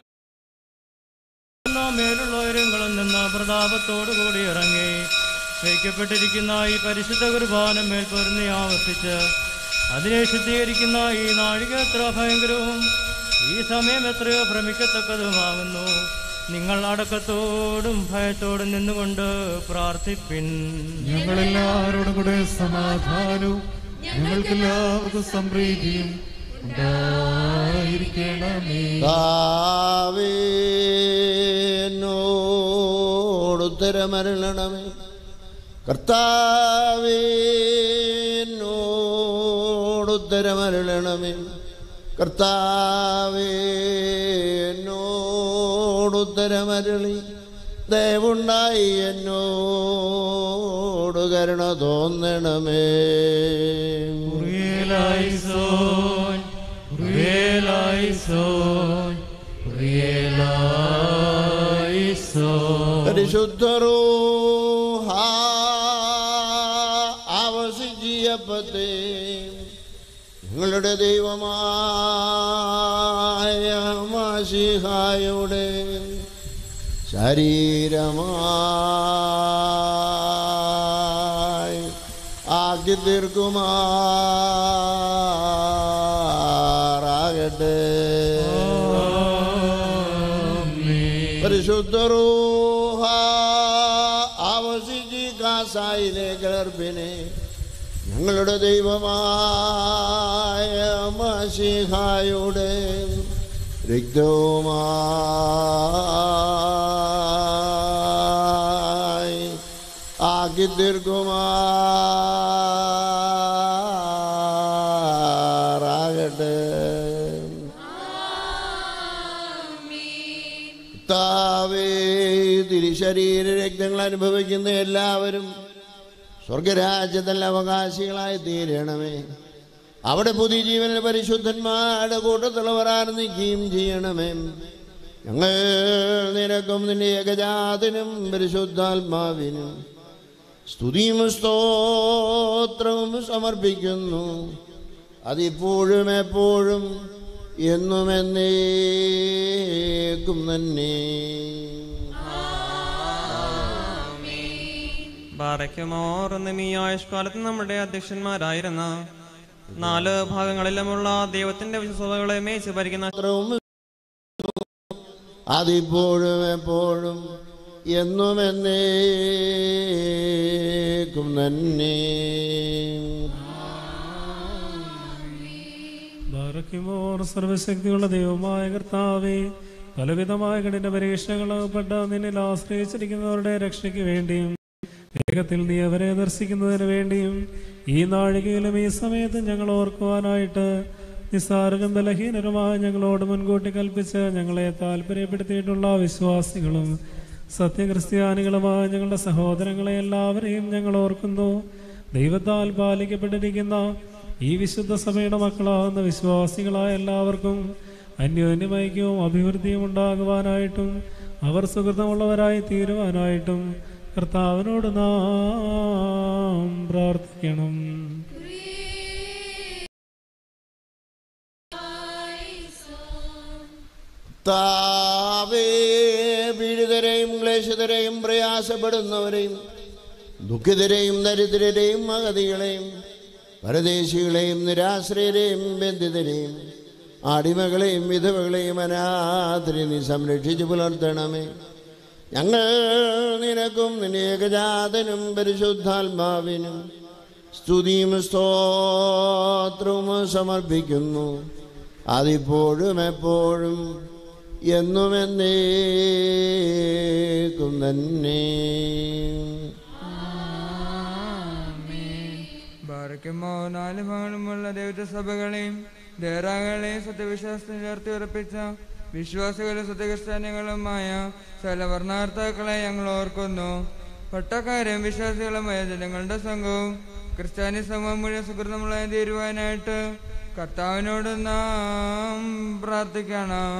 മേലുള്ള ഉയരങ്ങളിൽ നിന്ന് പ്രതാപത്തോടുകൂടി ഇറങ്ങി വയ്ക്കപ്പെട്ടിരിക്കുന്ന ഈ പരിശുദ്ധ കുർബാന മേൽ പൊരുന്നി ആവർത്തിച്ച് അതിനെ ശുദ്ധീകരിക്കുന്ന ഈ നാഴിക എത്ര ഭയങ്കരവും ഈ സമയം എത്രയോ ഭ്രമിക്കത്തക്കതുമാകുന്നു നിങ്ങൾ അടക്കത്തോടും ഭയത്തോടും നിന്നുകൊണ്ട് പ്രാർത്ഥിപ്പിൻ ഞങ്ങളെല്ലാവരോടും കൂടെ സമാധാനവും ഞങ്ങൾക്കെല്ലാവർക്കും സംപ്രീതിയും ഉണ്ടായിരിക്കണമേ കർത്താവേനോടുത്തരമരുളണമേ കർത്താവേനോടുത്തരമരുളണമേ കർത്താവേനോടുത്തരമരുളി ദയവുണ്ടായി എന്നോട് കരുണ തോന്നണമേ Realize-on, realize-on, realize-on. പരിശുദ്ധരൂഹ ആവസിച്ചിയപ്പത്തെ ഞങ്ങളുടെ ദൈവമായ മാഷിഹായുടെ ശരീരമായി ആക്കി തീർക്കുമാറാകട്ടെ പരിശുദ്ധരൂഹ ആവസിച്ച് കാസായിലെ കിളർപ്പിനെ ഞങ്ങളുടെ ദൈവമായ മഷിഹായുടെ രക്തവുമായി ആക്കി തീർക്കുമാറാകട്ടെ താവേ തിരുശരീര രക്തങ്ങൾ അനുഭവിക്കുന്ന എല്ലാവരും സ്വർഗരാജ്യത്തിൽ അവകാശികളായി തീരണമേ അവിടെ പുതിയ ജീവനിൽ പരിശുദ്ധന്മാരുടെ കൂട്ടത്തിലുള്ളവർ ആനന്ദിക്കുകയും ചെയ്യണമേ ഞങ്ങൾ നിനക്കും നിന്റെ ഏകജാതനും പരിശുദ്ധാത്മാവിനും സ്തുതിയും സ്തോത്രവും സമർപ്പിക്കുന്നു അതിപ്പോഴും എപ്പോഴും എന്നും എന്നേക്കും തന്നെ ബാറയ്ക്കുമോർ എന്നും ഈ ആയുഷ്കാലത്ത് നമ്മുടെ അധ്യക്ഷന്മാരായിരുന്ന നാല് ഭാഗങ്ങളിലുമുള്ള ദൈവത്തിന്റെ വിശ്വസതകളെ മേച്ച് ഭരിക്കുന്ന അതിപ്പോഴും എപ്പോഴും എന്നും എന്നേക്കും തന്നെ ബാറക്കിമോർ സർവശക്തിയുള്ള ദൈവമായ കർത്താവേ പലവിധമായ കഠിന പരീക്ഷകളപ്പെട്ട നിന്നിൽ ആശ്രയിച്ചിരിക്കുന്നവരുടെ രക്ഷയ്ക്ക് വേണ്ടിയും വേഗത്തിൽ നീ അവരെ ദർശിക്കുന്നതിന് വേണ്ടിയും ഈ നാഴികയിലും ഈ സമയത്ത് ഞങ്ങൾ ഓർക്കുവാനായിട്ട് നിസ്സാരരും ബലഹീനരുമായ ഞങ്ങളോട് മുൻകൂട്ടി കൽപ്പിച്ച് ഞങ്ങളെ താല്പര്യപ്പെടുത്തിയിട്ടുള്ള വിശ്വാസികളും സത്യക്രിസ്ത്യാനികളുമായ ഞങ്ങളുടെ സഹോദരങ്ങളെ എല്ലാവരെയും ഞങ്ങൾ ഓർക്കുന്നു ദൈവത്താൽ പാലിക്കപ്പെട്ടിരിക്കുന്ന ഈ വിശുദ്ധ സഭയുടെ മക്കളാകുന്ന വിശ്വാസികളായ എല്ലാവർക്കും അന്യോന്യമൈക്യവും അഭിവൃദ്ധിയും ഉണ്ടാകുവാനായിട്ടും അവർ സുഹൃതമുള്ളവരായി തീരുവാനായിട്ടും കർത്താവിനോട് നാം പ്രാർത്ഥിക്കണം താവേ പീഡിതരെയും ക്ലേശിതരെയും പ്രയാസപ്പെടുന്നവരെയും ദുഃഖിതരെയും ദരിദ്രരെയും അഗതികളെയും പരദേശികളെയും നിരാശ്രയരെയും ബന്ധിതരെയും അടിമകളെയും വിധവകളെയും അനാഥരെ നീ സംരക്ഷിച്ചു പുലർത്തണമേ ഞങ്ങൾ നിനക്കും നിന്റെ ഏകജാതനും പരിശുദ്ധാത്മാവിനും സ്തുതിയും സ്തോത്രവും സമർപ്പിക്കുന്നു അതിപ്പോഴും എപ്പോഴും എന്നും എന്നേക്കും തന്നെ ബാരക്കുമോ നാല് ഭാഗങ്ങളുമുള്ള ദൈവത്തെ സഭകളെയും ദേറാകളെയും സത്യവിശ്വാസത്തിൽ ചേർത്തി ഉറപ്പിച്ച വിശ്വാസികളും സത്യക്രിസ്ത്യാനികളുമായ ചില വർണ്ണാർത്ഥാക്കളെ ഞങ്ങൾ ഓർക്കുന്നു പട്ടക്കാരും വിശ്വാസികളുമായ ജനങ്ങളുടെ സംഘവും ക്രിസ്ത്യാനി സമൂഹം മുഴുവൻ സുഹൃതമുള്ള തീരുവാനായിട്ട് കർത്താവിനോട് നാം പ്രാർത്ഥിക്കണം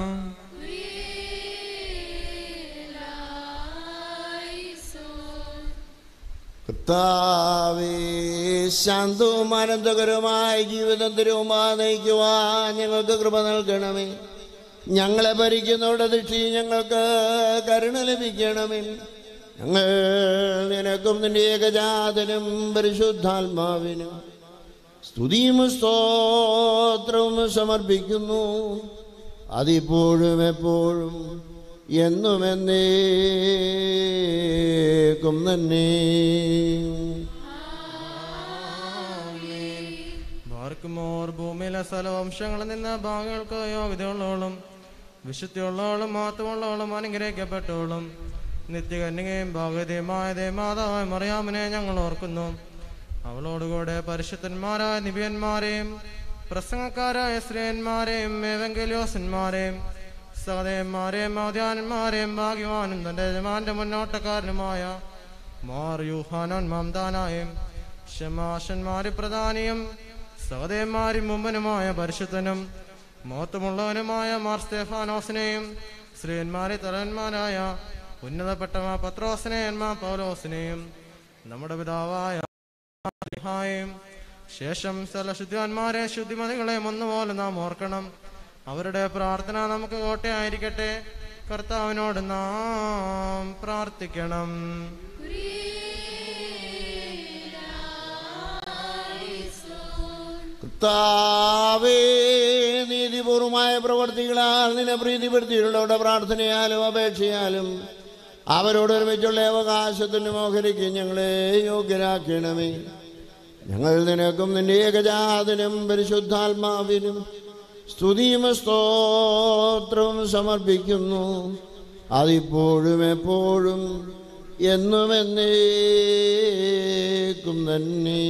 കർത്താവേ ശാന്തവും ആനന്ദകരവുമായ ജീവിതം തിരുവുമാ നയിക്കുവാൻ ഞങ്ങൾക്ക് കൃപ നൽകണമേ ഞങ്ങളെ ഭരിക്കുന്നവരുടെ ദൃഷ്ടി ഞങ്ങൾക്ക് കരുണ ലഭിക്കണമേ ഞങ്ങൾ നിനക്കും നിന്റെ ഏകജാതനും പരിശുദ്ധാത്മാവിനും സ്തുതിയും സ്തോത്രവും സമർപ്പിക്കുന്നു അതിപ്പോഴും എപ്പോഴും എന്നും എന്നേക്കും തന്നെ ബാർക്കുമോർ ഭൂമിയിലെ സ്ഥലവംശങ്ങളിൽ നിന്ന് ഭാഗങ്ങൾക്ക് യോഗ്യതയുള്ളവളും വിശുദ്ധിയുള്ളവളും മാത്രമുള്ളവളും അനുഗ്രഹിക്കപ്പെട്ടവളും നിത്യകന്യകയും ഭാഗതയുമായ ദേമാതാവായ മറിയാമിനെ ഞങ്ങൾ ഓർക്കുന്നു അവളോടുകൂടെ പരിശുദ്ധന്മാരായ നിബിയന്മാരെയും പ്രസംഗക്കാരായ സ്ത്രീയന്മാരെയും ഏവെങ്കലിയോസന്മാരെയും സഹദേവന്മാരെയും ആദ്യാനന്മാരെയും ഭാഗ്യവാനും തന്റെ യജമാന്റെ മുന്നോട്ടക്കാരനുമായ മാർ യൂഹാനോൻ മംദാനായും ഷമാഷന്മാരി പ്രധാനിയും സഹദേവന്മാരി മുമ്പനുമായ പരിശുദ്ധനും മോത്തമുള്ളവനുമായ മാർ സ്തേഫാനോസിനെയും ശ്രീയന്മാരി തലവന്മാരായ ഉന്നതപ്പെട്ട മാ പത്രോസിനെയും മാ പൗലോസിനെയും നമ്മുടെ പിതാവായ യും ശേഷം സ്ഥല ശുദ്ധിവാന്മാരെ ശുദ്ധിമതികളെയും ഒന്നുപോലെ നാം ഓർക്കണം അവരുടെ പ്രാർത്ഥന നമുക്ക് കോട്ടയായിരിക്കട്ടെ കർത്താവിനോട് നാം പ്രാർത്ഥിക്കണം കർത്താവേ നീതിപൂർവമായ പ്രവർത്തികളാൽ നിന്നെ പ്രീതിപ്പെടുത്തിയിട്ടുള്ളവരുടെ പ്രാർത്ഥനയാലും അപേക്ഷയാലും അവരോട് ഒരുമിച്ചുള്ള അവകാശത്തിന് മോഹരിക്ക് ഞങ്ങളെ യോഗ്യരാക്കണമേ ഞങ്ങൾ നിനക്കും നിന്റെ ഏകജാതനും പരിശുദ്ധാത്മാവിനും സ്തുതിയും സ്തോത്രവും സമർപ്പിക്കുന്നു അതിപ്പോഴും എപ്പോഴും എന്നും എന്നേക്കും തന്നെ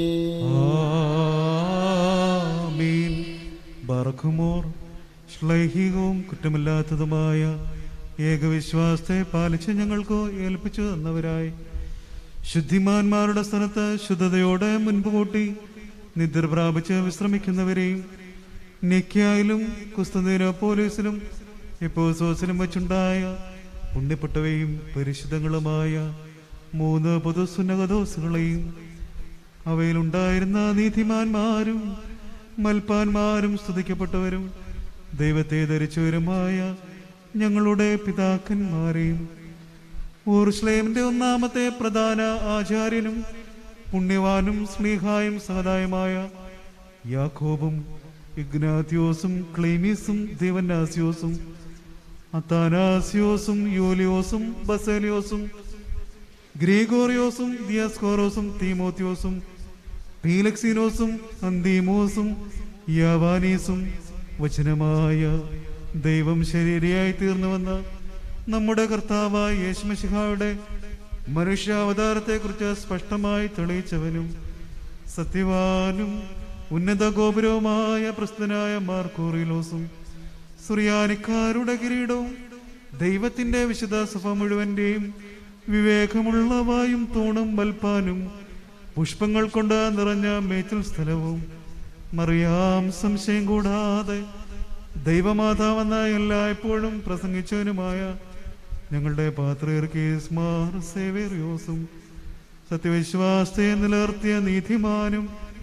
ആമീൻ ബർഖുമോർ ശ്ലൈഹികവും കുറ്റമില്ലാത്തതുമായ ഏകവിശ്വാസത്തെ പാലിച്ച് ഞങ്ങൾക്ക് ഏൽപ്പിച്ചു തന്നവരായി ശുദ്ധിമാന്മാരുടെ സ്ഥലത്ത് ശുദ്ധതയോടെ മുൻപ് കൂട്ടി നിദ്ര പ്രാപിച്ച് വിശ്രമിക്കുന്നവരെയും നിക്കായാലും കുസ്തനീരോപോലീസിലും എപ്പോസോസിലും വെച്ചുണ്ടായ പുണ്യപ്പെട്ടവയും പരിശുദ്ധങ്ങളുമായ മൂന്ന് പൊതുസുന്നകദോസുകളെയും അവയിലുണ്ടായിരുന്ന നീതിമാന്മാരും മൽപ്പാന്മാരും സ്തുതിക്കപ്പെട്ടവരും ദൈവത്തെ ധരിച്ചവരുമായ ഞങ്ങളുടെ പിതാക്കന്മാരെയും ഊർസ്ലേമിന്റെ ഒന്നാമത്തെ പ്രധാന ആചാര്യനും പുണ്യവാനും സ്നേഹായും സഹതായുമായ യാക്കോബും ഇഗ്നാത്യോസും ക്ലീമീസും ദേവന്നാസ്യോസും അത്താനാസിയോസും യൂലിയോസും ബസേലിയോസും ഗ്രീഗോറിയോസും ദിയാസ്കോറോസും തീമോത്യോസും പീലക്സീനോസും അന്തീമോസും യാവാനീസും വചനമായ ദൈവം ശരീരയായി തീർന്നുവന്ന നമ്മുടെ കർത്താവായ യേശുമശിഹായുടെ മനുഷ്യാവതാരത്തെക്കുറിച്ച് സ്പഷ്ടമായി തെളിയിച്ചവനും സത്യവാനും ഉന്നത ഗോപുരവുമായ പ്രസ്തനായ മാർക്കോറിലോസും സുറിയാനിക്കാരുടെ കിരീടവും ദൈവത്തിന്റെ വിശുദ്ധ സഭ മുഴുവന്റെയും വിവേകമുള്ള വായും തൂണും വൽപ്പാനും പുഷ്പങ്ങൾ കൊണ്ട് നിറഞ്ഞ മേച്ചിൽ സ്ഥലവും മറിയാം സംശയം കൂടാതെ ദൈവമാതാവെന്ന എല്ലായ്പ്പോഴും പ്രസംഗിച്ചവനുമായ ഞങ്ങളുടെ പാത്രീർക്കീസ് മാർ സേവേറിയോസും സത്യവിശ്വാസത്തെ നിലനിർത്തിയ നീതിമാനും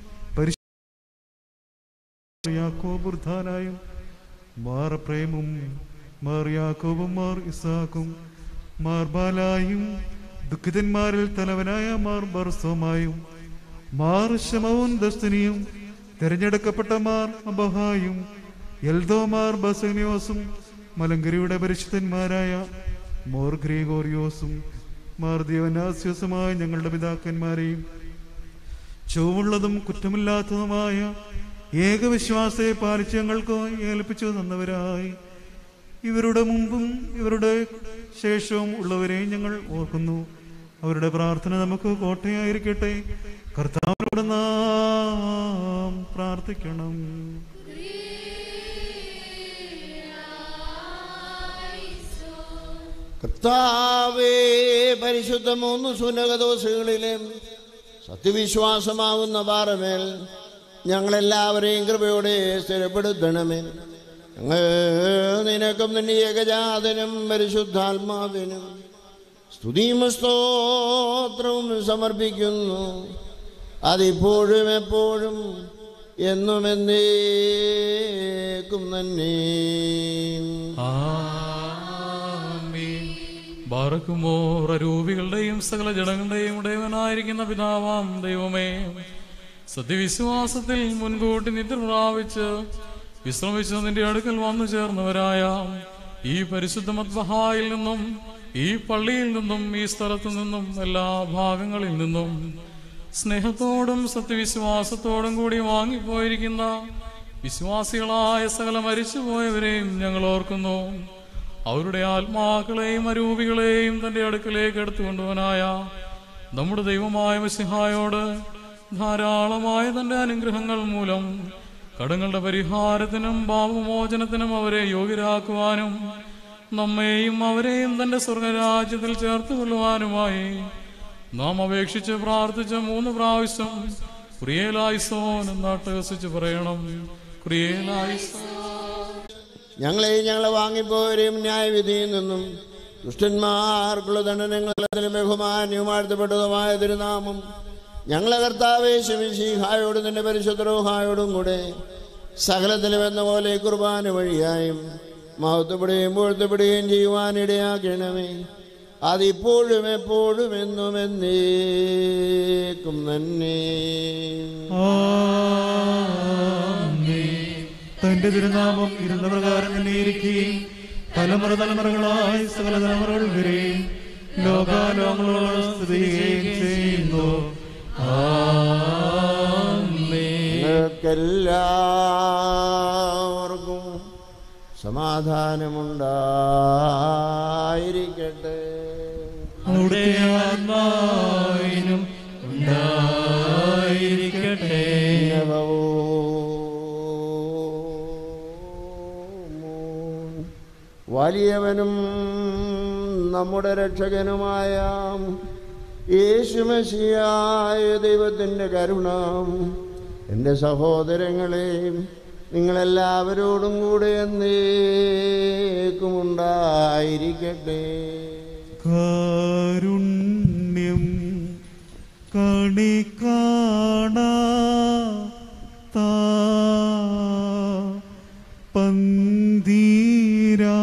യാക്കോബുർധാനായും മാർ പ്രേമും മാർ യാക്കോബും മാർ ഇസാക്കും മാർ ബാലായും ദുഃഖിതന്മാരിൽ തലവനായ മാർ ബർസോമായും മാർ ശമവും ദസ്തനിയും തിരഞ്ഞെടുക്കപ്പെട്ട മാർ അബഹായും എൽദോമാർ ബസനിയോസും മലങ്കരിയുടെ പരിശുദ്ധന്മാരായ മോർ ഗ്രീഗോറിയോസും മാർ ദേവനാസ്യോസുമായ ഞങ്ങളുടെ പിതാക്കന്മാരെയും ചൊവ്വുള്ളതും കുറ്റമില്ലാത്തതുമായ ഏകവിശ്വാസത്തെ പാലിച്ച് ഞങ്ങൾക്ക് ഏൽപ്പിച്ചു തന്നവരായി ഇവരുടെ മുമ്പും ഇവരുടെ ശേഷവും ഉള്ളവരെയും ഞങ്ങൾ ഓർക്കുന്നു അവരുടെ പ്രാർത്ഥന നമുക്ക് കോട്ടയായിരിക്കട്ടെ കർത്താവിനോട് നാം പ്രാർത്ഥിക്കണം കർത്താവേ പരിശുദ്ധ മൂന്ന് സുനകദോസുകളിലെ സത്യവിശ്വാസമാകുന്ന പാറമേൽ ഞങ്ങളെല്ലാവരെയും കൃപയോടെ സ്ഥിരപ്പെടുത്തണമേ ഞങ്ങൾ നിനക്കും നിന്റെ ഏകജാതനും പരിശുദ്ധാത്മാവിനും സ്തുതിയും സ്തോത്രവും സമർപ്പിക്കുന്നു അതിപ്പോഴും എപ്പോഴും എന്നും എന്നേക്കും തന്നെ ബാറക്കുമോർ അരൂപികളുടെയും സകല ജനങ്ങളുടെയും ഉടയവനായിരിക്കുന്ന പിതാവാം ദൈവമേ സത്യവിശ്വാസത്തിൽ മുൻകൂട്ടി നിദ്ര പ്രാപിച്ച് വിശ്രമിച്ച് നിന്റെ അടുക്കൽ വന്നു ചേർന്നവരായ ഈ പരിശുദ്ധ മദ്ബഹായിൽ നിന്നും ഈ പള്ളിയിൽ നിന്നും ഈ സ്ഥലത്തു നിന്നും എല്ലാ ഭാഗങ്ങളിൽ നിന്നും സ്നേഹത്തോടും സത്യവിശ്വാസത്തോടും കൂടി വാങ്ങിപ്പോയിരിക്കുന്ന വിശ്വാസികളായ സകല മരിച്ചുപോയവരെയും ഞങ്ങൾ ഓർക്കുന്നു അവരുടെ ആത്മാക്കളെയും അരൂപികളെയും തന്റെ അടുക്കലേക്ക് എടുത്തുകൊണ്ടുവനായ നമ്മുടെ ദൈവമായ മസിഹായോട് ധാരാളമായ തന്റെ അനുഗ്രഹങ്ങൾ മൂലം കടങ്ങളുടെ പരിഹാരത്തിനും പാപമോചനത്തിനും അവരെ യോഗ്യരാക്കുവാനും നമ്മെയും അവരെയും തന്റെ സ്വർഗരാജ്യത്തിൽ ചേർത്ത് കൊള്ളുവാനുമായി നാം അപേക്ഷിച്ച് പ്രാർത്ഥിച്ച മൂന്ന് പ്രാവശ്യം ക്രിയേലായിസോൻ എന്നാട്ടഹസിച്ച് പറയണം ക്രിയേലായിസോൻ ഞങ്ങളെ ഞങ്ങളെ വാങ്ങിപ്പോവരെയും ന്യായവിധിയിൽ നിന്നും ദുഷ്ടന്മാർക്കുള്ള ദണ്ഡനങ്ങളതിന് ബഹുമാന്യവും വാഴ്ത്തപ്പെട്ടതുമായ തിരുനാമം ഞങ്ങളെ കർത്താവേ ശമിശിഹായോടും നിന്റെ പരിശുദ്ധരോഹായോടും കൂടെ സകലത്തിലും എന്ന പോലെ ഈ കുർബാന വഴിയായും മഹത്വപ്പെടുകയും പൊഴുത്തപ്പെടുകയും ചെയ്യുവാനിടയാക്കണമേ അതിപ്പോഴും എപ്പോഴും എന്നും എന്നേക്കും തന്നെ തന്റെ തിരുനാമം ഇരുന്ന പ്രകാരം തന്നെ ഇരിക്കുകയും തലമുറ തലമുറകളായി സകല തലമുറകൾ വരെയും ലോകാലോകങ്ങളോട് സ്ഥിതി ചെയ്യുകയും ചെയ്യുന്നു നിങ്ങൾക്കെല്ലാവർക്കും സമാധാനമുണ്ടായിരിക്കട്ടെ അവിടുത്തെ ആത്മാവിനും ഉണ്ടായിരിക്കട്ടെ വലിയവനും നമ്മുടെ രക്ഷകനുമായ യേശുമശിയായ ദൈവത്തിൻ്റെ കരുണ എൻ്റെ സഹോദരങ്ങളെ നിങ്ങളെല്ലാവരോടും കൂടെ എന്നേക്കും ഉണ്ടായിരിക്കട്ടെ കാരുണ്യം കണി കാണാ പന്തീരാ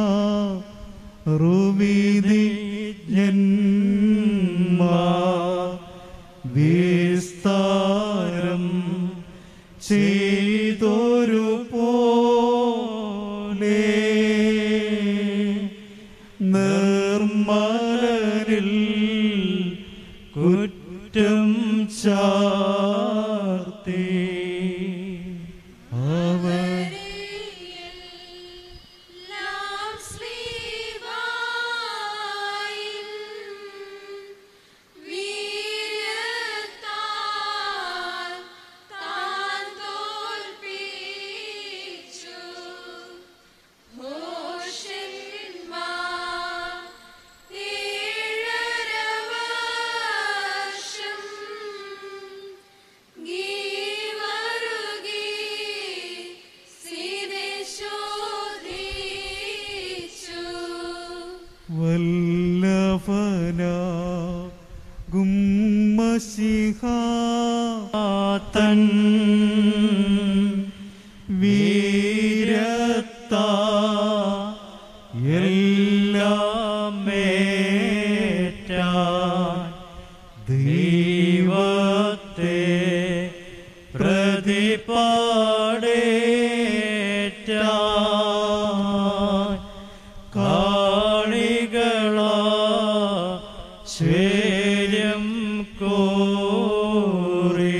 റുവിധി ജന്മാ വിസ്താരം ചെയ്തൊരു പോലെ വല്ലഭന ഗുമ്മശിഹാതൻ വീരത്ത എല്ലാം മേറ്റാൻ ദൈവത്തെ പ്രതിപാടേറ്റാൻ കാണികളാ ശേര്യം കോറി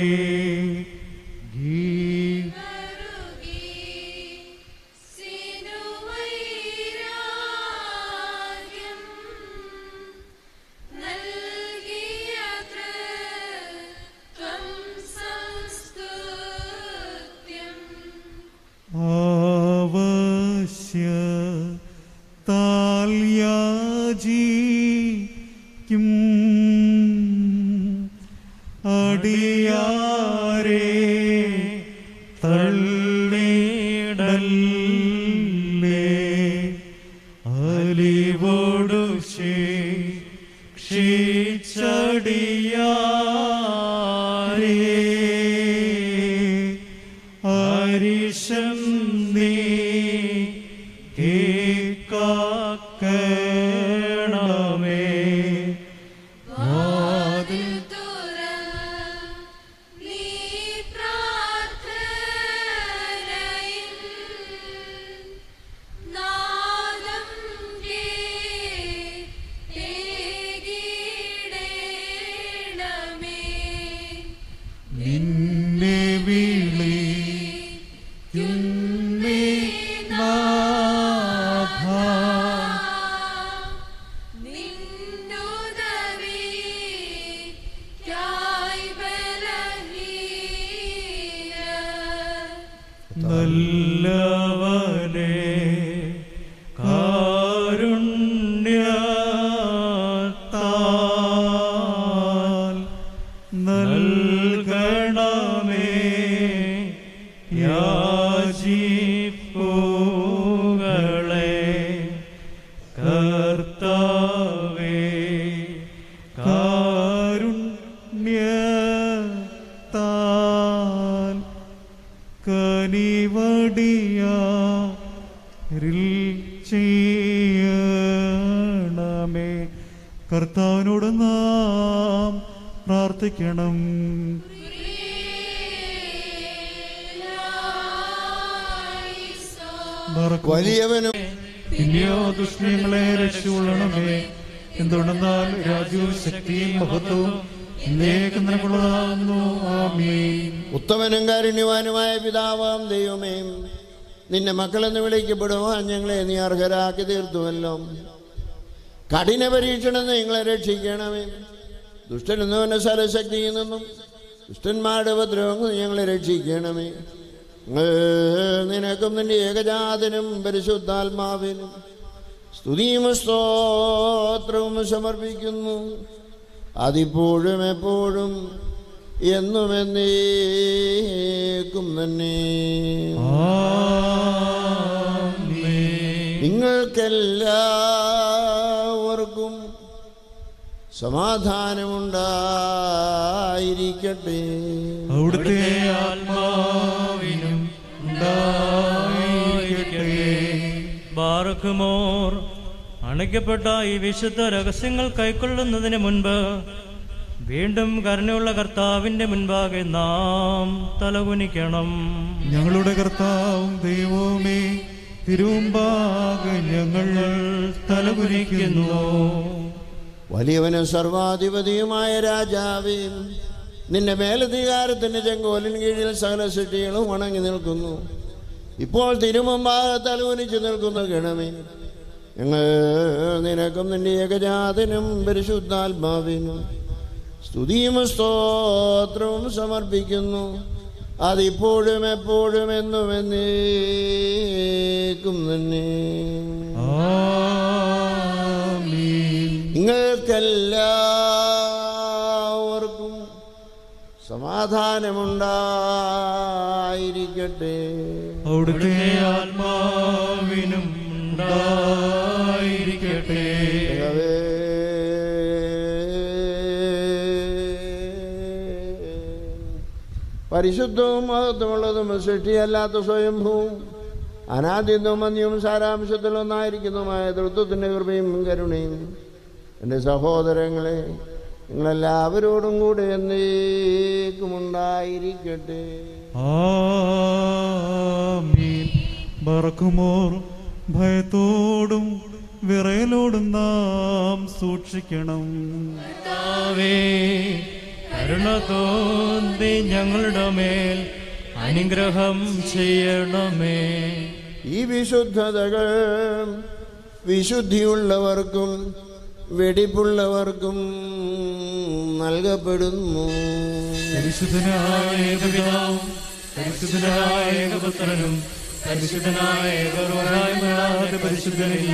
ആവശ്യ താൽയാജിക്കും അടിയാരെ തള്ളിടല്ലേ അലിവോടു ക്ഷീച്ചടിയാരേ അരിശം നീ കേക്കണമേ വാതിൽ നിന്നെ വിളി നല്ലവനെ കാരുണ്യത്താൽ നൽകണമേ യാചിപ്പുകളെ കർത്താവേ കാരുണ്യത്താൽ കനിവടിയാരിൽ ചെയ്യണമേ കർത്താവിനോട് നാം പ്രാർത്ഥിക്കണം വലിയവനും പിന്നെയോ ദുഷ്ണങ്ങളെ രക്ഷിക്കൊള്ളണമേ എന്തുകൊണ്ടെന്നാൽ രാജ്യവും ശക്തിയും മഹത്വവും എന്നേക്കും നിനക്കുള്ളതാകുന്നു ആമീൻ ഉത്തമനും കാരുണ്യവാനുമായ പിതാവാം ദൈവമേ നിന്റെ മക്കളെന്ന് വിളിക്കപ്പെടുവാൻ ഞങ്ങളെ നീ അർഹരാക്കി തീർത്തുവല്ലോ കഠിന പരീക്ഷണം നിങ്ങളെ രക്ഷിക്കണമേ ദുഷ്ടനെന്നവന്റെ സർവശക്തിയിൽ നിന്നും ദുഷ്ടന്മാരുടെ ഉപദ്രവങ്ങൾ ഞങ്ങളെ രക്ഷിക്കണമേ ഏ, നിനക്കും നിന്റെ ഏകജാതനും പരിശുദ്ധാത്മാവിനും സ്തുതിയും സ്തോത്രവും സമർപ്പിക്കുന്നു അതിപ്പോഴും എപ്പോഴും എന്നും എന്നേക്കും തന്നെ നിങ്ങൾക്കെല്ലാവർക്കും സമാധാനമുണ്ടായിരിക്കട്ടെ അവിടുത്തെ ആത്മാവിനും ഉണ്ടായിരിക്കട്ടെ ബാറക്കുമോർ അണയ്ക്കപ്പെട്ട ഈ വിശുദ്ധ രഹസ്യങ്ങൾ കൈക്കൊള്ളുന്നതിന് മുൻപ് വീണ്ടും കരുണയുള്ള കർത്താവിന്റെ മുൻപാകെ നാം തലകുനിക്കണം ഞങ്ങളുടെ കർത്താവും ദൈവവുമേ തിരുമുമ്പാകെ ഞങ്ങൾ തലകുനിക്കുന്നു വലിയവനും സർവാധിപതിയുമായ രാജാവേ നിന്റെ മേലധികാരത്തിന്റെ ചെങ്കോലിന് കീഴിൽ സകല സൃഷ്ടികളും വണങ്ങി നിൽക്കുന്നു ഇപ്പോൾ തിരുമുമ്പാകെ തലകുനിച്ചു നിൽക്കുന്ന ഗണമേ ഞങ്ങൾ നിനക്കും നിന്റെ ഏകജാതനും പരിശുദ്ധാത്മാവിനും സ്തുതിയും സ്തോത്രവും സമർപ്പിക്കുന്നു അതിപ്പോഴും എപ്പോഴും എന്നും എന്നേക്കും തന്നെ നിങ്ങൾക്കെല്ലാവർക്കും സമാധാനമുണ്ടായിരിക്കട്ടെ അവിടുത്തെ ആത്മാവിനും ഉണ്ടായിരിക്കട്ടെ പരിശുദ്ധവും മഹത്വമുള്ളതും സൃഷ്ടിയല്ലാത്ത സ്വയംഭൂവും അനാദ്യന്തവും മന്യവും സാരാംശത്തിലൊന്നായിരിക്കുന്നതുമായ തൃത്വത്തിൻ്റെ കൃപയും കരുണയും എൻ്റെ സഹോദരങ്ങളെ നിങ്ങളെല്ലാവരോടും കൂടെ എന്നേക്കുമുണ്ടായിരിക്കട്ടെ ആമീൻ ബറക്കുമോർ ഭയത്തോടും വിറയലോടും നാം സൂക്ഷിക്കണം കർത്താവേ, കരുണ തോന്നി ഞങ്ങളുടെ മേൽ അനുഗ്രഹം ചെയ്യണമേ ഈ വിശുദ്ധതകൾ വിശുദ്ധിയുള്ളവർക്കും വെടിപ്പുള്ളവർക്കും നൽകപ്പെടുന്നു പരിശുദ്ധനായ ഏകപിതാവും പരിശുദ്ധനായ ഏകപുത്രനും പരിശുദ്ധനായ ഏകറുഹായ്മയാതെ പരിശുദ്ധനില്ല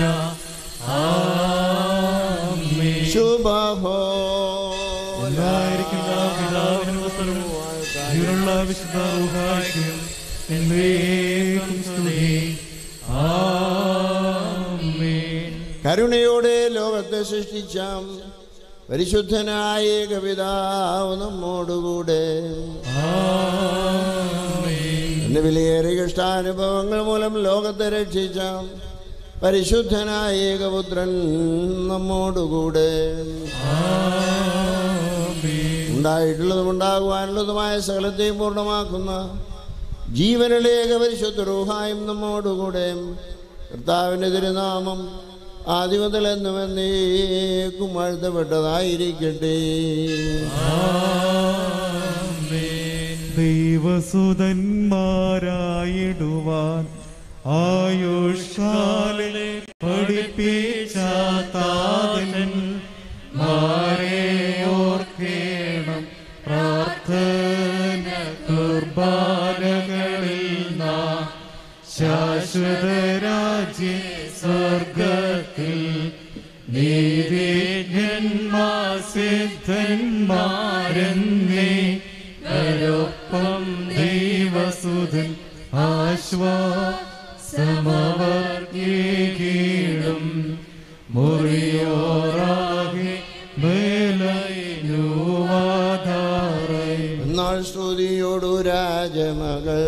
ആമേൻ. ശുഭഹോ ഉണ്ടായിരിക്കുന്ന പിതാവിനും പുത്രനും ജീവനുള്ള വിശുദ്ധ റൂഹായ്ക്കും എന്നേക്കും സ്തുതി ആമേൻ കരുണയോടെ ലോകത്തെ സൃഷ്ടിച്ച പരിശുദ്ധനായ ഏകപിതാവ് നമ്മോടുകൂടെ എന്റെ വിലയേറിയ ഇഷ്ടാനുഭവങ്ങൾ മൂലം ലോകത്തെ രക്ഷിച്ച പരിശുദ്ധനായ ഏകപുത്രൻ നമ്മോടുകൂടെ ഉണ്ടായിട്ടുള്ളതും ഉണ്ടാകുവാനുള്ളതുമായ സകലത്തെയും പൂർണ്ണമാക്കുന്ന ജീവനുള്ള ഏകപരിശുദ്ധ റൂഹായും നമ്മോടുകൂടെ കർത്താവിൻ്റെ തിരുനാമം ആദ്യ മുതൽ എന്നും എന്നേക്കും വാഴ്ത്തപ്പെട്ടതായിരിക്കട്ടെ ദൈവസുതന്മാരായിടുവാൻ ആയുഷ്കാലിലെ പഠിപ്പിച്ച താതൻ മാരെ ഓർക്കേണം പ്രാർത്ഥന കുർബാനകളിൽ നാം ശാശ്വത രാജ്യ സ്വർഗത്തിൽ നീതിന്മാസിദ്ധന്മാരെന്നേ ഒപ്പം ദൈവസുതൻ ആശ്വാസമവർഗീടും മുറിയോറാകെ മേലൈനുവാധാറേ എന്നാൽ സ്തുതിയോടു രാജമകൾ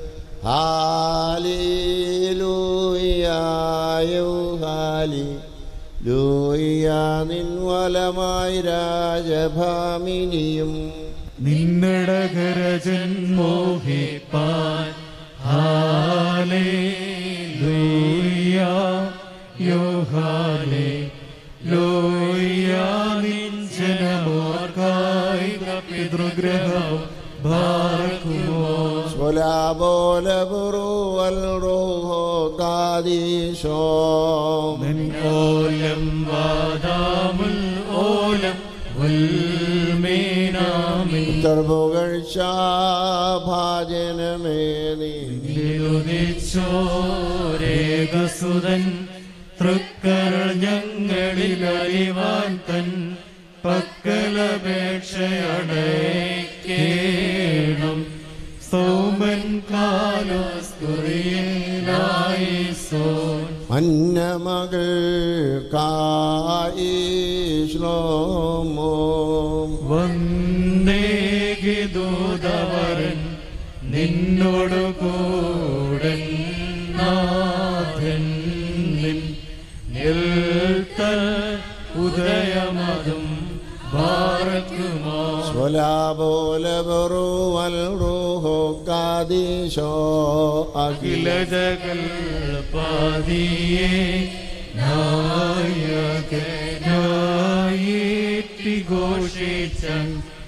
ഹാലിലൂയായോ ഹാലി ലൂയ നിൻവലമായി രാജഭാമിനിയും നിന്നടകരജൻ മോഹിപ്പാൻ ഹാലേലൂയ യോഹാലേ ലോയ നിൻ ജനമോർക്കായി പിതൃഗ്രഹം ഭാരക്കുമോ സ്വലാബോല ബുറുവൽ റോഹോ കാദീശോ ഓലം വാദാമുൽ ഓലം ഉൽമീനാമിൻ ഭാജനമേ നീ ോരേകസുതൻ തൃക്കരൾ ഞങ്ങളിൽ അറിവാൻ തൻ പക്കലപേക്ഷയടേക്കേണം സൗമൻ കാലോസ്കുറിയനായി സോൻ അന്നമകൾ കായി ശ്ലോമോ വന്ദേകിദൂതവരൻ നിന്നോടു കൂടൻ നാഥൻ നിൻ നിൽത്തൽ ഉദയമതും ഭാരക്കുമോ സ്വലാബോല ബുറുവൽ റോഹോ കാദീശോ അഖില അഖില ജഗൽ പാതിയെ നായകനായി ഘോഷിച്ചൻ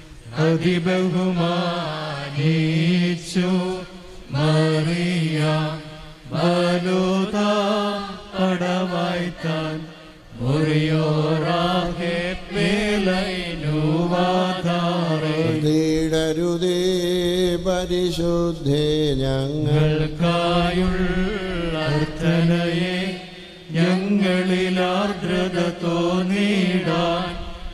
അതിബഹുമാനിച്ചു മറിയ ബലോത പടവായി താൻ മുറിയോറാകെ പേലൈനുവാധാറേ തീടരുതേ പരിശുദ്ധേ ഞങ്ങൾ ഞങ്ങൾക്കായുള്ള അർത്ഥനയെ ഞങ്ങളിൽ ആർദ്രത തോന്നിടാൻ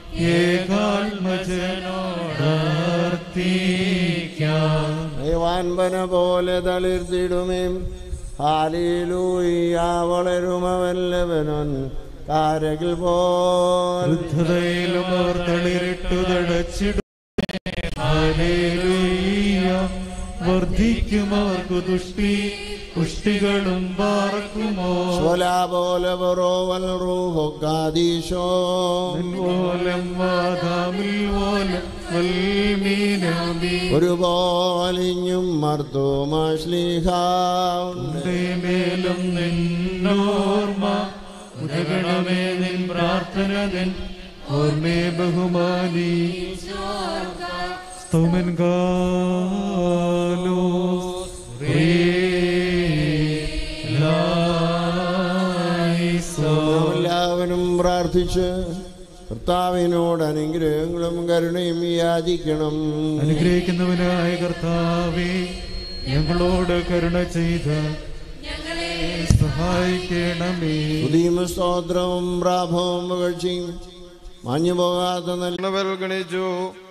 ഏകാത്മജനോടർത്തിക്കാം ദൈവാൻപന പോലെ തളിർത്തിടുമേ ഹാലിലൂയ വളരുമവല്ലവനൻ കാരകിൽ പോൽ വൃദ്ധതയിലും അവർ തളിരിട്ടു തടച്ചിടും ഹല്ലേലൂയ വർദ്ധിക്കും അവർക്ക് തുഷ്ടി പുഷ്ടികളും പാർക്കുമോ സ്വലാപോലവറോവൽ റൂഹൊക്കാദീശോ ഓലം വാതാമിൽ ഓലം വൽമീനാമി ഒരുപോലിഞ്ഞും മർദ്ദോമാശ്ലീഹാവുണ്ട് മേലും നിന്നോർമ്മ ഉദകണമേ നിൻ പ്രാർത്ഥന നിൻ ഓർമ്മേ ബഹുമാനി സ്തോമൻ കാലോ എല്ലാവരും പ്രാർത്ഥിച്ച് കർത്താവിനോട് അനുഗ്രഹങ്ങളും കരുണയും യാചിക്കണം അനുഗ്രഹിക്കുന്നവനായ കർത്താവേ ഞങ്ങളോട് കരുണ ചെയ്ത് സഹായിക്കണമേ പുതിയ സ്തോത്രവും പ്രാഭവും പുകഴ്ചയും മാഞ്ഞു പോകാത്ത നല്ല ഗണിച്ചു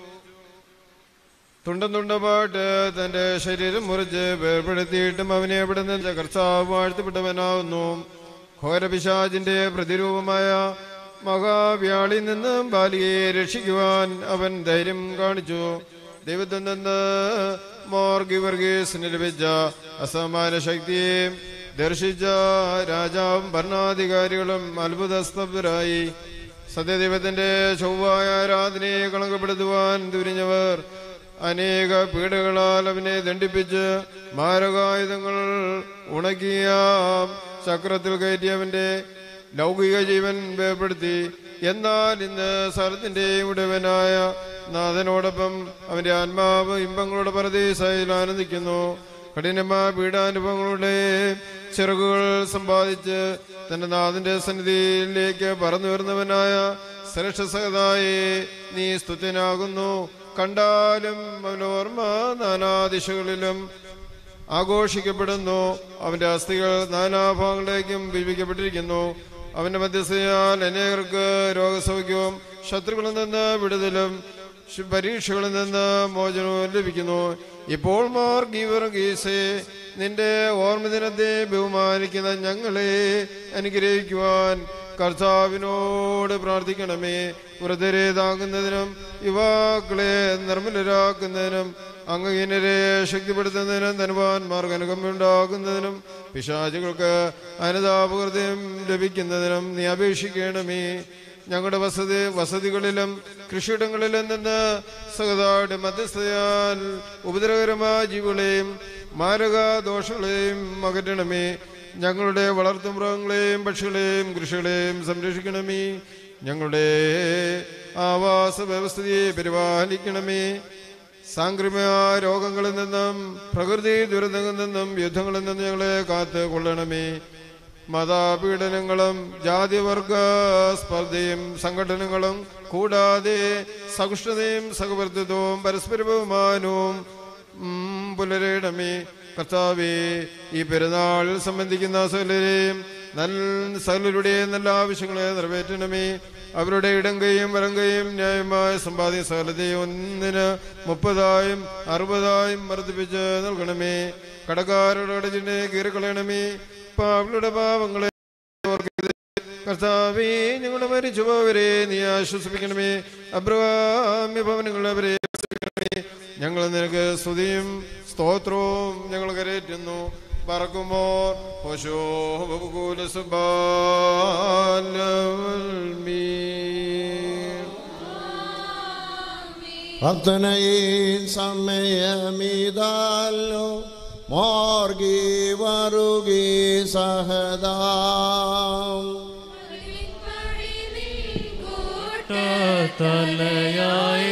തുണ്ടം തുണ്ടമായിട്ട് തന്റെ ശരീരം മുറിച്ച് വേർപെടുത്തിയിട്ടും അവനെ അവിടെ നിന്ന് കർത്താവ് വാഴ്ത്തപ്പെട്ടവനാവുന്നു ഘോരപിശാചിന്റെ പ്രതിരൂപമായ മഹാവ്യാളിൽ നിന്നും ബാലിയെ രക്ഷിക്കുവാൻ അവൻ ധൈര്യം കാണിച്ചു ദൈവത്തിൽ നിന്ന് മോർഗി വർഗീസിന് ലഭിച്ച അസമാന ശക്തിയെ ദർശിച്ച രാജാവും ഭരണാധികാരികളും അത്ഭുതസ്തബ്ധരായി സത്യദൈവത്തിന്റെ ചൊവ്വായ ആരാധനയെ കളങ്കപ്പെടുത്തുവാൻ തുരിഞ്ഞവർ അനേക പീഡകളാൽ അവനെ ദണ്ഡിപ്പിച്ച് മാരകായുധങ്ങൾ ഉണക്കിയ ചക്രത്തിൽ കയറ്റിയവന്റെ ലൗകിക ജീവൻ വേർപ്പെടുത്തി എന്നാൽ ഇന്ന് സ്ഥലത്തിന്റെ ഉടവനായ നാഥനോടൊപ്പം അവന്റെ ആത്മാവ് ഇമ്പങ്ങളുടെ പരദേശയിൽ ആനന്ദിക്കുന്നു കഠിനമായ പീഡാനുഭവങ്ങളുടെ ചിറകുകൾ സമ്പാദിച്ച് തന്റെ നാഥന്റെ സന്നിധിയിലേക്ക് പറന്നു വരുന്നവനായ ശ്രേഷ്ഠസഹതായെ നീ സ്തുത്യനാകുന്നു കണ്ടാലും അവനോർമ്മ നാനാദിശകളിലും ആഘോഷിക്കപ്പെടുന്നു അവന്റെ അസ്ഥികൾ നാനാഭാഗങ്ങളിലേക്കും വിഭജിക്കപ്പെട്ടിരിക്കുന്നു അവന്റെ മധ്യസ്ഥയാൽ അനേകർക്ക് രോഗസൗഖ്യവും ശത്രുക്കളിൽ നിന്ന് വിടുതലും ശ് പരീക്ഷകളിൽ നിന്ന് മോചനവും ലഭിക്കുന്നു ഇപ്പോൾ മാർ ഗീവർ ഗീസെ നിന്റെ ഓർമ്മദിനത്തെ ബഹുമാനിക്കുന്ന ഞങ്ങളെ അനുഗ്രഹിക്കുവാൻ കർത്താവിനോട് പ്രാർത്ഥിക്കണമേ വൃദ്ധരെ താങ്ങുന്നതിനും യുവാക്കളെ നിർമ്മലരാക്കുന്നതിനും അംഗഹീനരെ ശക്തിപ്പെടുത്തുന്നതിനും ധനവാന്മാർക്ക് അനുകമ്പുണ്ടാക്കുന്നതിനും പിശാചുകൾക്ക് അനുതാപകൃതയും ലഭിക്കുന്നതിനും നീ അപേക്ഷിക്കണമേ ഞങ്ങളുടെ വസതി വസതികളിലും കൃഷിയിടങ്ങളിലും നിന്ന് സഹതാട് മധ്യസ്ഥയാൽ ഉപദ്രവകരമായ ജീവികളെയും മാരക ദോഷങ്ങളെയും അകറ്റണമേ ഞങ്ങളുടെ വളർത്തുമൃഗങ്ങളെയും പക്ഷികളെയും കൃഷികളെയും സംരക്ഷിക്കണമേ ഞങ്ങളുടെ ആവാസ വ്യവസ്ഥയെ പരിപാലിക്കണമേ സാംക്രമിക രോഗങ്ങളിൽ നിന്നും പ്രകൃതി ദുരന്തങ്ങളിൽ നിന്നും യുദ്ധങ്ങളിൽ നിന്നും ഞങ്ങളെ കാത്ത് കൊള്ളണമേ മതപീഡനങ്ങളും ജാതിവർഗ സ്പർദ്ധയും സംഘടനകളും കൂടാതെ സഹിഷ്ണുതയും സഹവർത്തിത്വവും പരസ്പര ബഹുമാനവും ഉം, പുലരേണമേ കർത്താവേ ഈ പെരുന്നാൾ സംബന്ധിക്കുന്ന സകലരെയും നല്ല സകലരുടെയും നല്ല ആവശ്യങ്ങളെ നിറവേറ്റണമേ അവരുടെ ഇടങ്കയും വലങ്കയും ന്യായമായ സമ്പാദ്യ സകലതയും ഒന്നിന് മുപ്പതായും അറുപതായും വർദ്ധിപ്പിച്ച് നൽകണമേ കടക്കാരുടെ കടച്ചിനെ കീറിക്കളയണമേ പാവങ്ങളുടെ പാവങ്ങളെ ഓർക്കരുത്. കർത്താവേ ഞങ്ങളുടെ മരിച്ചുപോവരെ നീ ആശ്വസിപ്പിക്കണമേ അബ്രഹാമ്യ ഭവനങ്ങളവരെ ആശ്വസിപ്പിക്കണമേ ഞങ്ങൾ നിനക്ക് സ്തുതിയും സ്തോത്രവും ഞങ്ങൾ കരയറ്റുന്നു പറക്കുമോ പശോ ബഹുകൂല പ്രാർത്ഥനയിൽ സമയമീതാലോ മോർഗി വറുകി സഹദാം തലയായി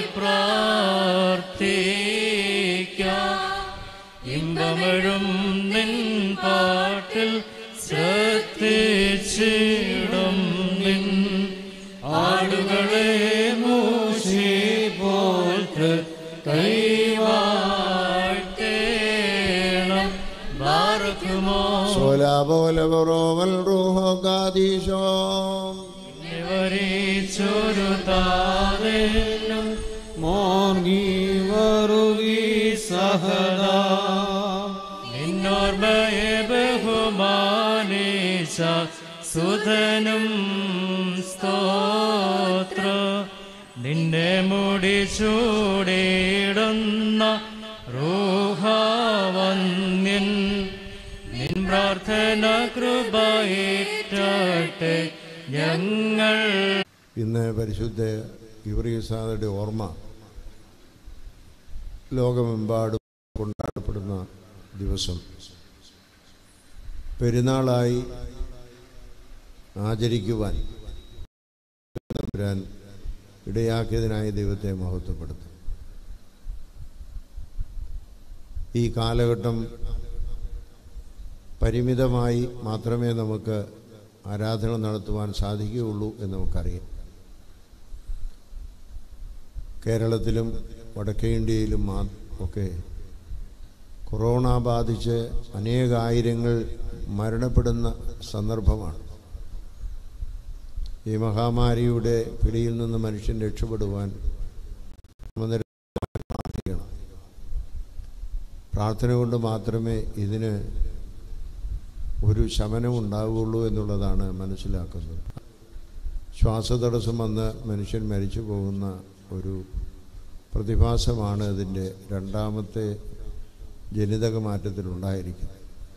പ്രാർത്ഥിക്കാം ഇമ്പമഴും നിൻ പാട്ടിൽ ശ്രദ്ധിച്ചിടും നിൻ ആടുകളെ മൂശി പോൽക്ക് കൈവാഴ്ത്തേണം ബാറക്കുമോ സോലാപോലവറോവൽ റൂഹോ കാദീശോ വരിച്ചൊരു താരനും മോർഗി വറുകി സഹദാ നിന്നോർമ്മയെ ബഹുമാനിച്ച സുധനും സ്തോത്ര നിന്നെ മുടി ചൂടിടുന്ന റൂഹാവ പ്രാർത്ഥന കൃപയേറ്റട്ടെ ഞങ്ങൾ ഇന്ന് പരിശുദ്ധ ഇവറിയസാദയുടെ ഓർമ്മ ലോകമെമ്പാടും കൊണ്ടാടപ്പെടുന്ന ദിവസം പെരുന്നാളായി ആചരിക്കുവാൻ തമ്പുരാൻ ഇടയാക്കിയതിനായി ദൈവത്തെ മഹത്വപ്പെടുത്തും ഈ കാലഘട്ടം പരിമിതമായി മാത്രമേ നമുക്ക് ആരാധന നടത്തുവാൻ സാധിക്കുകയുള്ളൂ എന്ന് നമുക്കറിയാം കേരളത്തിലും വടക്കേ ഇന്ത്യയിലും മാ ഒക്കെ കൊറോണ ബാധിച്ച് അനേകായിരങ്ങൾ മരണപ്പെടുന്ന സന്ദർഭമാണ് ഈ മഹാമാരിയുടെ പിടിയിൽ നിന്ന് മനുഷ്യൻ രക്ഷപ്പെടുവാൻ നമ്മൾ നിരന്തരമായി പ്രാർത്ഥിക്കണം പ്രാർത്ഥന കൊണ്ട് മാത്രമേ ഇതിന് ഒരു ശമനം ഉണ്ടാവുകയുള്ളൂ എന്നുള്ളതാണ് മനസ്സിലാക്കുന്നത് ശ്വാസതടസ്സം വന്ന് മനുഷ്യൻ മരിച്ചു പോകുന്ന ഒരു പ്രതിഭാസമാണ് ഇതിൻ്റെ രണ്ടാമത്തെ ജനിതക മാറ്റത്തിലുണ്ടായിരിക്കുന്നത്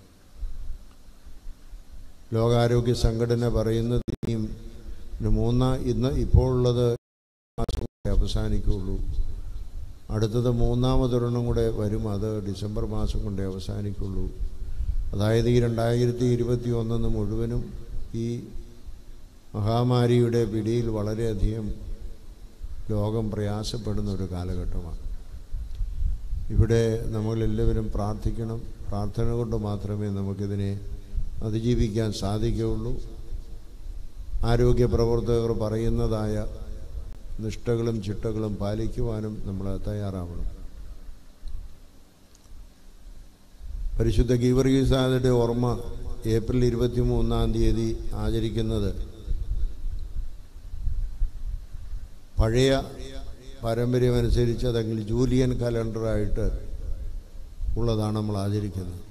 ലോകാരോഗ്യ സംഘടന പറയുന്നത് ഇനിയും ഇനി മൂന്നാ ഇന്ന് ഇപ്പോൾ ഉള്ളത് മാസം കൂടെ അവസാനിക്കുകയുള്ളൂ അടുത്തത് മൂന്നാമതൊരെണ്ണം കൂടെ വരും അത് ഡിസംബർ മാസം കൊണ്ടേ അവസാനിക്കുള്ളൂ അതായത് ഈ രണ്ടായിരത്തി ഇരുപത്തി ഒന്നെന്ന് മുഴുവനും ഈ മഹാമാരിയുടെ പിടിയിൽ വളരെയധികം ലോകം പ്രയാസപ്പെടുന്ന ഒരു കാലഘട്ടമാണ് ഇവിടെ നമ്മളെല്ലാവരും പ്രാർത്ഥിക്കണം പ്രാർത്ഥന കൊണ്ട് മാത്രമേ നമുക്കിതിനെ അതിജീവിക്കാൻ സാധിക്കുകയുള്ളൂ ആരോഗ്യ പ്രവർത്തകർ പറയുന്നതായ നിഷ്ഠകളും ചിട്ടകളും പാലിക്കുവാനും നമ്മൾ തയ്യാറാവണം പരിശുദ്ധ ഗീവർഗീസാദയുടെ ഓർമ്മ ഏപ്രിൽ ഇരുപത്തി മൂന്നാം തീയതി ആചരിക്കുന്നത് പഴയ പാരമ്പര്യമനുസരിച്ച് അതെങ്കിൽ ജൂലിയൻ കലണ്ടറായിട്ട് ഉള്ളതാണ് നമ്മൾ ആചരിക്കുന്നത്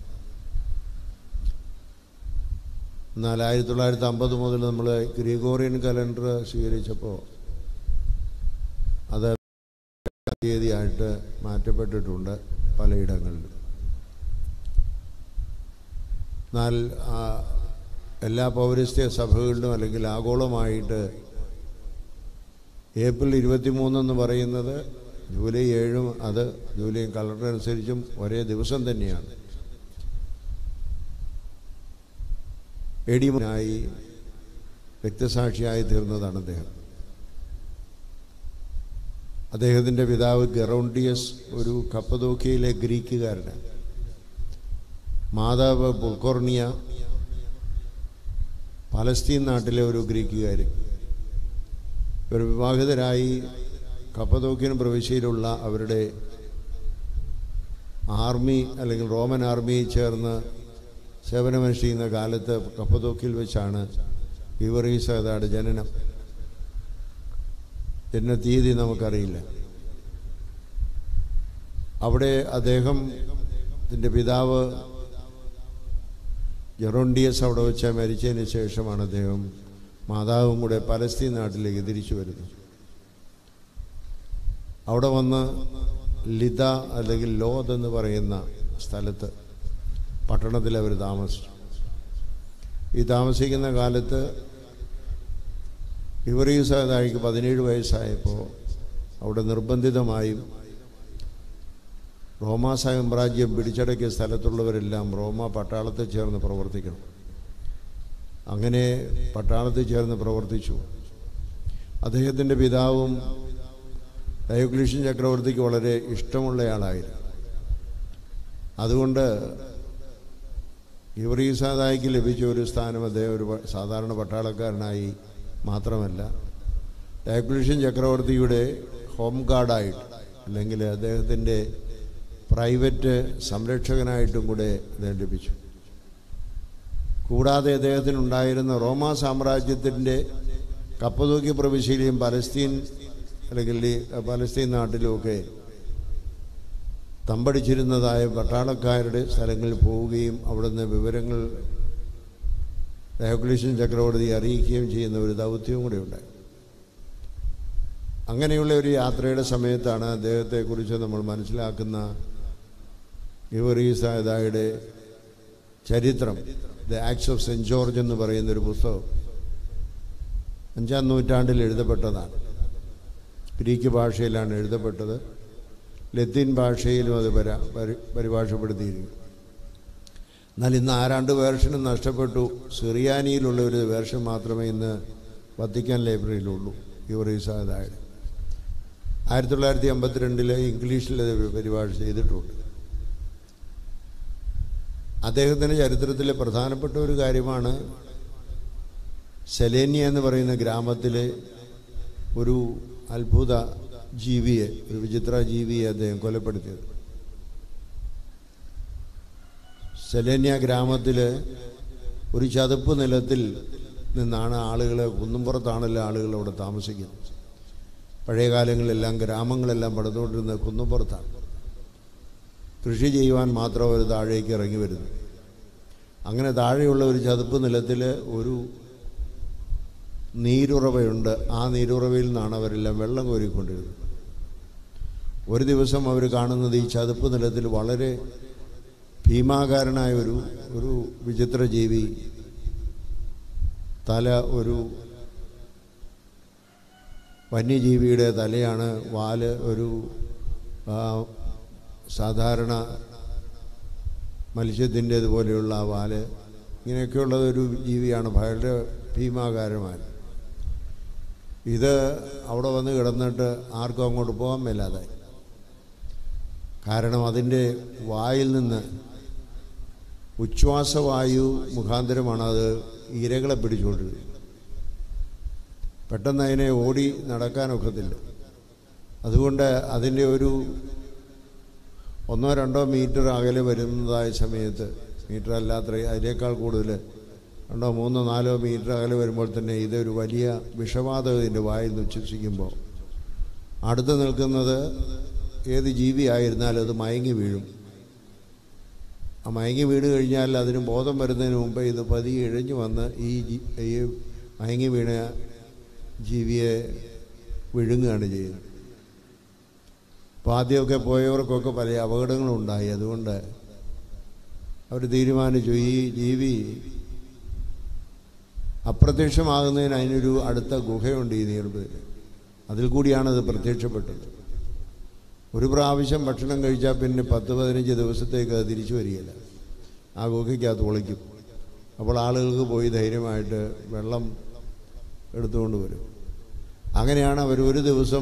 എന്നാൽ ആയിരത്തി തൊള്ളായിരത്തി അമ്പത് മുതൽ നമ്മൾ ഗ്രിഗോറിയൻ കലണ്ടർ സ്വീകരിച്ചപ്പോൾ അത് തീയതിയായിട്ട് മാറ്റപ്പെട്ടിട്ടുണ്ട് പലയിടങ്ങളിലും എന്നാൽ ആ, എല്ലാ പൗരസ്ത്യ സഭകളിലും അല്ലെങ്കിൽ ആഗോളമായിട്ട് ഏപ്രിൽ ഇരുപത്തി മൂന്നെന്ന് പറയുന്നത് ജൂലൈ ഏഴും അത് ജൂലൈ കലണ്ടർ അനുസരിച്ചും ഒരേ ദിവസം തന്നെയാണ് എഡിയനായി വ്യക്തസാക്ഷിയായി തീർന്നതാണ് അദ്ദേഹം അദ്ദേഹത്തിൻ്റെ പിതാവ് ഗറോണ്ടിയസ് ഒരു കപ്പതോക്കിയയിലെ ഗ്രീക്കുകാരനാണ് മാതാവ് ബുൾക്കോർണിയ പലസ്തീൻ നാട്ടിലെ ഒരു ഗ്രീക്കുകാർ ഇവർ വിവാഹിതരായി കപ്പതോക്കിയൻ പ്രവിശ്യയിലുള്ള അവരുടെ ആർമി അല്ലെങ്കിൽ റോമൻ ആർമിയിൽ ചേർന്ന് സേവനമനുഷ്ഠിക്കുന്ന കാലത്ത് കപ്പതോക്കിൽ വെച്ചാണ് വിവറീസയുടെ ജനനം ജനന തീയതി നമുക്കറിയില്ല അവിടെ അദ്ദേഹം ത്തിൻ്റെ പിതാവ് ജെറോണ്ടിയസ് അവിടെ വെച്ച് മരിച്ചതിന് ശേഷമാണ് അദ്ദേഹം മാതാവും കൂടെ പലസ്തീൻ നാട്ടിലേക്ക് തിരിച്ചു വരുന്നത് അവിടെ വന്ന് ലിത അല്ലെങ്കിൽ ലോദ് എന്ന് പറയുന്ന സ്ഥലത്ത് പട്ടണത്തിൽ അവർ താമസിച്ചു ഈ താമസിക്കുന്ന കാലത്ത് ഇവറീസാദായിക്ക് പതിനേഴ് വയസ്സായപ്പോൾ അവിടെ നിർബന്ധിതമായും റോമാ സാമ്രാജ്യം പിടിച്ചടക്കിയ സ്ഥലത്തുള്ളവരെല്ലാം റോമ പട്ടാളത്തിൽ ചേർന്ന് പ്രവർത്തിക്കണം അങ്ങനെ പട്ടാളത്തിൽ ചേർന്ന് പ്രവർത്തിച്ചു അദ്ദേഹത്തിൻ്റെ പിതാവും ഡയോക്ലീഷ്യൻ ചക്രവർത്തിക്ക് വളരെ ഇഷ്ടമുള്ളയാളായിരുന്നു അതുകൊണ്ട് ഇവറീസാദായിക്ക് ലഭിച്ച ഒരു സ്ഥാനം അദ്ദേഹം ഒരു പ- സാധാരണ പട്ടാളക്കാരനായി മാത്രമല്ല ഡയോക്ലീഷ്യൻ ചക്രവർത്തിയുടെ ഹോം ഗാർഡായിട്ട് അല്ലെങ്കിൽ അദ്ദേഹത്തിൻ്റെ പ്രൈവറ്റ് സംരക്ഷകനായിട്ടും കൂടെ അദ്ദേഹം ലഭിച്ചു കൂടാതെ അദ്ദേഹത്തിനുണ്ടായിരുന്ന റോമാ സാമ്രാജ്യത്തിൻ്റെ കപ്പതൂക്കി പ്രവിശ്യയിലെയും പലസ്തീൻ അല്ലെങ്കിൽ ഈ പലസ്തീൻ നാട്ടിലുമൊക്കെ തമ്പടിച്ചിരുന്നതായ പട്ടാളക്കാരുടെ സ്ഥലങ്ങളിൽ പോവുകയും അവിടുന്ന് വിവരങ്ങൾ ഡയോക്ലീഷ്യൻ ചക്രവർത്തി അറിയിക്കുകയും ചെയ്യുന്ന ഒരു ദൗത്യവും കൂടെ ഉണ്ടായി അങ്ങനെയുള്ള ഒരു യാത്രയുടെ സമയത്താണ് അദ്ദേഹത്തെക്കുറിച്ച് നമ്മൾ മനസ്സിലാക്കുന്ന ഇവറീസായതായുടെ ചരിത്രം the acts of saint George എന്ന് പറയുന്ന ഒരു പുസ്തകം അഞ്ചാം നൂറ്റാണ്ടിൽ എഴുതപ്പെട്ടതാണ് ഗ്രീക്ക് ഭാഷയിലാണ് എഴുതപ്പെട്ടത് ലത്തീൻ ഭാഷയിലും അത് പരാ പരി പരിഭാഷപ്പെടുത്തിയിരിക്കും എന്നാൽ ഇന്ന് ആ രണ്ട് വേർഷനും നഷ്ടപ്പെട്ടു സിറിയാനിയിലുള്ള ഒരു വേർഷൻ മാത്രമേ ഇന്ന് വത്തിക്കാൻ ലൈബ്രറിയിലുള്ളൂ യുവറീസായതായത് ആയിരത്തി തൊള്ളായിരത്തി അമ്പത്തിരണ്ടില് ഇംഗ്ലീഷിൽ അത് പരിഭാഷ ചെയ്തിട്ടുണ്ട് അദ്ദേഹത്തിൻ്റെ ചരിത്രത്തിലെ പ്രധാനപ്പെട്ട ഒരു കാര്യമാണ് സെലേനിയ എന്ന് പറയുന്ന ഗ്രാമത്തിലെ ഒരു അത്ഭുത ജീവിയെ ഒരു വിചിത്ര ജീവിയെ അദ്ദേഹം കൊലപ്പെടുത്തിയത് സെലേനിയ ഗ്രാമത്തിൽ ഒരു ചതുപ്പ് നിലത്തിൽ നിന്നാണ് ആളുകൾ കുന്നുംപുറത്താണല്ലോ ആളുകൾ അവിടെ താമസിക്കുന്നത് പഴയ കാലങ്ങളിലെല്ലാം ഗ്രാമങ്ങളെല്ലാം പടുത്തുകൊണ്ടിരുന്നത് കുന്നുംപുറത്താണ് കൃഷി ചെയ്യുവാൻ മാത്രം അവർ താഴേക്ക് ഇറങ്ങി വരുന്നു അങ്ങനെ താഴെയുള്ള ഒരു ചതുപ്പ് നിലത്തിൽ ഒരു നീരുറവയുണ്ട് ആ നീരുറവയിൽ നിന്നാണ് അവരെല്ലാം വെള്ളം കോരിക്കൊണ്ടിരുന്നത് ഒരു ദിവസം അവർ കാണുന്നത് ഈ ചതുപ്പ് നിലത്തിൽ വളരെ ഭീമാകാരനായ ഒരു ഒരു വിചിത്ര ജീവി തല ഒരു വന്യജീവിയുടെ തലയാണ് വാല് ഒരു ആ, സാധാരണ മത്സ്യത്തിൻ്റേതുപോലെയുള്ള ആ വാല് ഇങ്ങനെയൊക്കെയുള്ളത് ഒരു ജീവിയാണ് ഭയങ്കര ഭീമാകാരമായ ഇത് അവിടെ വന്ന് കിടന്നിട്ട് ആർക്കും അങ്ങോട്ട് പോകാൻ മേലാതായി കാരണം അതിൻ്റെ വായിൽ നിന്ന് ഉച്ഛ്വാസവായു മുഖാന്തരമാണ് അത് ഇരകളെ പിടിച്ചുകൊണ്ടിരുന്നത് പെട്ടെന്ന് അതിനെ ഓടി നടക്കാനൊക്കത്തില്ല അതുകൊണ്ട് അതിൻ്റെ ഒരു ഒന്നോ രണ്ടോ മീറ്റർ അകലെ വരുന്നതായ സമയത്ത് മീറ്റർ അല്ലാത്ര അതിനേക്കാൾ കൂടുതൽ രണ്ടോ മൂന്നോ നാലോ മീറ്റർ അകലെ വരുമ്പോൾ തന്നെ ഇതൊരു വലിയ വിഷവാതകം ഇതിൻ്റെ വായിൽ നിന്ന് ഉച്ഛ്വസിക്കുമ്പോൾ അടുത്ത് നിൽക്കുന്നത് ഏത് ജീവിയായിരുന്നാലും അത് മയങ്ങി വീഴും ആ മയങ്ങി വീണ് കഴിഞ്ഞാൽ അതിന് ബോധം വരുന്നതിന് മുമ്പ് ഇത് പതിയെ ഇഴഞ്ഞു വന്ന് ഈ ജി- ഈ മയങ്ങി വീണ ജീവിയെ വിഴുങ്ങുകയാണ് ചെയ്യുന്നത് അപ്പോൾ ആദ്യമൊക്കെ പോയവർക്കൊക്കെ പല അപകടങ്ങളും ഉണ്ടായി അതുകൊണ്ട് അവർ തീരുമാനിച്ചു ഈ ജീവി അപ്രത്യക്ഷമാകുന്നതിന് അതിനൊരു അടുത്ത ഗുഹയുണ്ട് ഈ നീർബിൽ അതിൽ കൂടിയാണത് പ്രത്യക്ഷപ്പെട്ടത് ഒരു പ്രാവശ്യം ഭക്ഷണം കഴിച്ചാൽ പിന്നെ പത്ത് പതിനഞ്ച് ദിവസത്തേക്ക് അത് തിരിച്ചു വരികയില്ല ആ ഗുഹയ്ക്കകത്ത് ഒളിക്കും അപ്പോൾ ആളുകൾക്ക് പോയി ധൈര്യമായിട്ട് വെള്ളം എടുത്തുകൊണ്ട് വരും അങ്ങനെയാണ് അവർ ഒരു ദിവസം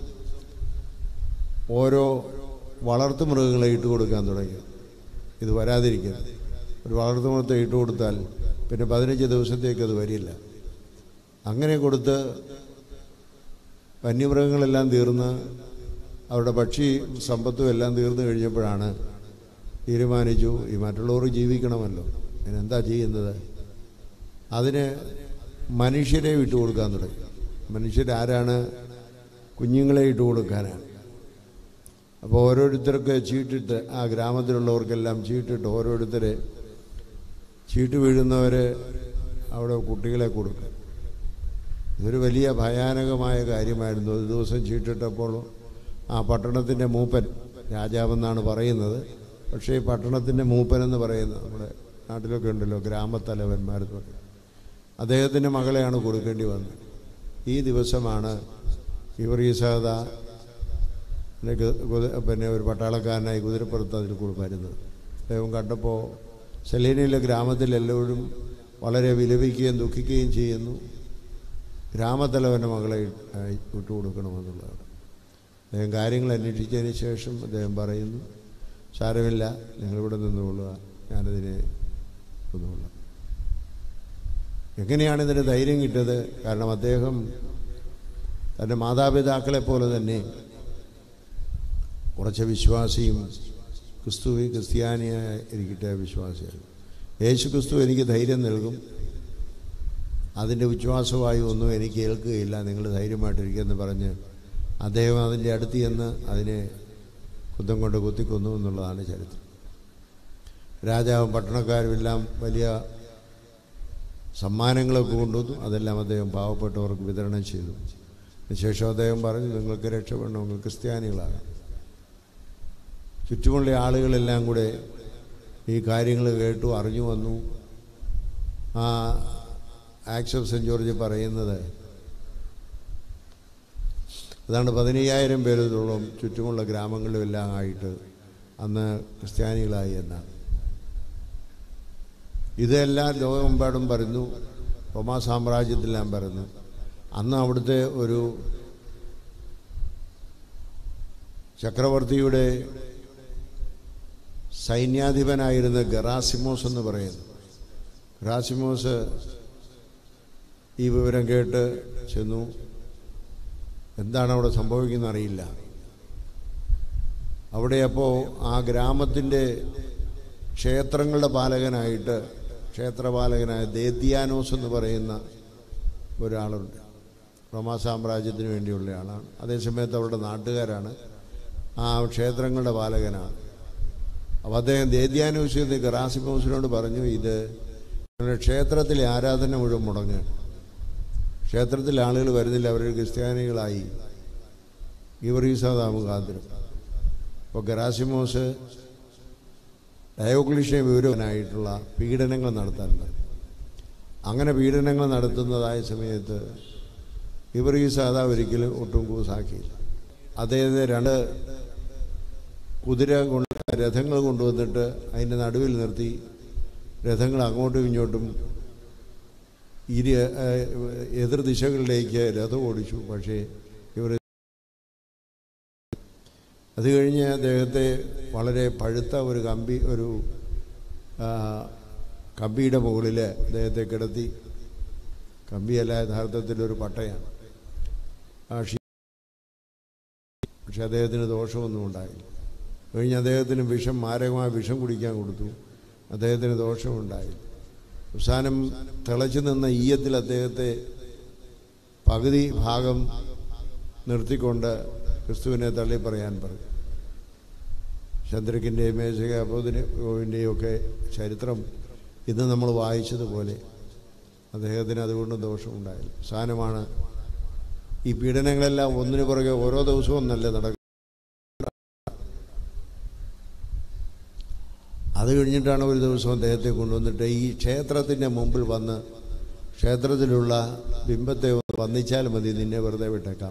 ഓരോ വളർത്തു മൃഗങ്ങളെ ഇട്ട് കൊടുക്കാൻ തുടങ്ങി ഇത് വരാതിരിക്കാൻ ഒരു വളർത്തു മൃഗത്തെ ഇട്ട് കൊടുത്താൽ പിന്നെ പതിനഞ്ച് ദിവസത്തേക്ക് അത് വരില്ല അങ്ങനെ കൊടുത്ത് വന്യമൃഗങ്ങളെല്ലാം തീർന്ന് അവരുടെ ഭക്ഷി സമ്പത്തും എല്ലാം തീർന്നു കഴിഞ്ഞപ്പോഴാണ് തീരുമാനിച്ചു ഈ മറ്റുള്ളവർ ജീവിക്കണമല്ലോ അതിനെന്താ ചെയ്യുന്നത് അതിന് മനുഷ്യരെ വിട്ടു കൊടുക്കാൻ തുടങ്ങി മനുഷ്യരാരാണ് കുഞ്ഞുങ്ങളെ ഇട്ട് കൊടുക്കാനാണ് അപ്പോൾ ഓരോരുത്തർക്ക് ചീട്ടിട്ട് ആ ഗ്രാമത്തിലുള്ളവർക്കെല്ലാം ചീട്ടിട്ട് ഓരോരുത്തരെ ചീട്ട് വീഴുന്നവർ അവിടെ കുട്ടികളെ കൊടുക്കും ഇതൊരു വലിയ ഭയാനകമായ കാര്യമായിരുന്നു ഒരു ദിവസം ചീട്ടിട്ടപ്പോൾ ആ പട്ടണത്തിൻ്റെ മൂപ്പൻ രാജാവെന്നാണ് പറയുന്നത് പക്ഷേ ഈ പട്ടണത്തിൻ്റെ മൂപ്പൻ എന്ന് പറയുന്നത് നമ്മുടെ നാട്ടിലൊക്കെ ഉണ്ടല്ലോ ഗ്രാമത്തലവന്മാരെന്ന് പറയും അദ്ദേഹത്തിൻ്റെ മകളെയാണ് കൊടുക്കേണ്ടി വന്നത് ഈ ദിവസമാണ് ഇവർ ഈ സഹത പിന്നെ ഒരു പട്ടാളക്കാരനായി കുതിരപ്പുറത്ത് അതിൽ കൂടെ വരുന്നത് അദ്ദേഹം കണ്ടപ്പോൾ സെലീനയിലെ ഗ്രാമത്തിലെല്ലാവരും വളരെ വിലപിക്കുകയും ദുഃഖിക്കുകയും ചെയ്യുന്നു ഗ്രാമത്തലവൻ്റെ മകളെ വിട്ടുകൊടുക്കണമെന്നുള്ളതാണ് അദ്ദേഹം കാര്യങ്ങൾ അന്വേഷിച്ചതിന് ശേഷം അദ്ദേഹം പറയുന്നു സാരമില്ല നിങ്ങളിവിടെ നിന്നുകൊള്ളുക ഞാനതിനെ നിന്നുകൊള്ളാം എങ്ങനെയാണ് ഇതിന് ധൈര്യം കിട്ടിയത് കാരണം അദ്ദേഹം തൻ്റെ മാതാപിതാക്കളെ പോലെ തന്നെ കുറച്ച് വിശ്വാസിയും ക്രിസ്തു ക്രിസ്ത്യാനിയായ ഇരിക്കട്ടെ വിശ്വാസിയാണ് യേശു ക്രിസ്തു എനിക്ക് ധൈര്യം നൽകും അതിൻ്റെ ഉച്ഛ്വാസവായു ഒന്നും എനിക്ക് ഏൽക്കുകയില്ല നിങ്ങൾ ധൈര്യമായിട്ടിരിക്കുമെന്ന് പറഞ്ഞ് അദ്ദേഹം അതിൻ്റെ അടുത്ത് ചെന്ന് അതിനെ കുത്തം കൊണ്ട് കുത്തിക്കൊന്നു എന്നുള്ളതാണ് ചരിത്രം രാജാവും പട്ടണക്കാരുമെല്ലാം വലിയ സമ്മാനങ്ങളൊക്കെ കൊണ്ടുവന്നു അതെല്ലാം അദ്ദേഹം പാവപ്പെട്ടവർക്ക് വിതരണം ചെയ്തു ശേഷം അദ്ദേഹം പറഞ്ഞു നിങ്ങൾക്ക് രക്ഷപ്പെടണമെങ്കിൽ ക്രിസ്ത്യാനികളാണ് ചുറ്റുമുള്ള ആളുകളെല്ലാം കൂടെ ഈ കാര്യങ്ങൾ കേട്ടു അറിഞ്ഞു വന്നു ആ ആക്സ് ഓഫ് സെൻറ്റ് ജോർജ് പറയുന്നത് അതാണ് പതിനയ്യായിരം പേരോളം ചുറ്റുമുള്ള ഗ്രാമങ്ങളിലെല്ലാം ആയിട്ട് അന്ന് ക്രിസ്ത്യാനികളായി എന്നാണ് ഇതെല്ലാം ലോകമെമ്പാടും പരന്നു റോമാ സാമ്രാജ്യത്തിലെല്ലാം പരന്നു അന്ന് അവിടുത്തെ ഒരു ചക്രവർത്തിയുടെ സൈന്യാധിപനായിരുന്ന ഗറാസിമോസ് എന്ന് പറയുന്നു ഗറാസിമോസ് ഈ വിവരം കേട്ട് ചെന്നു എന്താണ് അവിടെ സംഭവിക്കുന്നത് അറിയില്ല അവിടെ അപ്പോൾ ആ ഗ്രാമത്തിൻ്റെ ക്ഷേത്രങ്ങളുടെ പാലകനായിട്ട് ക്ഷേത്രപാലകനായ ദേദ്യാനോസ് എന്ന് പറയുന്ന ഒരാളുണ്ട് റോമാ സാമ്രാജ്യത്തിന് വേണ്ടിയുള്ള ആളാണ് അതേസമയത്ത് അവരുടെ നാട്ടുകാരാണ് ആ ക്ഷേത്രങ്ങളുടെ പാലകനാണ് അപ്പോൾ അദ്ദേഹം ദേദ്യാനോസ് എന്ന് ഗറാസിമോസിനോട് പറഞ്ഞു ഇത് നിങ്ങളുടെ ക്ഷേത്രത്തിലെ ആരാധന മുഴുവൻ മുടങ്ങുകയാണ് ക്ഷേത്രത്തിൽ ആളുകൾ വരുന്നില്ല അവർ ക്രിസ്ത്യാനികളായി ഗിവറീസാദാ മുഖാന്തരം അപ്പോൾ ഗറാസിമോസ് ഡയോക്ലിഷ്യ വിവരവനായിട്ടുള്ള പീഡനങ്ങൾ നടത്താറുണ്ട് അങ്ങനെ പീഡനങ്ങൾ നടത്തുന്നതായ സമയത്ത് ഇവറീസാദ ഒരിക്കലും ഒട്ടും കൂസാക്കിയില്ല അദ്ദേഹത്തെ രണ്ട് കുതിര കൊണ്ട് രഥങ്ങൾ കൊണ്ടുവന്നിട്ട് അതിൻ്റെ നടുവിൽ നിർത്തി രഥങ്ങൾ അങ്ങോട്ടും ഇങ്ങോട്ടും ഇരു എതിർ ദിശകളിലേക്ക് രഥം ഓടിച്ചു പക്ഷേ ഇവർ അത് കഴിഞ്ഞ് അദ്ദേഹത്തെ വളരെ പഴുത്ത ഒരു കമ്പി ഒരു ആ, കമ്പിയുടെ മുകളിൽ അദ്ദേഹത്തെ കിടത്തി കമ്പിയല്ല യഥാർത്ഥത്തിൽ ഒരു പട്ടയാണ് ആ ഷീ പക്ഷെ അദ്ദേഹത്തിന് ദോഷമൊന്നും ഉണ്ടായില്ല കഴിഞ്ഞ് അദ്ദേഹത്തിന് വിഷം മാരകമായ വിഷം കുടിക്കാൻ കൊടുത്തു അദ്ദേഹത്തിന് ദോഷമുണ്ടായില്ല അവസാനം തിളച്ചു നിന്ന ഈയത്തിൽ അദ്ദേഹത്തെ പകുതി ഭാഗം നിർത്തിക്കൊണ്ട് ക്രിസ്തുവിനെ തള്ളി പറയാൻ പറഞ്ഞു ചന്ദ്രക്കിൻ്റെയും മേശകാബോധിൻ്റെയും ഒക്കെ ചരിത്രം ഇന്ന് നമ്മൾ വായിച്ചതുപോലെ അദ്ദേഹത്തിന് അതുകൊണ്ട് ദോഷമുണ്ടായില്ല അവസാനമാണ് ഈ പീഡനങ്ങളെല്ലാം ഒന്നിനു പുറകെ ഓരോ ദിവസവും നല്ല നടക്കും അത് കഴിഞ്ഞിട്ടാണ് ഒരു ദിവസം അദ്ദേഹത്തെ കൊണ്ടുവന്നിട്ട് ഈ ക്ഷേത്രത്തിൻ്റെ മുമ്പിൽ വന്ന് ക്ഷേത്രത്തിലുള്ള ബിംബത്തെ ഒന്ന് വന്നിച്ചാൽ മതി നിന്നെ വെറുതെ വിട്ടേക്കാം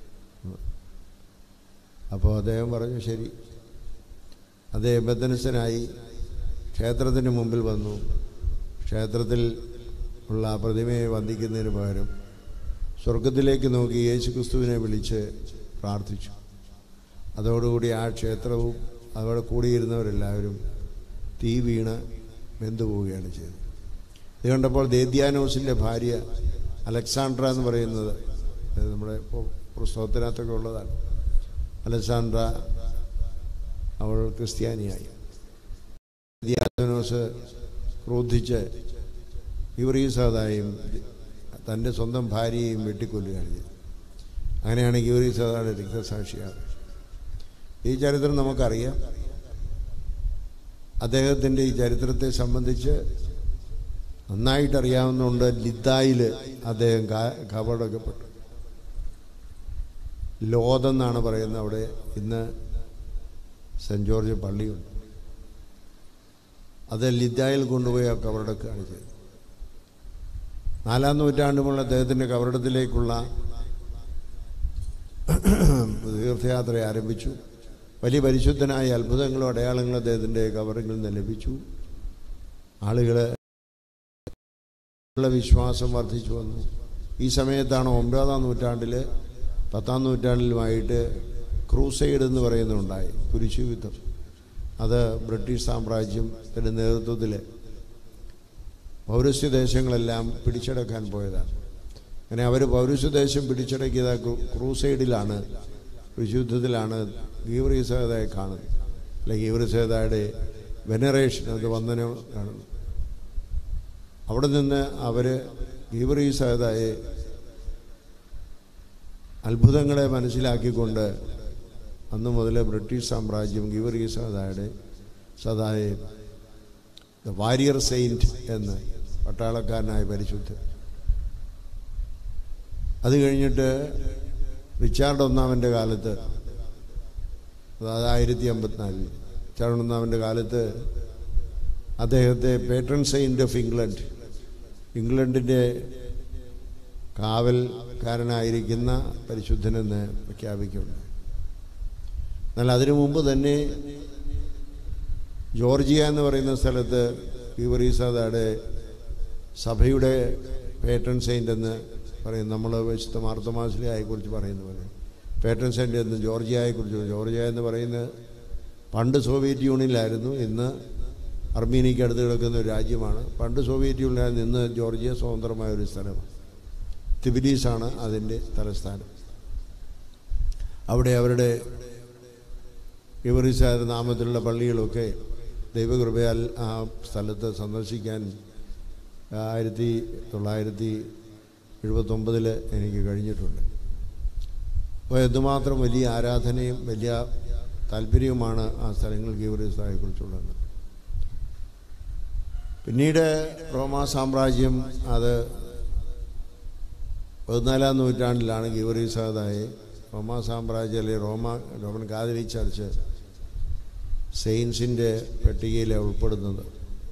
അപ്പോൾ അദ്ദേഹം പറഞ്ഞു ശരി അദ്ദേഹം ബദ്ധനസ്ഥനായി ക്ഷേത്രത്തിന് മുമ്പിൽ വന്നു ക്ഷേത്രത്തിൽ ഉള്ള ആ പ്രതിമയെ വന്ദിക്കുന്നതിന് പകരം സ്വർഗത്തിലേക്ക് നോക്കി യേശു ക്രിസ്തുവിനെ വിളിച്ച് പ്രാർത്ഥിച്ചു അതോടുകൂടി ആ ക്ഷേത്രവും അവിടെ കൂടിയിരുന്നവരെല്ലാവരും തീ വീണ് വെന്തുപോവുകയാണ് ചെയ്തത് ഇത് കണ്ടപ്പോൾ ദേദ്യാനോസിൻ്റെ ഭാര്യ അലക്സാണ്ട്ര എന്ന് പറയുന്നത് അത് നമ്മുടെ ഇപ്പോൾ പുസ്തകത്തിനകത്തൊക്കെ ഉള്ളതാണ് അലക്സാണ്ട്ര അവൾ ക്രിസ്ത്യാനിയായി ദേദ്യാനോസ് ക്രോധിച്ച് യുവറീസാദായും തൻ്റെ സ്വന്തം ഭാര്യയെയും വെട്ടിക്കൊല്ലുകയാണ് ചെയ്തത് അങ്ങനെയാണ് യുവറീസാദായുടെ രക്തസാക്ഷിയാകുന്നത് ഈ ചരിത്രം നമുക്കറിയാം അദ്ദേഹത്തിൻ്റെ ഈ ചരിത്രത്തെ സംബന്ധിച്ച് നന്നായിട്ട് അറിയാവുന്നതുകൊണ്ട് ലിദ്ദായിൽ അദ്ദേഹം കബടക്കപ്പെട്ടു ലോതെന്നാണ് പറയുന്നത് അവിടെ ഇന്ന് സെൻറ്റ് ജോർജ് പള്ളിയുണ്ട് അത് ലിദ്ദായിൽ കൊണ്ടുപോയി ആ കബറടക്കുകയാണ് ചെയ്തത് നാലാം നൂറ്റാണ്ടുമുള്ള അദ്ദേഹത്തിൻ്റെ കബറിടത്തിലേക്കുള്ള തീർത്ഥയാത്ര ആരംഭിച്ചു വലിയ പരിശുദ്ധനായ അത്ഭുതങ്ങളും അടയാളങ്ങളും അദ്ദേഹത്തിൻ്റെ കവറിൽ നിന്ന് ലഭിച്ചു ആളുകൾ വിശ്വാസം വർദ്ധിച്ചു വന്നു ഈ സമയത്താണ് ഒമ്പതാം നൂറ്റാണ്ടിൽ പത്താം നൂറ്റാണ്ടിലുമായിട്ട് ക്രൂസൈഡ് എന്ന് പറയുന്നുണ്ടായി കുരിശു യുദ്ധം അത് ബ്രിട്ടീഷ് സാമ്രാജ്യത്തിൻ്റെ നേതൃത്വത്തിൽ പൗരസ്യ ദേശങ്ങളെല്ലാം പിടിച്ചടക്കാൻ പോയതാണ് അങ്ങനെ അവർ പൗരസ്യദേശം പിടിച്ചടക്കിയത് ക്രൂസൈഡിലാണ് യുദ്ധത്തിലാണ് ഗീവറീസേതായെ കാണുന്നത് അല്ലെങ്കിൽ ഗീവറീസേതായുടെ വെനറേഷൻ അത് വന്ദനം കാണുന്നു അവിടെ നിന്ന് അവർ ഗീവറീസേതായെ അത്ഭുതങ്ങളെ മനസ്സിലാക്കിക്കൊണ്ട് അന്ന് മുതൽ ബ്രിട്ടീഷ് സാമ്രാജ്യം ഗീവറീസേതായുടെ സദായെ ദ വാരിയർ സെയിൻറ്റ് എന്ന് പട്ടാളക്കാരനായ പരിശുദ്ധ അത് കഴിഞ്ഞിട്ട് റിച്ചാർഡ് ഒന്നാമൻ്റെ കാലത്ത് അതായത് ആയിരത്തി അമ്പത്തിനാലിൽ റിച്ചാർഡ് ഒന്നാമൻ്റെ കാലത്ത് അദ്ദേഹത്തെ പേട്രൺ സെയിൻറ്റ് ഓഫ് ഇംഗ്ലണ്ട് ഇംഗ്ലണ്ടിൻ്റെ കാവൽക്കാരനായിരിക്കുന്ന പരിശുദ്ധനെന്ന് പ്രഖ്യാപിക്കുന്നുണ്ട് എന്നാൽ അതിനു മുമ്പ് തന്നെ ജോർജിയ എന്ന് പറയുന്ന സ്ഥലത്ത് ഫീവറീസാദയുടെ സഭയുടെ പേട്രൺ സെയിൻ്റ് എന്ന് പറയും നമ്മൾ വിശുദ്ധ മാർത്തമാസിലെയെക്കുറിച്ച് പറയുന്ന പോലെ പേട്രൺ സെയിൻ്റ് എന്ന് ജോർജിയയെക്കുറിച്ച് ജോർജിയ എന്ന് പറയുന്നത് പണ്ട് സോവിയറ്റ് യൂണിയനിലായിരുന്നു ഇന്ന് അർമീനിയയ്ക്ക് അടുത്ത് കിടക്കുന്ന ഒരു രാജ്യമാണ് പണ്ട് സോവിയറ്റ് യൂണിയനിലായിരുന്നു ഇന്ന് ജോർജിയ സ്വതന്ത്രമായ ഒരു സ്ഥലമാണ് തിബിലീസാണ് അതിൻ്റെ തലസ്ഥാനം അവിടെ അവരുടെ ഇവറിസായ നാമത്തിലുള്ള പള്ളികളൊക്കെ ദൈവകൃപയാൽ ആ സ്ഥലത്ത് സന്ദർശിക്കാൻ ആയിരത്തി തൊള്ളായിരത്തി എഴുപത്തൊമ്പതിൽ എനിക്ക് കഴിഞ്ഞിട്ടുണ്ട് അപ്പോൾ എന്തുമാത്രം വലിയ ആരാധനയും വലിയ താല്പര്യവുമാണ് ആ സ്ഥലങ്ങൾ ഗീവറിസായെക്കുറിച്ചുള്ളത് പിന്നീട് റോമാ സാമ്രാജ്യം അത് പതിനാലാം നൂറ്റാണ്ടിലാണ് ഗീവറീസാദായി റോമാ സാമ്രാജ്യം അല്ലെങ്കിൽ റോമ റോമൻ കാതലിക് ചർച്ച് സെയിൻസിൻ്റെ പട്ടികയിൽ ഉൾപ്പെടുന്നത്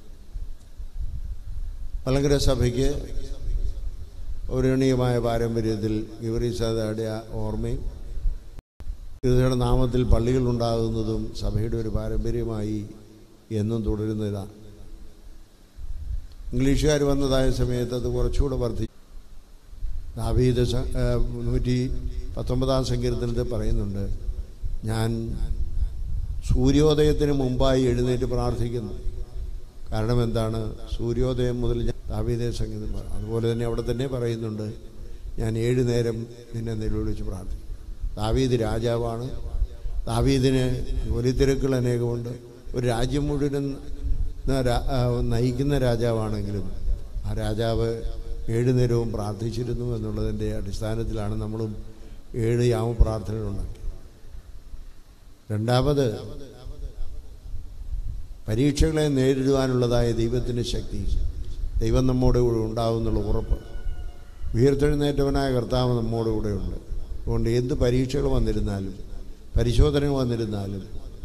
മലങ്കര സഭയ്ക്ക് പൗരാണികമായ പാരമ്പര്യത്തിൽ ഗിവറീസാദയുടെ ഓർമ്മയും ഇവരുടെ നാമത്തിൽ പള്ളികൾ ഉണ്ടാകുന്നതും സഭയുടെ ഒരു പാരമ്പര്യമായി എന്നും തുടരുന്നതാണ് ഇംഗ്ലീഷുകാർ വന്നതായ സമയത്ത് അത് കുറച്ചുകൂടെ വർദ്ധിച്ചു ദാവീദ് സ- ആ, നൂറ്റി പത്തൊമ്പതാം സങ്കീർത്തനത്തിൽ പറയുന്നുണ്ട് ഞാൻ സൂര്യോദയത്തിന് മുമ്പായി എഴുന്നേറ്റ് പ്രാർത്ഥിക്കുന്നു കാരണം എന്താണ് സൂര്യോദയം മുതൽ ഞാൻ ദാവീദേ സംഗീതം പറ- അതുപോലെ തന്നെ അവിടെ തന്നെ പറയുന്നുണ്ട് ഞാൻ ഏഴ് നേരം നിന്നെ നിലവിളിച്ച് പ്രാർത്ഥിക്കും ദാവീദ് രാജാവാണ് ദാവീദിന് ജോലിത്തിരക്കുകൾ അനേകമുണ്ട് ഒരു രാജ്യം മുഴുവൻ ന- രാ- ആ, നയിക്കുന്ന രാജാവാണെങ്കിലും ആ രാജാവ് ഏഴ് നേരവും പ്രാർത്ഥിച്ചിരുന്നു എന്നുള്ളതിൻ്റെ അടിസ്ഥാനത്തിലാണ് നമ്മളും ഏഴ് യാമ പ്രാർത്ഥനകളുണ്ടാക്കി രണ്ടാമത് പരീക്ഷകളെ നേരിടുവാനുള്ളതായ ദൈവത്തിൻ്റെ ശക്തി ദൈവം നമ്മോട് കൂടെ ഉണ്ടാകുന്നുള്ള ഉറപ്പ് ഉയർത്തെഴുന്നേറ്റവനായ കർത്താവ് നമ്മോട് കൂടെ ഉണ്ട് അതുകൊണ്ട് എന്ത് പരീക്ഷകൾ വന്നിരുന്നാലും പരിശോധനകൾ വന്നിരുന്നാലും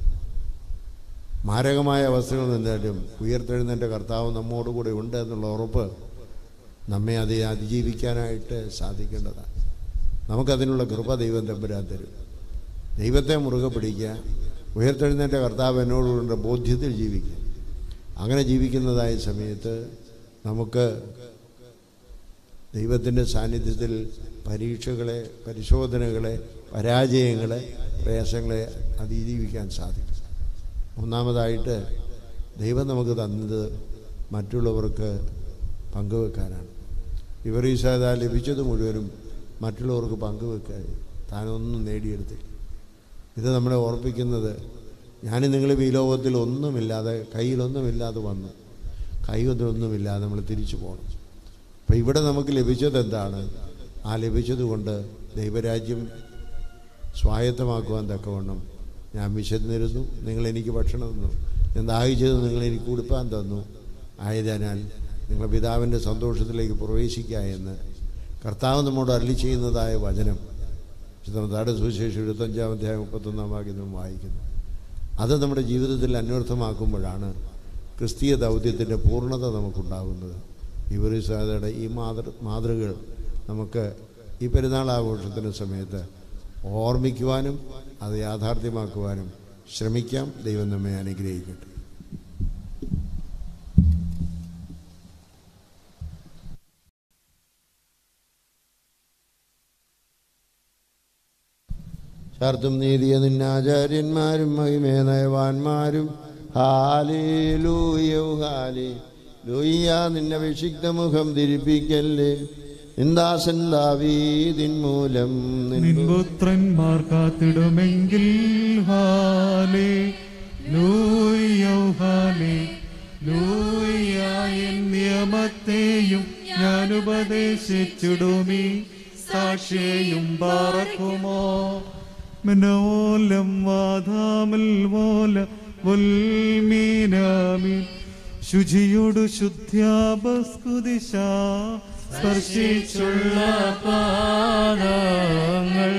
മാരകമായ അവസ്ഥകൾ നിന്നാലും ഉയർത്തെഴുന്നേറ്റ കർത്താവ് നമ്മോട് കൂടെ ഉണ്ട് എന്നുള്ള ഉറപ്പ് നമ്മെ അത് അതിജീവിക്കാനായിട്ട് സാധിക്കേണ്ടതാണ് നമുക്കതിനുള്ള കൃപ ദൈവം തമ്പുരാൻ തരും ദൈവത്തെ മുറുകെ പിടിക്കുക ഉയർത്തെഴുന്നേറ്റ കർത്താവ് എന്നോടുള്ള ബോധ്യത്തിൽ ജീവിക്കുക അങ്ങനെ ജീവിക്കുന്നതായ സമയത്ത് നമുക്ക് ദൈവത്തിൻ്റെ സാന്നിധ്യത്തിൽ പരീക്ഷകളെ പരിശോധനകളെ പരാജയങ്ങളെ പ്രയാസങ്ങളെ അതിജീവിക്കാൻ സാധിക്കും മൂന്നാമതായിട്ട് ദൈവം നമുക്ക് തന്നത് മറ്റുള്ളവർക്ക് പങ്കുവെക്കാനാണ് വിവരീസാത ലഭിച്ചത് മുഴുവനും മറ്റുള്ളവർക്ക് പങ്കുവെക്കാൻ താനൊന്നും നേടിയെടുത്തില്ല ഇത് നമ്മളെ ഓർപ്പിക്കുന്നത് ഞാൻ നിങ്ങൾ ഈ ലോകത്തിൽ ഒന്നുമില്ലാതെ കയ്യിലൊന്നുമില്ലാതെ വന്നു കൈയൊന്നുമില്ലാതെ നമ്മൾ തിരിച്ചു പോകണം അപ്പം ഇവിടെ നമുക്ക് ലഭിച്ചത് എന്താണ് ആ ലഭിച്ചത് കൊണ്ട് ദൈവരാജ്യം സ്വായത്തമാക്കുവാൻ തക്കവണ്ണം ഞാൻ വിശന്നിരുന്നു നിങ്ങൾ എനിക്ക് ഭക്ഷണം തന്നു ഞാൻ ദാഹിച്ചത് നിങ്ങൾ എനിക്ക് കൊടുപ്പാൻ തന്നു ആയതിനാൽ നിങ്ങൾ പിതാവിൻ്റെ സന്തോഷത്തിലേക്ക് പ്രവേശിക്കുക എന്ന് കർത്താവ് നമ്മോട് അരളി ചെയ്യുന്നതായ വചനം വിശുദ്ധമത്താട് സുവിശേഷം എഴുപത്തഞ്ചാമത്തെ മുപ്പത്തൊന്നാം വാക്യം നാം വായിക്കുന്നു അത് നമ്മുടെ ജീവിതത്തിൽ അന്വർത്ഥമാക്കുമ്പോഴാണ് ക്രിസ്തീയ ദൗത്യത്തിൻ്റെ പൂർണ്ണത നമുക്കുണ്ടാകുന്നത് ഇവരിസാദയുടെ ഈ മാതൃ മാതൃകൾ നമുക്ക് ഈ പെരുന്നാൾ ആഘോഷത്തിൻ്റെ സമയത്ത് ഓർമ്മിക്കുവാനും അത് യാഥാർത്ഥ്യമാക്കുവാനും ശ്രമിക്കാം ദൈവം നമ്മെ അനുഗ്രഹിക്കട്ടെ ശാർത്തും നീതിയ നിന്നാചാര്യന്മാരും മഹിമേ നയവാന്മാരും ഹാലേ ഹാലേ ലൂയ്യ നിന്റെ വിഷിക്ത മുഖം തിരിപ്പിക്കല്ലേ നിന്ദാസൻ ദാവീതിൻ മൂലം നിൻ നിൻപുത്രന്മാർ കാത്തിടുമെങ്കിൽ ഹാലേ ലൂയ്യോ ഹാലേ ലൂയ്യ എൻ നിയമത്തെയും ഞാൻ ഉപദേശിച്ചിടുമീ സാക്ഷിയെയും പാറക്കുമോ മനോലം വാധാമൽ മോല വൽമീനാമി ശുചിയോടു ശുദ്ധ്യാപസ്കുദിശ സ്പർശിച്ചുള്ള പാദങ്ങൾ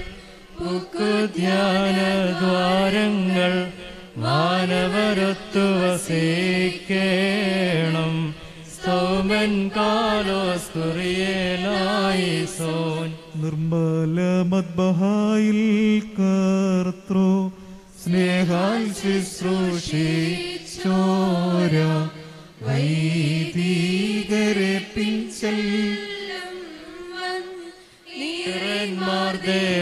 ധ്യാന ദ്വാരങ്ങൾ മാനവരത്തു വസിക്കേണം സൗമ്യ റൂവൻ കാലോസ് കുറിയേലായിസോൻ നിർമ്മല മദ്ബഹായിൽ കർത്തൃ സ്നേഹാൽ ശുശ്രൂഷിച്ചോര വൈദികരെ പിഞ്ചൽ ഈറന്മാർ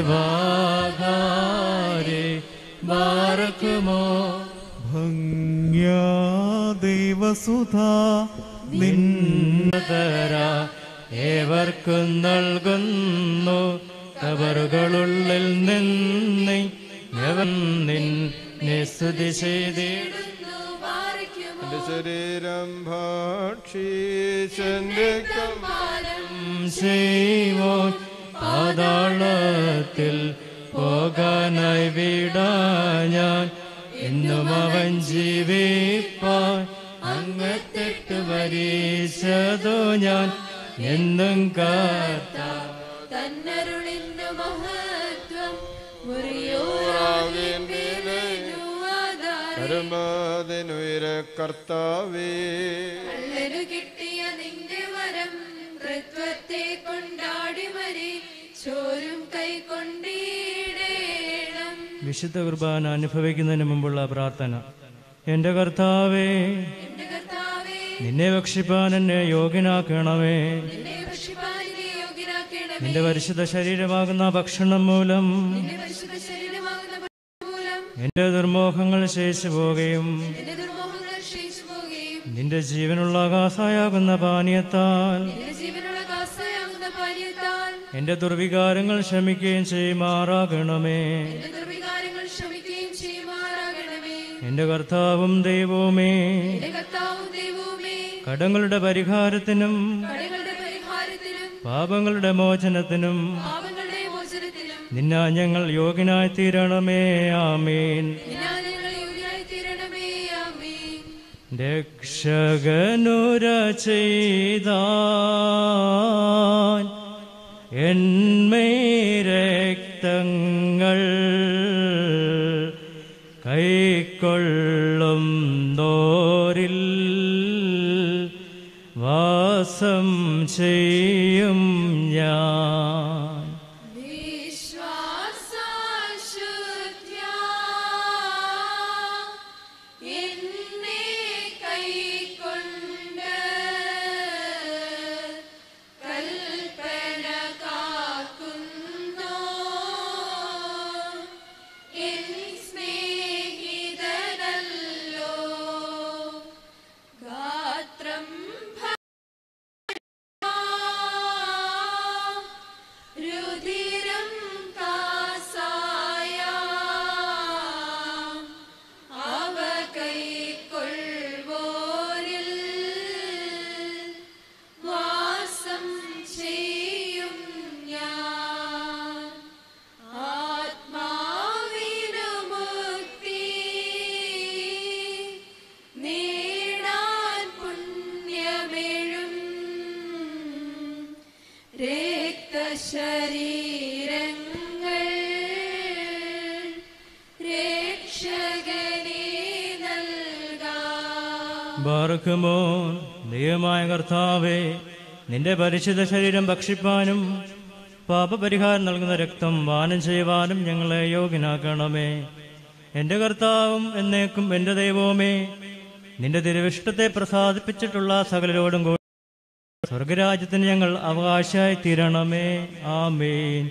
ദേവാകാരെ ബാറക്കുമോ ഭംഗ്യാ ദൈവസുധ നിന്നതര ഏവർക്കും നൽകുന്നു കബറുകളുള്ളിൽ നിന്ന് യവൻ നിന്നെ സ്തുതി ചെയ്തിടുന്നു എന്റെ ശരീരം ഭക്ഷിച്ചെന്റെ ചെയ്വോ പാതാളത്തിൽ പോകാനായി വിടാ ഞാൻ എന്നും അവൻ ജീവിപ്പാൻ അങ്ങത്തെട്ട് വരീശതോ ഞാൻ എന്നും കാത്ത തന്നരുളിന്റെ മഹത്വം പരമാതിനുയര കർത്താവേ കള്ളനു കിട്ടിയ നിന്റെ വരം തൃത്വത്തെ കൊണ്ടാടി മരി ചോരും കൈ കൊണ്ടിടേണം വിശുദ്ധ കുർബാന അനുഭവിക്കുന്നതിന് മുമ്പുള്ള പ്രാർത്ഥന എൻ്റെ കർത്താവേ എന്റെ കർത്താവേ നിന്നെ ഭക്ഷിപ്പാൻ എന്നെ യോഗ്യനാക്കണമേ നിന്നെ ഭക്ഷിപ്പാനിനെ യോഗ്യനാക്കണമേ നിന്റെ പരിശുദ്ധ ശരീരമാകുന്ന ഭക്ഷണം മൂലം നിന്റെ പരിശുദ്ധ ശരീരമാകുന്ന മൂലം എൻ്റെ ദുർമോഹങ്ങൾ ശേഷിച്ചു പോവുകയും എന്റെ ദുർമോഹങ്ങൾ ക്ഷയിച്ചു പോവുകയും നിന്റെ ജീവനുള്ള ആകാശായാകുന്ന പാനീയത്താൽ നിന്റെ ജീവനുള്ള കാസയാകുന്ന പാനീയത്താൽ എൻ്റെ ദുർവികാരങ്ങൾ ക്ഷമിക്കുകയും ചെയ്യുമാറാകണമേ എന്റെ ദുർവികാരങ്ങൾ ക്ഷമിക്കുകയും ചെയ്യുമാറാകണമേ എൻ്റെ കർത്താവും ദൈവവുമേ എന്റെ കർത്താവും ദൈവവുമേ കടങ്ങളുടെ പരിഹാരത്തിനും കടകളുടെ പരിഹാരത്തിനും പാപങ്ങളുടെ മോചനത്തിനും പാപങ്ങളുടെ മോചനത്തിനും നിന്ന ഞങ്ങൾ യോഗ്യനായി തീരണമേ ആമീൻ നിന്നാൽ ഞങ്ങൾ യോഗ്യരായി തീരണമേ ആമേൻ രക്ഷകനുര ചെയ്താൻ എന്മേ രക്തങ്ങൾ കൈക്കൊള്ളും തോരിൽ വാസം ചെയ്യും ഞാൻ വിശ്വാസശുദ്ധ്യാ എന്നെ കൈക്കൊണ്ട് കൽപ്പന കാക്കുന്നു എൻ സ്നേഹിതനല്ലോ ഗാത്രം രുധിരം കാസായ അവ കൈക്കൊള്ളുവോരിൽ വാസം ചെയ്യും ഞാൻ ആത്മാവിനു മുക്തി നേടാൻ പുണ്യമെഴും രക്തശരീരങ്ങൾ രക്ഷകനെ നൽകാം ബാർക്കുമോ ദൈവമായ കർത്താവേ നിന്റെ പരിശുദ്ധ ശരീരം ഭക്ഷിപ്പാനും പാപപരിഹാരം നൽകുന്ന രക്തം പാനം ചെയ്യുവാനും ഞങ്ങളെ യോഗ്യനാക്കണമേ എൻ്റെ കർത്താവും എന്നേക്കും എൻ്റെ ദൈവവുമേ നിന്റെ തിരുവിഷ്ടത്തെ പ്രസാദിപ്പിച്ചിട്ടുള്ള സകലരോടും കൂടി സ്വർഗരാജ്യത്തിന് ഞങ്ങൾ അവകാശമായി തീരണമേ ആമേൻ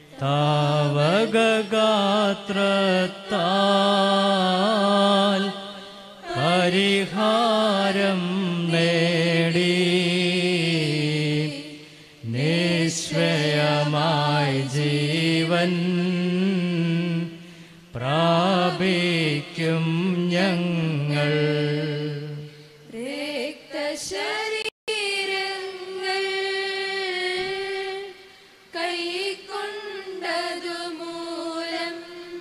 താവകഗാത്രത്താൽ പരിഹാരം നേടി നിശ്ചയമായി ജീവൻ പ്രാപിക്കും ഞങ്ങൾ രക്തശരീരങ്ങൾ കൈക്കൊണ്ടതു മൂലം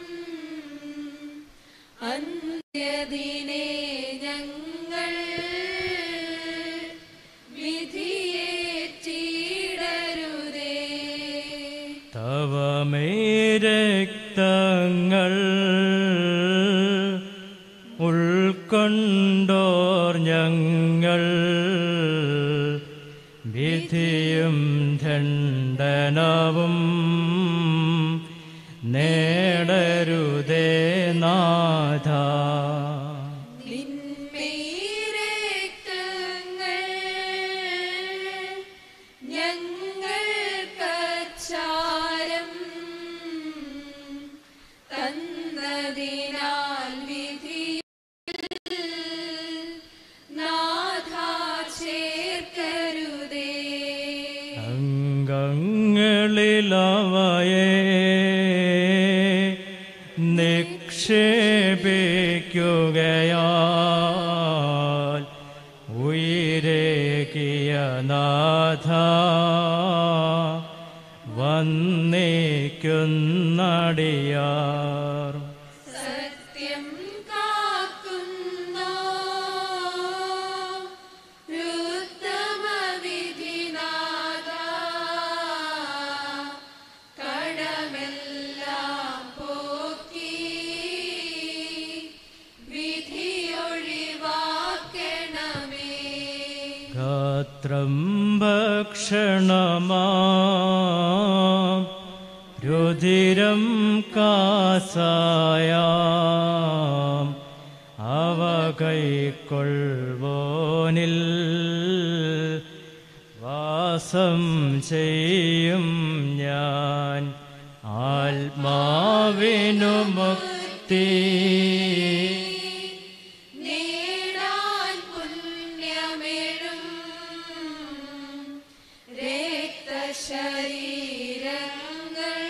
അന്ത്യദിനെ ഞങ്ങൾ വിധിയേറ്റിടരുതേ തവമേ രക്തങ്ങൾ ഉൾക്കൊണ്ടോർ ഞങ്ങൾ നീതിയും ദണ്ഡനവും നേടരുതേ നാഥ ഞങ്ങൾക്കച്ചാരം തന്നതിനാൽ വിധി നാഥ ചേർക്കരുതേ അംഗങ്ങളിലവയെ നിക്ഷേപിക്കുകയാൽ ഉയരേക്കിയ നാഥ വന്നേക്കുന്നടിയാർ സത്യം കാക്കുന്നോ രുത്തമവിധിനാഥ കടമെല്ലാം പോക്കി വിധിയൊഴിവാക്കണമേ ഗാത്രം ഭക്ഷണമാ രുധിരം കാസായാം അവ കൈക്കൊള്ളുവോനിൽ വാസം ചെയ്യും ഞാൻ ആത്മാവിനു മുക്തി നേടാൻ പുണ്യമേഴും രക്തശരീരങ്ങൾ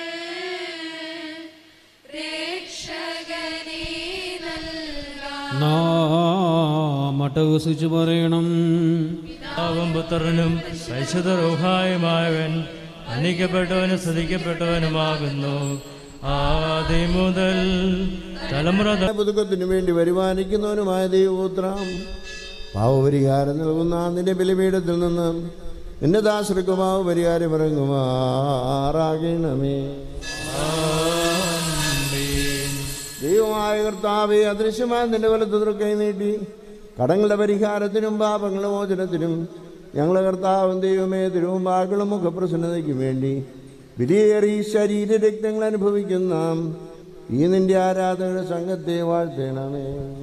രക്ഷകനെ നൽകാം നാം അട്ടഹസിച്ചു പറയണം പിതാവും പുത്രനും പരിശുദ്ധ റൂഹായുമായവൻ അണിക്കപ്പെട്ടവനും സ്തുതിക്കപ്പെട്ടവനുമാകുന്നു ആദ്യ മുതൽ തലമുറ ത- പുതുക്കത്തിനു വേണ്ടി വരുമാനിക്കുന്നവനുമായ ദൈവപുത്രം പാവപരിഹാരം നൽകുന്ന നിന്റെ ബലിപീഠത്തിൽ നിന്ന് നിന്റെ ദാസർക്ക് പാവപരിഹാരം ഇറങ്ങുമാറാകണമേ ദൈവമായ കർത്താവെ അദൃശ്യമായ നിന്റെ വലത്തു കൈ നീട്ടി കടങ്ങളുടെ പരിഹാരത്തിനും പാപങ്ങളുടെ മോചനത്തിനും ഞങ്ങളെ കർത്താവും ദൈവമേ തിരുവുമ്പാക്കളും മുഖപ്രസന്നതയ്ക്കും വേണ്ടി വിലയേറി ശരീര രക്തങ്ങൾ അനുഭവിക്കുന്ന ഈ നിന്റെ ആരാധകരുടെ സംഘത്തെ വാഴ്ത്തണമേ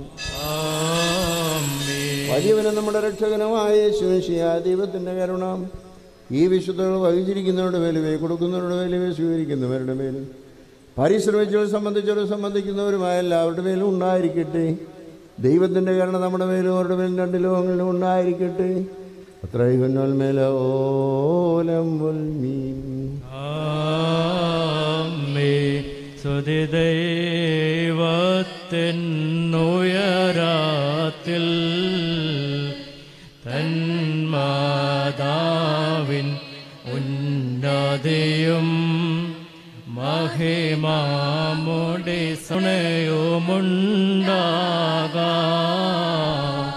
വലിയവനും നമ്മുടെ രക്ഷകനുമായ യേശുവിശിയ ദൈവത്തിന്റെ കരുണ ഈ വിശുദ്ധകൾ വഹിച്ചിരിക്കുന്നവരുടെ മേലുവേ കൊടുക്കുന്നവരുടെ മേലുവേ സ്വീകരിക്കുന്നവരുടെ മേലും പരിശ്രമിച്ചവർ സംബന്ധിച്ചവർ സംബന്ധിക്കുന്നവരുമായ എല്ലാവരുടെ മേലും ഉണ്ടായിരിക്കട്ടെ ദൈവത്തിന്റെ കരുണ നമ്മുടെ മേലും അവരുടെ മേലും രണ്ട് ലോകങ്ങളിലും ഉണ്ടായിരിക്കട്ടെ അത്രയും ആമേ സ്തുതി ദൈവത്തിനുയരാത്തിൽ തന്മാതാവിൻ ഉന്നതിയും മഹിമാമുടി സുണയുമുണ്ടാകാം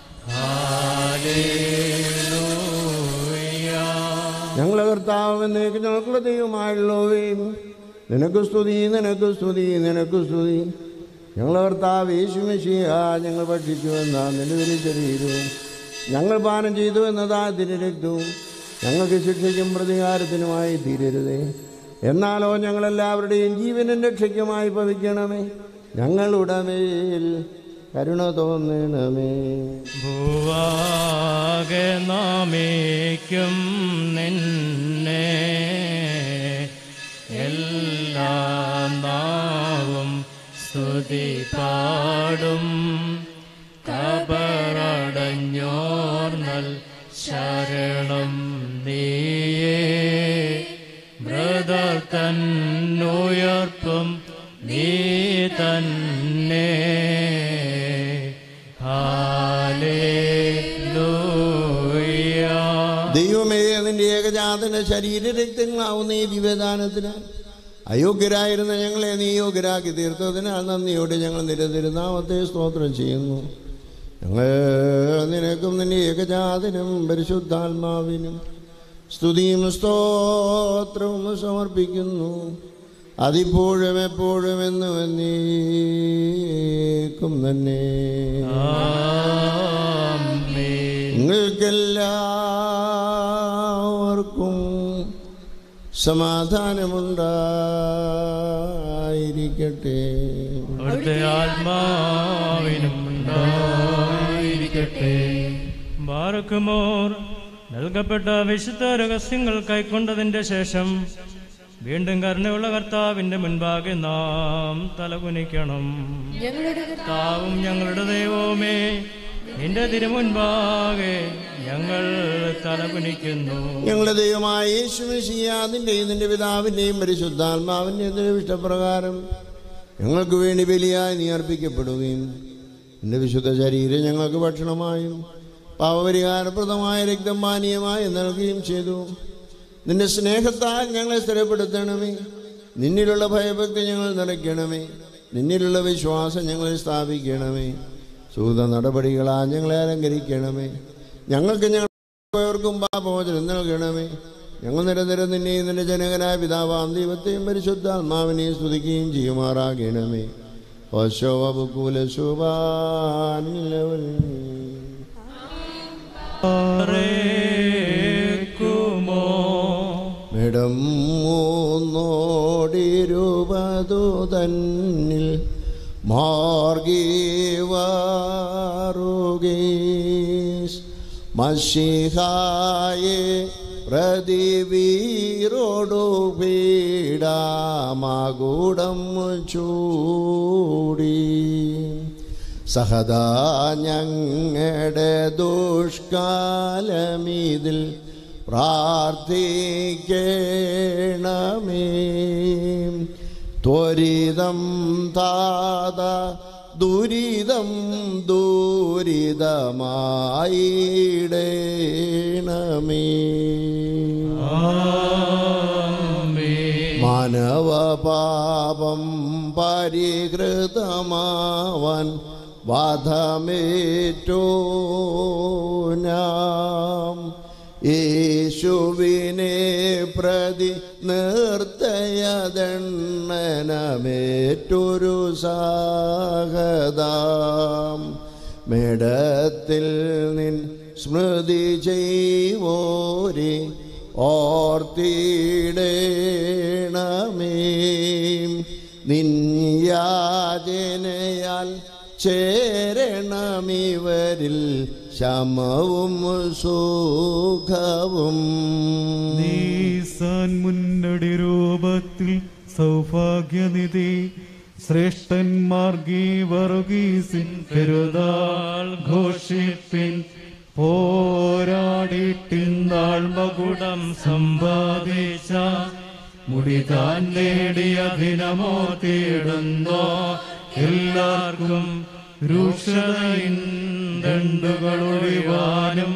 ഞങ്ങളെ കർത്താവ് എന്നേക്ക് ഞങ്ങൾക്കുള്ള ദൈവമായുള്ളവേ നിനക്ക് സ്തുതി നിനക്ക് സ്തുതി നിനക്ക് സ്തുതി ഞങ്ങളെ കർത്താവ് യേശുമിശിയ ഞങ്ങൾ ഭക്ഷിച്ചു എന്ന നിന്റെ തിരു ശരീരവും ഞങ്ങൾ പാനം ചെയ്തു എന്നതാ തിരു രക്തവും ഞങ്ങൾക്ക് ശിക്ഷയ്ക്കും പ്രതികാരത്തിനുമായി തീരരുതേ എന്നാലോ ഞങ്ങളെല്ലാവരുടെയും ജീവനും രക്ഷയ്ക്കുമായി ഭവിക്കണമേ ഞങ്ങളുടെ മേൽ കരുണ തോന്നണമേ ഭൂവാകെ നാമേക്കും നിന്നെ എല്ലാ നാവും സ്തുതി പാടും കബറടഞ്ഞോർന്നൽ ശരണം നീയേ ബ്രദർ തന്നുയർപ്പും നീ തന്നെ ഹാലേലൂയ ദൈവമേ നിന്റെ ഏകജാതന ശരീര രക്തങ്ങളാവുന്ന ഈ ദിവ്യദാനത്തിന് അയോഗ്യരായിരുന്ന ഞങ്ങളെ നീ യോഗ്യരാക്കി തീർത്തതിനാൽ നന്ദിയോടെ ഞങ്ങൾ നിരതിരുനാമത്തെ സ്തോത്രം ചെയ്യുന്നു ഞങ്ങൾ നിനക്കും നിന്റെ ഏകജാതനും പരിശുദ്ധാത്മാവിനും സ്തുതിയും സ്തോത്രവും സമർപ്പിക്കുന്നു അതിപ്പോഴും എപ്പോഴും എന്നും എന്നേക്കും തന്നെ നിങ്ങൾക്കെല്ലാവർക്കും എല്ലാവർക്കും സമാധാനമുണ്ടായിരിക്കട്ടെ അവിടുത്തെ ആത്മാവിനും ഉണ്ടായിരിക്കട്ടെ ബാറക്കുമോർ നൽകപ്പെട്ട വിശുദ്ധ രഹസ്യങ്ങൾ കൈക്കൊണ്ടതിന്റെ ശേഷം വീണ്ടും കരുണയുള്ള കർത്താവിന്റെ മുൻപാകെ നാം തലകുനിക്കണം ഞങ്ങളുടെ കർത്താവും ഞങ്ങളുടെ ദൈവവുമേ നിന്റെ തിരുമുൻപാകെ ഞങ്ങൾ തലകുനിക്കുന്നു ഞങ്ങളുടെ ദൈവമായ യേശുമിശിയ നിന്റെയും നിന്റെ പിതാവിൻ്റെയും പരിശുദ്ധാത്മാവിൻ്റെയും നിന്റെ ഇഷ്ടപ്രകാരം ഞങ്ങൾക്ക് വേണ്ടി ബലിയായി നീ അർപ്പിക്കപ്പെടുകയും നിന്റെ വിശുദ്ധ ശരീരം ഞങ്ങൾക്ക് ഭക്ഷണമായും പാവപരിഹാരപ്രദമായ രക്തം പാനീയമായി നൽകുകയും ചെയ്തു നിന്റെ സ്നേഹത്താൽ ഞങ്ങളെ സ്ഥിരപ്പെടുത്തണമേ നിന്നിലുള്ള ഭയഭക്തി ഞങ്ങൾ നിറയ്ക്കണമേ നിന്നിലുള്ള വിശ്വാസം ഞങ്ങളെ സ്ഥാപിക്കണമേ സൂത നടപടികളാൽ ഞങ്ങളെ അലങ്കരിക്കണമേ ഞങ്ങൾക്ക് ഞങ്ങൾക്കും പാപമോചനം നൽകണമേ ഞങ്ങൾ നിരന്തരം നിന്നെയും നിന്റെ ജനകനായ പിതാവാം ദൈവത്തെയും പരിശുദ്ധാത്മാവിനെയും സ്തുതിക്കുകയും ചെയ്യുമാറാകണമേ ഓശോവകുല മിടം മൂന്നോടിരുപതു തന്നിൽ മാർഗീവാറുകീസ് മഷിഹായെ പ്രതിവീരോടു പീഡാമകുടം ചൂടി സഹദാ ഞങ്ങളുടെ ദുഷ്കാലമിതിൽ പ്രാർത്ഥിക്കണമേ ത്വരിതം താത ദുരിതം ദൂരിതമായിടേണമേ മാനവപാപം പരിഹൃതമാവൻ വധമേറ്റോ നാം യേശുവിനെ പ്രതി നിർത്തയദണ്ണനമേറ്റൊരു സാഹതാം മേടത്തിൽ നിൻ സ്മൃതി ചെയ്വോരി ഓർത്തിടേണമേ നിന്യാചനയാൽ ചേരണമിവരിൽ ശമവും സുഖവും നീസാൻ മുന്നടി രൂപത്തിൽ സൗഭാഗ്യനിധി ശ്രേഷ്ഠന്മാർഗീ വറുകീസിൻ പെരുതാൾ ഘോഷിപ്പിൻ പോരാടിട്ടിന്നാൾ മകുടം സമ്പാദിച്ച മുടി താൻ നേടിയ ദിനമോ തേടുന്നോ എല്ലാവർക്കും രൂക്ഷതയിൻ ദണ്ടുകൾ ഒഴിവാനും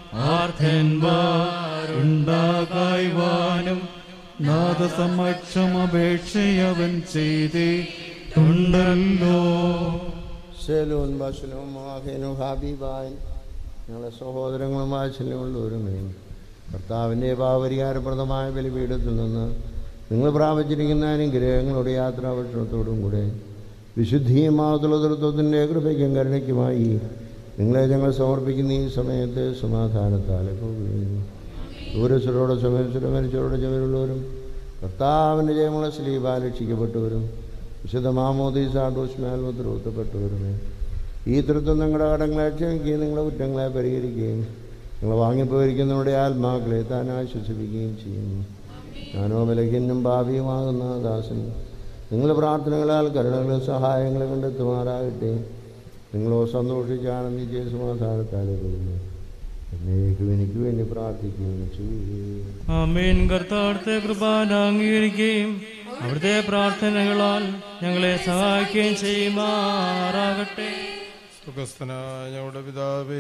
ആർദ്ധന്മാരുണ്ടാകായ്വാനും നാദസമക്ഷം അപേക്ഷയവൻ ചെയ്തിട്ടുണ്ടല്ലോ സെലൂൻ ബസ്ലും മാഹിനും ഹാബിബായൻ ഞങ്ങളെ സഹോദരങ്ങളുമായ ചെല്ലുള്ളവരുമേ കർത്താവിൻ്റെ പാവരികാരപ്രദമായ ബലിപീഠത്തിൽ നിന്ന് നിങ്ങൾ പ്രാപിച്ചിരിക്കുന്ന അനുഗ്രഹങ്ങളുടെ യാത്രാഭക്ഷണത്തോടും കൂടെ വിശുദ്ധിയുമാതുള്ള തൃത്വത്തിൻ്റെ കൃപയ്ക്കും കരുണയ്ക്കുമായി നിങ്ങളെ ഞങ്ങൾ സമർപ്പിക്കുന്ന ഈ സമയത്ത് സമാധാനത്താലെ പോകുകയും ദൂരസ്ഥരോടെ സമയസ്ഥരും മരിച്ചവരുടെ ചുമരുള്ളവരും കർത്താവിൻ്റെ ജയമുള്ള സ്ലീബാൽ രക്ഷിക്കപ്പെട്ടവരും വിശുദ്ധ മാമോദീസ ഡോസ്മാൽ മുദ്രൂത്തപ്പെട്ടവരുമേ ഈ തൃത്വം നിങ്ങളുടെ കടങ്ങളെ ക്ഷമിക്കുകയും നിങ്ങളുടെ കുറ്റങ്ങളെ പരിഹരിക്കുകയും നിങ്ങൾ വാങ്ങിപ്പോയിരിക്കുന്നവരുടെ ആത്മാക്കളെ താൻ ആശ്വസിപ്പിക്കുകയും ചെയ്യുന്നു ഞാനോ ബലഹീനും ഭാവിയുമാകുന്ന ദാസൻ നിങ്ങളുടെ പ്രാർത്ഥനകളാൽ കരുണകളും സഹായങ്ങളും കണ്ടെത്തുമാറാകട്ടെ നിങ്ങളോ സന്തോഷിച്ച് ആനന്ദിച്ച് സമാധാനത്താലെ പോകുന്നു എന്നേക്കും എനിക്ക് വേണ്ടി പ്രാർത്ഥിക്കുകയും ചെയ്യുകയും ആമേൻ കർത്താവിടുത്തെ കൃപാന അംഗീകരിക്കുകയും അവിടുത്തെ പ്രാർത്ഥനകളാൽ ഞങ്ങളെ സഹായിക്കുകയും ചെയ്യുമാറാകട്ടെ സുഖസ്ഥനായ ഞങ്ങളുടെ പിതാവേ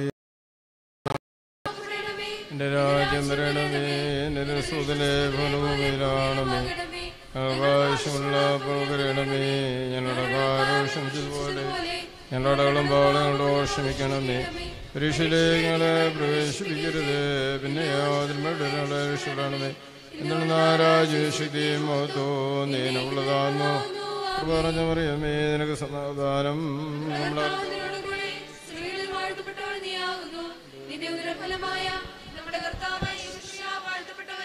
എന്റെ രാജ്യം വരണമേ എന്റെ സുതലെ ഭൂമിയിലാണമേ ആകാശമുള്ള പോകരണമേ ഞങ്ങളുടെ കാരോഷമിച്ചതുപോലെ ഞങ്ങളുടെ കളമ്പാളങ്ങളോ ക്ഷമിക്കണമേ പരീക്ഷയിലേക്ക് ഞങ്ങളെ പ്രവേശിപ്പിക്കരുത് പിന്നെ യാതൊരു ഞങ്ങളെ രക്ഷപ്പെടണമേ എന്താണ് രാജ്യശക്തിയും മഹത്വോ നീനുള്ളതാന്നോ പറഞ്ഞ മറിയമേ നിനക്ക് സമാധാനം നമ്മളെ സ്ത്രീകളിൽ വാഴ്ത്തപ്പെട്ടവൾ നീയാകുന്നു നിന്റെ ഉദരഫലമായ നമ്മുടെ കർത്താവായ യേശുമിശിഹാ വാഴ്ത്തപ്പെട്ടവൻ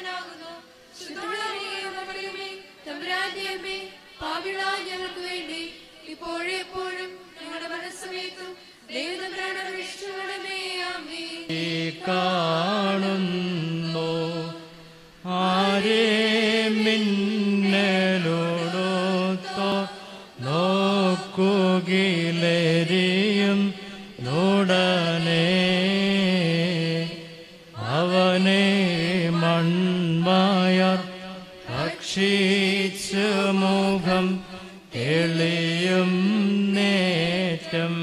തമ്പുരാന്റെയമ്മേ പാപിളാ ഞങ്ങൾക്ക് വേണ്ടി ഇപ്പോഴും എപ്പോഴും ഞങ്ങളുടെ മനസ്സമയത്തും ദൈവതമ്പുരാൻ അപേക്ഷിച്ചുകൊള്ളണമേ ആമേ കാണുന്നു ആരേ മിന്നലോടൊത്തോ നോക്കുകിലേരിയും നുടനെ അവനെ മൺമായർ ഭക്ഷിച്ച് മുഖം തെളിയും നേറ്റം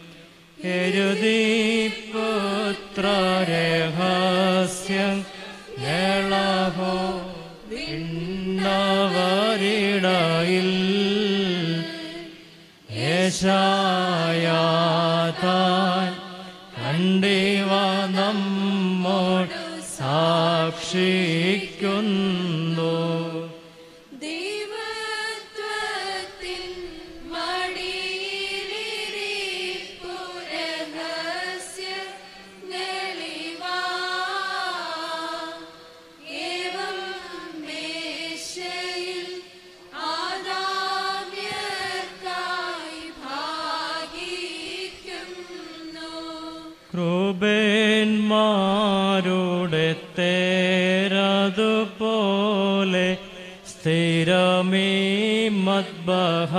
എരുതിപുത്രരഹസ്യം ഞളഹോ ഇന്നവരിടയിൽ യേശായാതാൻ കണ്ടിവ നമ്മോട് സാക്ഷിക്കുന്നു ദൈവത്വത്തിൻ മടിയിലിരിപ്പു രഹസ്യങ്ങളിവാ. ഏവം മേശയിൽ ആദാമ്യർക്കായി ഭാഗിക്കുന്നു ക്രൂബേന്മാരുടെ തേരതുപോലെ സ്ഥിരമീ മദ്ബഹ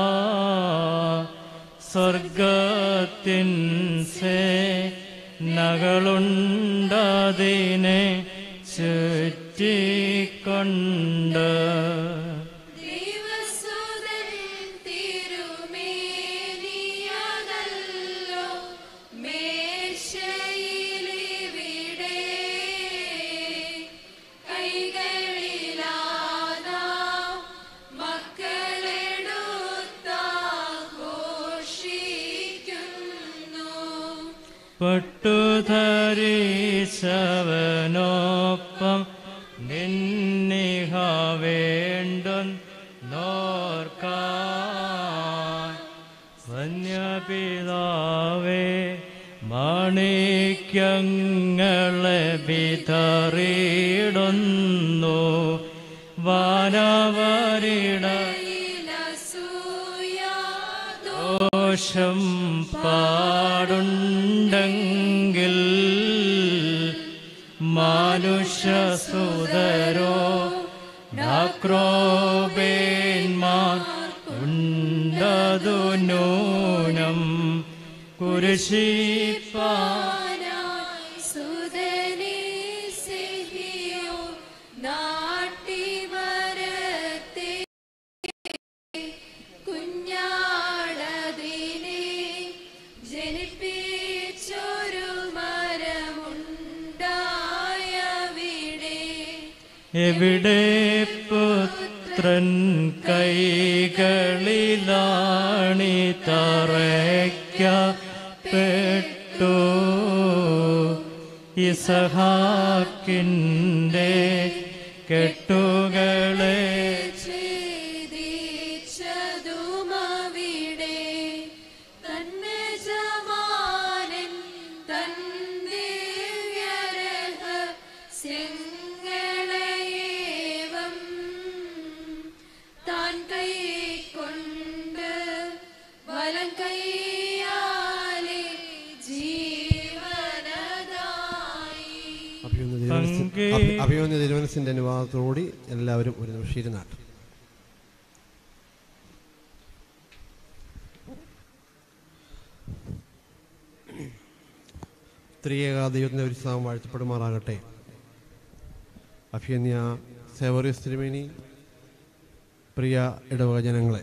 സ്വർഗത്തിൻ സേ നകളുണ്ടതിനെ ചുറ്റിക്കൊണ്ട് ദൈവസുതൻ തിരുമേനിയതല്ലോ മേശയിലിവിടെ കൈകളിലാദാം മക്കളെടുത്താഘോഷിക്കുന്നു പട്ടുധരിച്ചവനൊപ്പം നിന്നിഹ വേണ്ടും നോർക്കാൻ വന്യപിതാവേ മാണിക്യങ്ങളെ വിതറിയിടുന്നു വാനവരിട ദോഷം പാടുണ്ടെങ്കിൽ മനുഷ്യസുതരോ നക്രോബേന്മാർ ഉണ്ടതു നൂനം കുരിശിപ്പാ സുതനെ സിഹിയോ നാട്ടിമരത്തെ കുഞ്ഞാടതിനെ ജനിപ്പിച്ചൊരു മരമുണ്ടായവിടെ എവിടെ പുത്രൻ കൈകളിലാണി തറയ്ക്കപ്പെട്ടു ഇസഹാക്കിൻ്റെ കെട്ടുകളെ ഛേദിച്ചതുമവിടെ തന്നെ ജമാനൻ തന്ദിവ്യരഹസ്യങ്ങളേവം താൻ കൈക്കൊണ്ട് വലം കൈയാലെ ജീവനദായി അഭിമന്യ തിരുമനസ് അഭി- അഭിമന്യ തിരുമനസിന്റെ അനുവാദത്തോടി എല്ലാവരും ഒരു നിമിഷം ഇരുന്നാട്ട് ത്രിയേക ദൈവത്തിൻ്റെ ഉത്സവം വാഴ്ത്തപ്പെടുമാറാകട്ടെ അഭിയന്യ സേവറിയസ് തിരുമേനി പ്രിയ ഇടവക ജനങ്ങളെ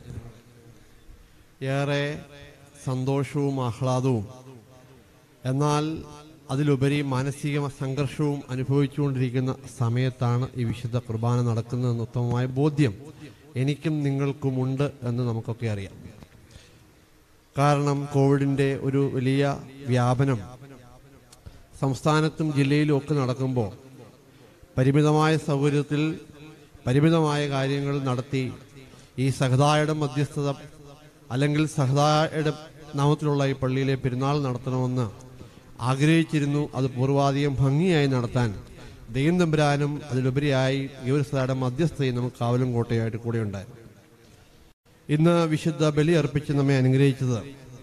ഏറെ സന്തോഷവും ആഹ്ലാദവും എന്നാൽ അതിലുപരി മാനസിക സംഘർഷവും അനുഭവിച്ചുകൊണ്ടിരിക്കുന്ന സമയത്താണ് ഈ വിശുദ്ധ കുർബാന നടക്കുന്നതെന്ന് ഉത്തമമായ ബോധ്യം എനിക്കും നിങ്ങൾക്കുമുണ്ട് എന്ന് നമുക്കൊക്കെ അറിയാം കാരണം കോവിഡിൻ്റെ ഒരു വലിയ വ്യാപനം സംസ്ഥാനത്തും ജില്ലയിലും ഒക്കെ നടക്കുമ്പോൾ പരിമിതമായ സൗകര്യത്തിൽ പരിമിതമായ കാര്യങ്ങൾ നടത്തി ഈ സഹതായുടെ മധ്യസ്ഥത അല്ലെങ്കിൽ സഹതായുടെ നാമത്തിലുള്ള ഈ പള്ളിയിലെ പെരുന്നാൾ നടത്തണമെന്ന് ആഗ്രഹിച്ചിരുന്നു അത് പൂർവാധികം ഭംഗിയായി നടത്താൻ ദൈവം തമ്പുരാനും അതിലുപരിയായി യുവരസയുടെ മധ്യസ്ഥയും നമുക്ക് കാവലും കോട്ടയായിട്ട് കൂടെ ഉണ്ടായിരുന്നു ഇന്ന് വിശുദ്ധ ബലി അർപ്പിച്ച് നമ്മെ അനുഗ്രഹിച്ചത്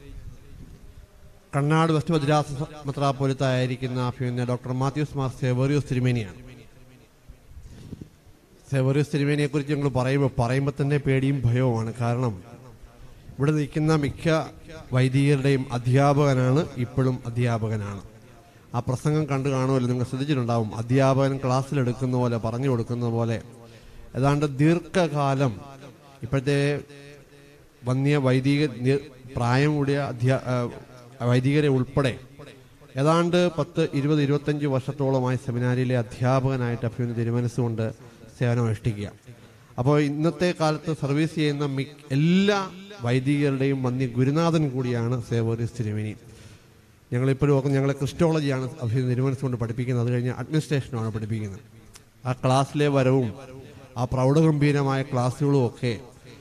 കണ്ണാട് വെസ്റ്റ് മദ്രാസ് മെത്രാപ്പൊലിത്തായിരിക്കുന്ന അഭിമന്യ ഡോക്ടർ മാത്യൂസ് മാർ സെവറിയോസ് തിരുമേനിയാണ് സെവറിയോസ് തിരുമേനിയെ കുറിച്ച് ഞങ്ങൾ പറയുമ്പോൾ പറയുമ്പോൾ തന്നെ പേടിയും ഭയവുമാണ് കാരണം ഇവിടെ നിൽക്കുന്ന മിക്ക വൈദികരുടെയും അധ്യാപകനാണ് ഇപ്പോഴും അധ്യാപകനാണ് ആ പ്രസംഗം കണ്ടു കാണുമല്ലോ നിങ്ങൾ ശ്രദ്ധിച്ചിട്ടുണ്ടാവും അധ്യാപകൻ ക്ലാസ്സിലെടുക്കുന്ന പോലെ പറഞ്ഞു കൊടുക്കുന്ന പോലെ ഏതാണ്ട് ദീർഘകാലം ഇപ്പോഴത്തെ വന്യ വൈദിക നി- പ്രായം കൂടിയ അധ്യാ ആ, വൈദികരെ ഉൾപ്പെടെ ഏതാണ്ട് പത്ത് ഇരുപത് ഇരുപത്തഞ്ച് വർഷത്തോളമായി സെമിനാരിയിലെ അധ്യാപകനായിട്ട് അഭ്യുന്ന തിരുമനസ്സുകൊണ്ട് സേവനം അനുഷ്ഠിക്കുക അപ്പോൾ ഇന്നത്തെ കാലത്ത് സർവീസ് ചെയ്യുന്ന മിക്ക എല്ലാ വൈദികരുടെയും വന്യ ഗുരുനാഥൻ കൂടിയാണ് സേവോറിയസ് തിരുമേനി ഞങ്ങളിപ്പോഴും ഒക്കെ ഞങ്ങളെ ക്രിസ്റ്റോളജിയാണ് അഭ്യുന്ന തിരുമനസ് കൊണ്ട് പഠിപ്പിക്കുന്നത് അത് കഴിഞ്ഞ് അഡ്മിനിസ്ട്രേഷനാണ് പഠിപ്പിക്കുന്നത് ആ ക്ലാസ്സിലെ വരവും ആ പ്രൗഢഗംഭീരമായ ക്ലാസ്സുകളും ഒക്കെ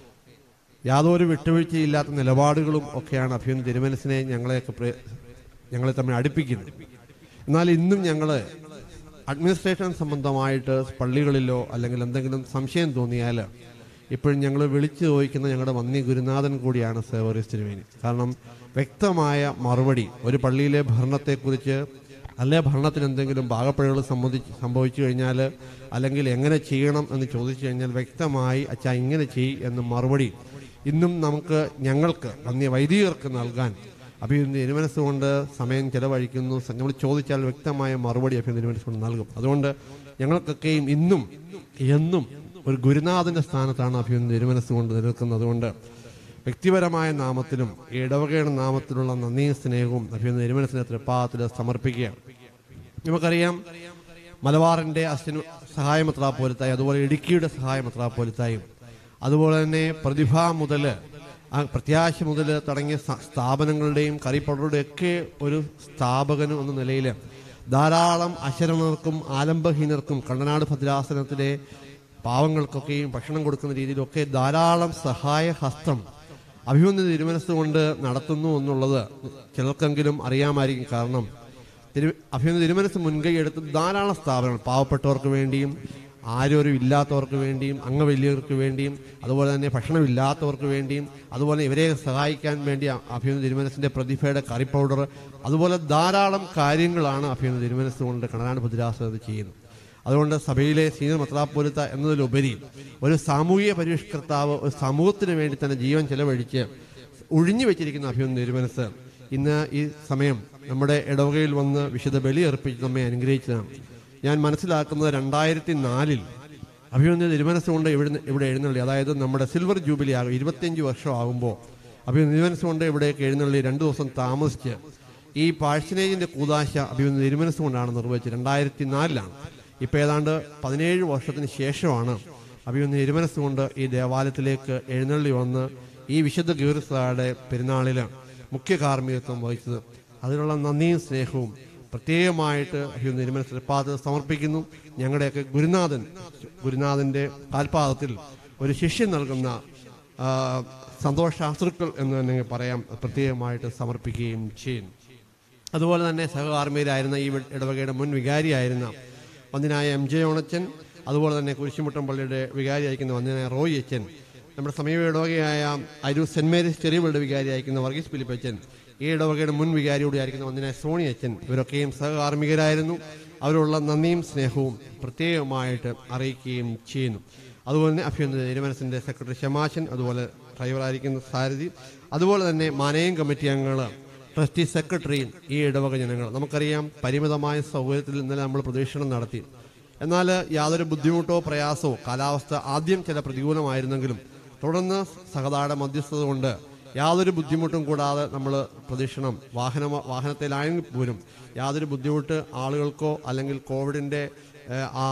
യാതൊരു വിട്ടുവീഴ്ചയില്ലാത്ത നിലപാടുകളും ഒക്കെയാണ് അഭ്യുന്ന തിരുമനസിനെ ഞങ്ങളെയൊക്കെ പ്രേ- ഞങ്ങളെ തമ്മിൽ അടുപ്പിക്കുന്നത് എന്നാൽ ഇന്നും ഞങ്ങൾ അഡ്മിനിസ്ട്രേഷൻ സംബന്ധമായിട്ട് പള്ളികളിലോ അല്ലെങ്കിൽ എന്തെങ്കിലും സംശയം തോന്നിയാൽ ഇപ്പോഴും ഞങ്ങൾ വിളിച്ചു ചോദിക്കുന്ന ഞങ്ങളുടെ വന്യ ഗുരുനാഥൻ കൂടിയാണ് സേവറിയസ് തിരുമേനി കാരണം വ്യക്തമായ മറുപടി ഒരു പള്ളിയിലെ ഭരണത്തെക്കുറിച്ച് അല്ലെ ഭരണത്തിന് എന്തെങ്കിലും ഭാഗപ്പിഴകൾ സംബന്ധിച്ച് സംഭവിച്ചു കഴിഞ്ഞാൽ അല്ലെങ്കിൽ എങ്ങനെ ചെയ്യണം എന്ന് ചോദിച്ചു കഴിഞ്ഞാൽ വ്യക്തമായി അച്ഛാ ഇങ്ങനെ ചെയ് എന്ന് മറുപടി ഇന്നും നമുക്ക് ഞങ്ങൾക്ക് വന്യ വൈദികർക്ക് നൽകാൻ അഭിനന്ദ ഇരുമനസ്സുകൊണ്ട് സമയം ചെലവഴിക്കുന്നു നമ്മൾ ചോദിച്ചാൽ വ്യക്തമായ മറുപടി അഭിനന്ദ ഇരുമനസ്സുകൊണ്ട് നൽകും അതുകൊണ്ട് ഞങ്ങൾക്കൊക്കെയും ഇന്നും എന്നും ഒരു ഗുരുനാഥന്റെ സ്ഥാനത്താണ് അഭിനന്ദ ഇരുമനസ്സുകൊണ്ട് നിൽക്കുന്നത് അതുകൊണ്ട് വ്യക്തിപരമായ നാമത്തിലും ഈ ഇടവകയുടെ നാമത്തിലുള്ള നന്ദിയും സ്നേഹവും അഭിനന്ദ ഇരുമനസ്സിനെ തൃപ്പാത്തിൽ സമർപ്പിക്കുക നമുക്കറിയാം മലബാറിന്റെ അശ്വന് സഹായമെത്രാപ്പോലത്തായി അതുപോലെ ഇടുക്കിയുടെ സഹായമെത്രാപ്പോലത്തായും അതുപോലെ തന്നെ പ്രതിഭ മുതൽ ആ പ്രത്യാശ മുതൽ തുടങ്ങിയ സ- സ്ഥാപനങ്ങളുടെയും കറിപ്പടറുടെ ഒക്കെ ഒരു സ്ഥാപകനും എന്ന നിലയിൽ ധാരാളം അശരണർക്കും ആലംബഹീനർക്കും കണ്ണനാട് ഭദ്രാസനത്തിലെ പാവങ്ങൾക്കൊക്കെയും ഭക്ഷണം കൊടുക്കുന്ന രീതിയിലൊക്കെ ധാരാളം സഹായ ഹസ്തം അഭിമന്യ തിരുമനസ്സുകൊണ്ട് നടത്തുന്നു എന്നുള്ളത് ചിലർക്കെങ്കിലും അറിയാമായിരിക്കും കാരണം തിരു അഭിമന്യ തിരുമനസ് മുൻകൈ എടുത്ത് ധാരാളം സ്ഥാപനങ്ങൾ പാവപ്പെട്ടവർക്ക് വേണ്ടിയും ആരോരും ഇല്ലാത്തവർക്ക് വേണ്ടിയും അംഗവല്യർക്ക് വേണ്ടിയും അതുപോലെ തന്നെ ഭക്ഷണമില്ലാത്തവർക്ക് വേണ്ടിയും അതുപോലെ ഇവരെ സഹായിക്കാൻ വേണ്ടി അഭിമന്യ തിരുമനസിന്റെ പ്രതിഭയുടെ കറി പൗഡർ അതുപോലെ ധാരാളം കാര്യങ്ങളാണ് അഭിമന്യ തിരുമനസ് കൊണ്ട് കണനാട് ഭദ്രാസനത് ചെയ്യുന്നത് അതുകൊണ്ട് സഭയിലെ സീനിയർ മെത്രാപ്പോലിത്ത എന്നതിലുപരി ഒരു സാമൂഹിക പരിഷ്കർത്താവ് ഒരു സമൂഹത്തിന് വേണ്ടി തന്നെ ജീവൻ ചെലവഴിച്ച് ഒഴിഞ്ഞു വെച്ചിരിക്കുന്ന അഭിമന്യ തിരുമനസ് ഇന്ന് ഈ സമയം നമ്മുടെ ഇടവകയിൽ വന്ന് വിശുദ്ധ ബലി അർപ്പിച്ച് നമ്മെ അനുഗ്രഹിച്ചതാണ് ഞാൻ മനസ്സിലാക്കുന്നത് രണ്ടായിരത്തി നാലിൽ അഭിമന്യ തിരുമനസ്സുകൊണ്ട് ഇവിടെ ഇവിടെ എഴുന്നള്ളി അതായത് നമ്മുടെ സിൽവർ ജൂബിലി ആകും ഇരുപത്തിയഞ്ച് വർഷം ആകുമ്പോൾ അഭിമന്യ തിരുമനസ്സുകൊണ്ട് ഇവിടേക്ക് എഴുന്നള്ളി രണ്ട് ദിവസം താമസിച്ച് ഈ പാഴ്സനേജിന്റെ കൂതാശ അഭിമന്യ തിരുമനസ്സുകൊണ്ടാണ് നിർവഹിച്ചത് രണ്ടായിരത്തി നാലിലാണ് ഇപ്പോൾ ഏതാണ്ട് പതിനേഴ് വർഷത്തിന് ശേഷമാണ് അഭിമന്യ തിരുമനസ്സുകൊണ്ട് ഈ ദേവാലയത്തിലേക്ക് എഴുന്നള്ളി വന്ന് ഈ വിശുദ്ധ ഗീർസായുടെ പെരുന്നാളിൽ മുഖ്യ കാർമ്മികത്വം വഹിച്ചത് അതിനുള്ള നന്ദിയും സ്നേഹവും പ്രത്യേകമായിട്ട് അഭിമന്യ തിരുമനസ് പാദത്തിൽ സമർപ്പിക്കുന്നു ഞങ്ങളുടെയൊക്കെ ഗുരുനാഥൻ ഗുരുനാഥന്റെ കാൽപാദത്തിൽ ഒരു ശിഷ്യം നൽകുന്ന ആ, സന്തോഷാശ്രുക്കൾ എന്ന് തന്നെ പറയാം പ്രത്യേകമായിട്ട് സമർപ്പിക്കുകയും ചെയ്യുന്നു അതുപോലെ തന്നെ സഹകാർമ്മികരായിരുന്ന ഈ ഇടവകയുടെ മുൻ വികാരിയായിരുന്ന വന്ദിനായ എം ജെ ഓണച്ചൻ അതുപോലെ തന്നെ കുരിശുമുട്ടം പള്ളിയുടെ വികാരിയായിരിക്കുന്ന വന്ദിനായ റോയ് അച്ഛൻ നമ്മുടെ സമീപ ഇടവകയായ അരു സെന്റ് മേരീസ് ചെറിയവളുടെ വികാരിയായിരിക്കുന്ന വർഗീസ് ഫിലിപ്പച്ചൻ ഈ ഇടവകയുടെ മുൻ വികാരിയോടെ ആയിരിക്കുന്ന വന്ദിനായ സോണി അച്ഛൻ ഇവരൊക്കെയും സഹകാർമ്മികരായിരുന്നു അവരുള്ള നന്ദിയും സ്നേഹവും പ്രത്യേകമായിട്ട് അറിയിക്കുകയും ചെയ്യുന്നു അതുപോലെ തന്നെ അഭ്യന്തര തിരുമനസിന്റെ സെക്രട്ടറി ഷമാശൻ അതുപോലെ ഡ്രൈവറായിരിക്കുന്ന സാരഥി അതുപോലെ തന്നെ മാനയം കമ്മിറ്റി അംഗങ്ങൾ ട്രസ്റ്റി സെക്രട്ടറിയും ഈ ഇടവക ജനങ്ങൾ നമുക്കറിയാം പരിമിതമായ സൗകര്യത്തിൽ ഇന്നലെ നമ്മൾ പ്രദക്ഷിണം നടത്തി എന്നാൽ യാതൊരു ബുദ്ധിമുട്ടോ പ്രയാസമോ കാലാവസ്ഥ ആദ്യം ചില പ്രതികൂലമായിരുന്നെങ്കിലും തുടർന്ന് സഹതാട മധ്യസ്ഥത കൊണ്ട് യാതൊരു ബുദ്ധിമുട്ടും കൂടാതെ നമ്മൾ പ്രദക്ഷിണം വാഹന വാഹനത്തിലായെങ്കിൽ പോലും യാതൊരു ബുദ്ധിമുട്ട് ആളുകൾക്കോ അല്ലെങ്കിൽ കോവിഡിൻ്റെ ഏഹ്, ആ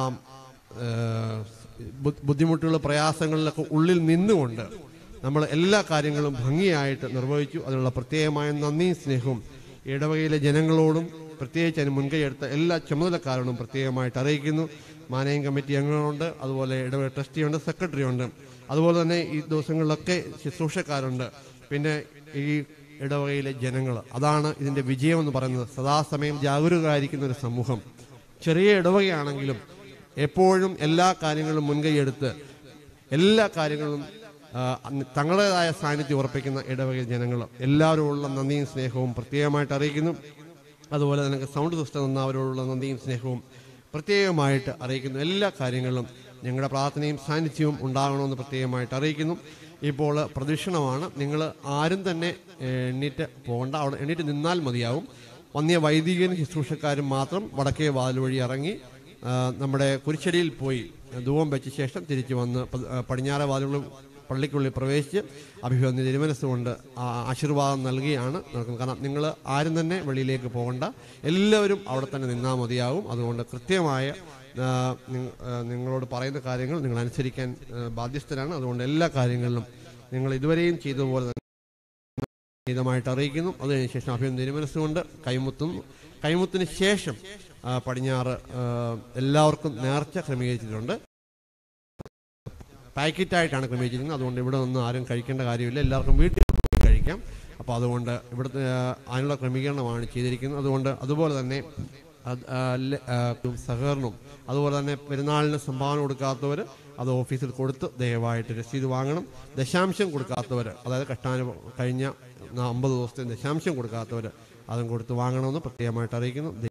ഏഹ്, ബു- ബുദ്ധിമുട്ടുകൾ പ്രയാസങ്ങളിലൊക്കെ ഉള്ളിൽ നിന്നുകൊണ്ട് നമ്മൾ എല്ലാ കാര്യങ്ങളും ഭംഗിയായിട്ട് നിർവഹിച്ചു അതിനുള്ള പ്രത്യേകമായ നന്ദിയും സ്നേഹവും ഇടവകയിലെ ജനങ്ങളോടും പ്രത്യേകിച്ച് അതിന് മുൻകൈ എടുത്ത എല്ലാ ചുമതലക്കാരോടും പ്രത്യേകമായിട്ട് അറിയിക്കുന്നു മാനയം കമ്മിറ്റി അംഗങ്ങളുണ്ട് അതുപോലെ ഇടവക ട്രസ്റ്റിയുണ്ട് സെക്രട്ടറി ഉണ്ട് അതുപോലെ തന്നെ ഈ ദിവസങ്ങളിലൊക്കെ ശുശ്രൂഷക്കാരുണ്ട് പിന്നെ ഈ ഇടവകയിലെ ജനങ്ങൾ അതാണ് ഇതിൻ്റെ വിജയം എന്ന് പറയുന്നത് സദാസമയം ജാഗരൂകരായിരിക്കുന്ന ഒരു സമൂഹം ചെറിയ ഇടവകയാണെങ്കിലും എപ്പോഴും എല്ലാ കാര്യങ്ങളും മുൻകൈയെടുത്ത് എല്ലാ കാര്യങ്ങളും ആ, അന്ന് തങ്ങളുടേതായ സാന്നിധ്യം ഉറപ്പിക്കുന്ന ഇടവക ജനങ്ങൾ എല്ലാവരോടുള്ള നന്ദിയും സ്നേഹവും പ്രത്യേകമായിട്ട് അറിയിക്കുന്നു അതുപോലെ തന്നെ സൗണ്ട് സിസ്റ്റം തന്നവരോടുള്ള നന്ദിയും സ്നേഹവും പ്രത്യേകമായിട്ട് അറിയിക്കുന്നു എല്ലാ കാര്യങ്ങളിലും ഞങ്ങളുടെ പ്രാർത്ഥനയും സാന്നിധ്യവും ഉണ്ടാകണമെന്ന് പ്രത്യേകമായിട്ട് അറിയിക്കുന്നു ഇപ്പോൾ പ്രദക്ഷിണമാണ് നിങ്ങൾ ആരും തന്നെ ഏഹ്, എണ്ണീറ്റ് പോകണ്ട അവിടെ എണ്ണീറ്റ് നിന്നാൽ മതിയാവും വന്നിയ വൈദികനും ശുശ്രൂഷക്കാരും മാത്രം വടക്കേ വാതിൽ വഴി ഇറങ്ങി ആ, നമ്മുടെ കുരിശടിയിൽ പോയി ധൂപം വെച്ച ശേഷം തിരിച്ചു വന്ന് പ- ആ, പടിഞ്ഞാറ് വാതിലുകളും പള്ളിക്കുള്ളിൽ പ്രവേശിച്ച് അഭിവന്ദ തിരുമനസ്സുകൊണ്ട് ആ ആശീർവാദം നൽകിയാണ് നടക്കുന്നത് കാരണം നിങ്ങൾ ആരും തന്നെ വെളിയിലേക്ക് പോകണ്ട എല്ലാവരും അവിടെ തന്നെ നിന്നാൽ മതിയാവും അതുകൊണ്ട് കൃത്യമായ ആ, നിങ്ങ- ആ, നിങ്ങളോട് പറയുന്ന കാര്യങ്ങൾ നിങ്ങൾ അനുസരിക്കാൻ ആ, ബാധ്യസ്ഥരാണ് അതുകൊണ്ട് എല്ലാ കാര്യങ്ങളിലും നിങ്ങൾ ഇതുവരെയും ചെയ്തതുപോലെ തന്നെ വിധമായിട്ട് അറിയിക്കുന്നു അതിന് ശേഷം അഭിനന്ദ തിരുമനസ്സുകൊണ്ട് കൈമുത്തും കൈമുത്തിന് ശേഷം ആ, പടിഞ്ഞാറ് ആ, എല്ലാവർക്കും നേർച്ച ക്രമീകരിച്ചിട്ടുണ്ട് പാക്കറ്റായിട്ടാണ് ക്രമീകരിച്ചിരിക്കുന്നത് അതുകൊണ്ട് ഇവിടെ നിന്ന് ആരും കഴിക്കേണ്ട കാര്യമില്ല എല്ലാവർക്കും വീട്ടിൽ പോയി കഴിക്കാം അപ്പോൾ അതുകൊണ്ട് ഇവിടുത്തെ ആ, അതിനുള്ള ക്രമീകരണമാണ് ചെയ്തിരിക്കുന്നത് അതുകൊണ്ട് അതുപോലെ തന്നെ അത്, ആ, ല- ആ, സഹകരണവും അതുപോലെ തന്നെ പെരുന്നാളിന് സംഭാവന കൊടുക്കാത്തവർ അത് ഓഫീസിൽ കൊടുത്ത് ദയവായിട്ട് രസീത് വാങ്ങണം ദശാംശം കൊടുക്കാത്തവർ അതായത് കഷ്ടാന കഴിഞ്ഞ അമ്പത് ദിവസത്തെ ദശാംശം കൊടുക്കാത്തവർ അതും കൊടുത്ത് വാങ്ങണമെന്ന് പ്രത്യേകമായിട്ട് അറിയിക്കുന്നു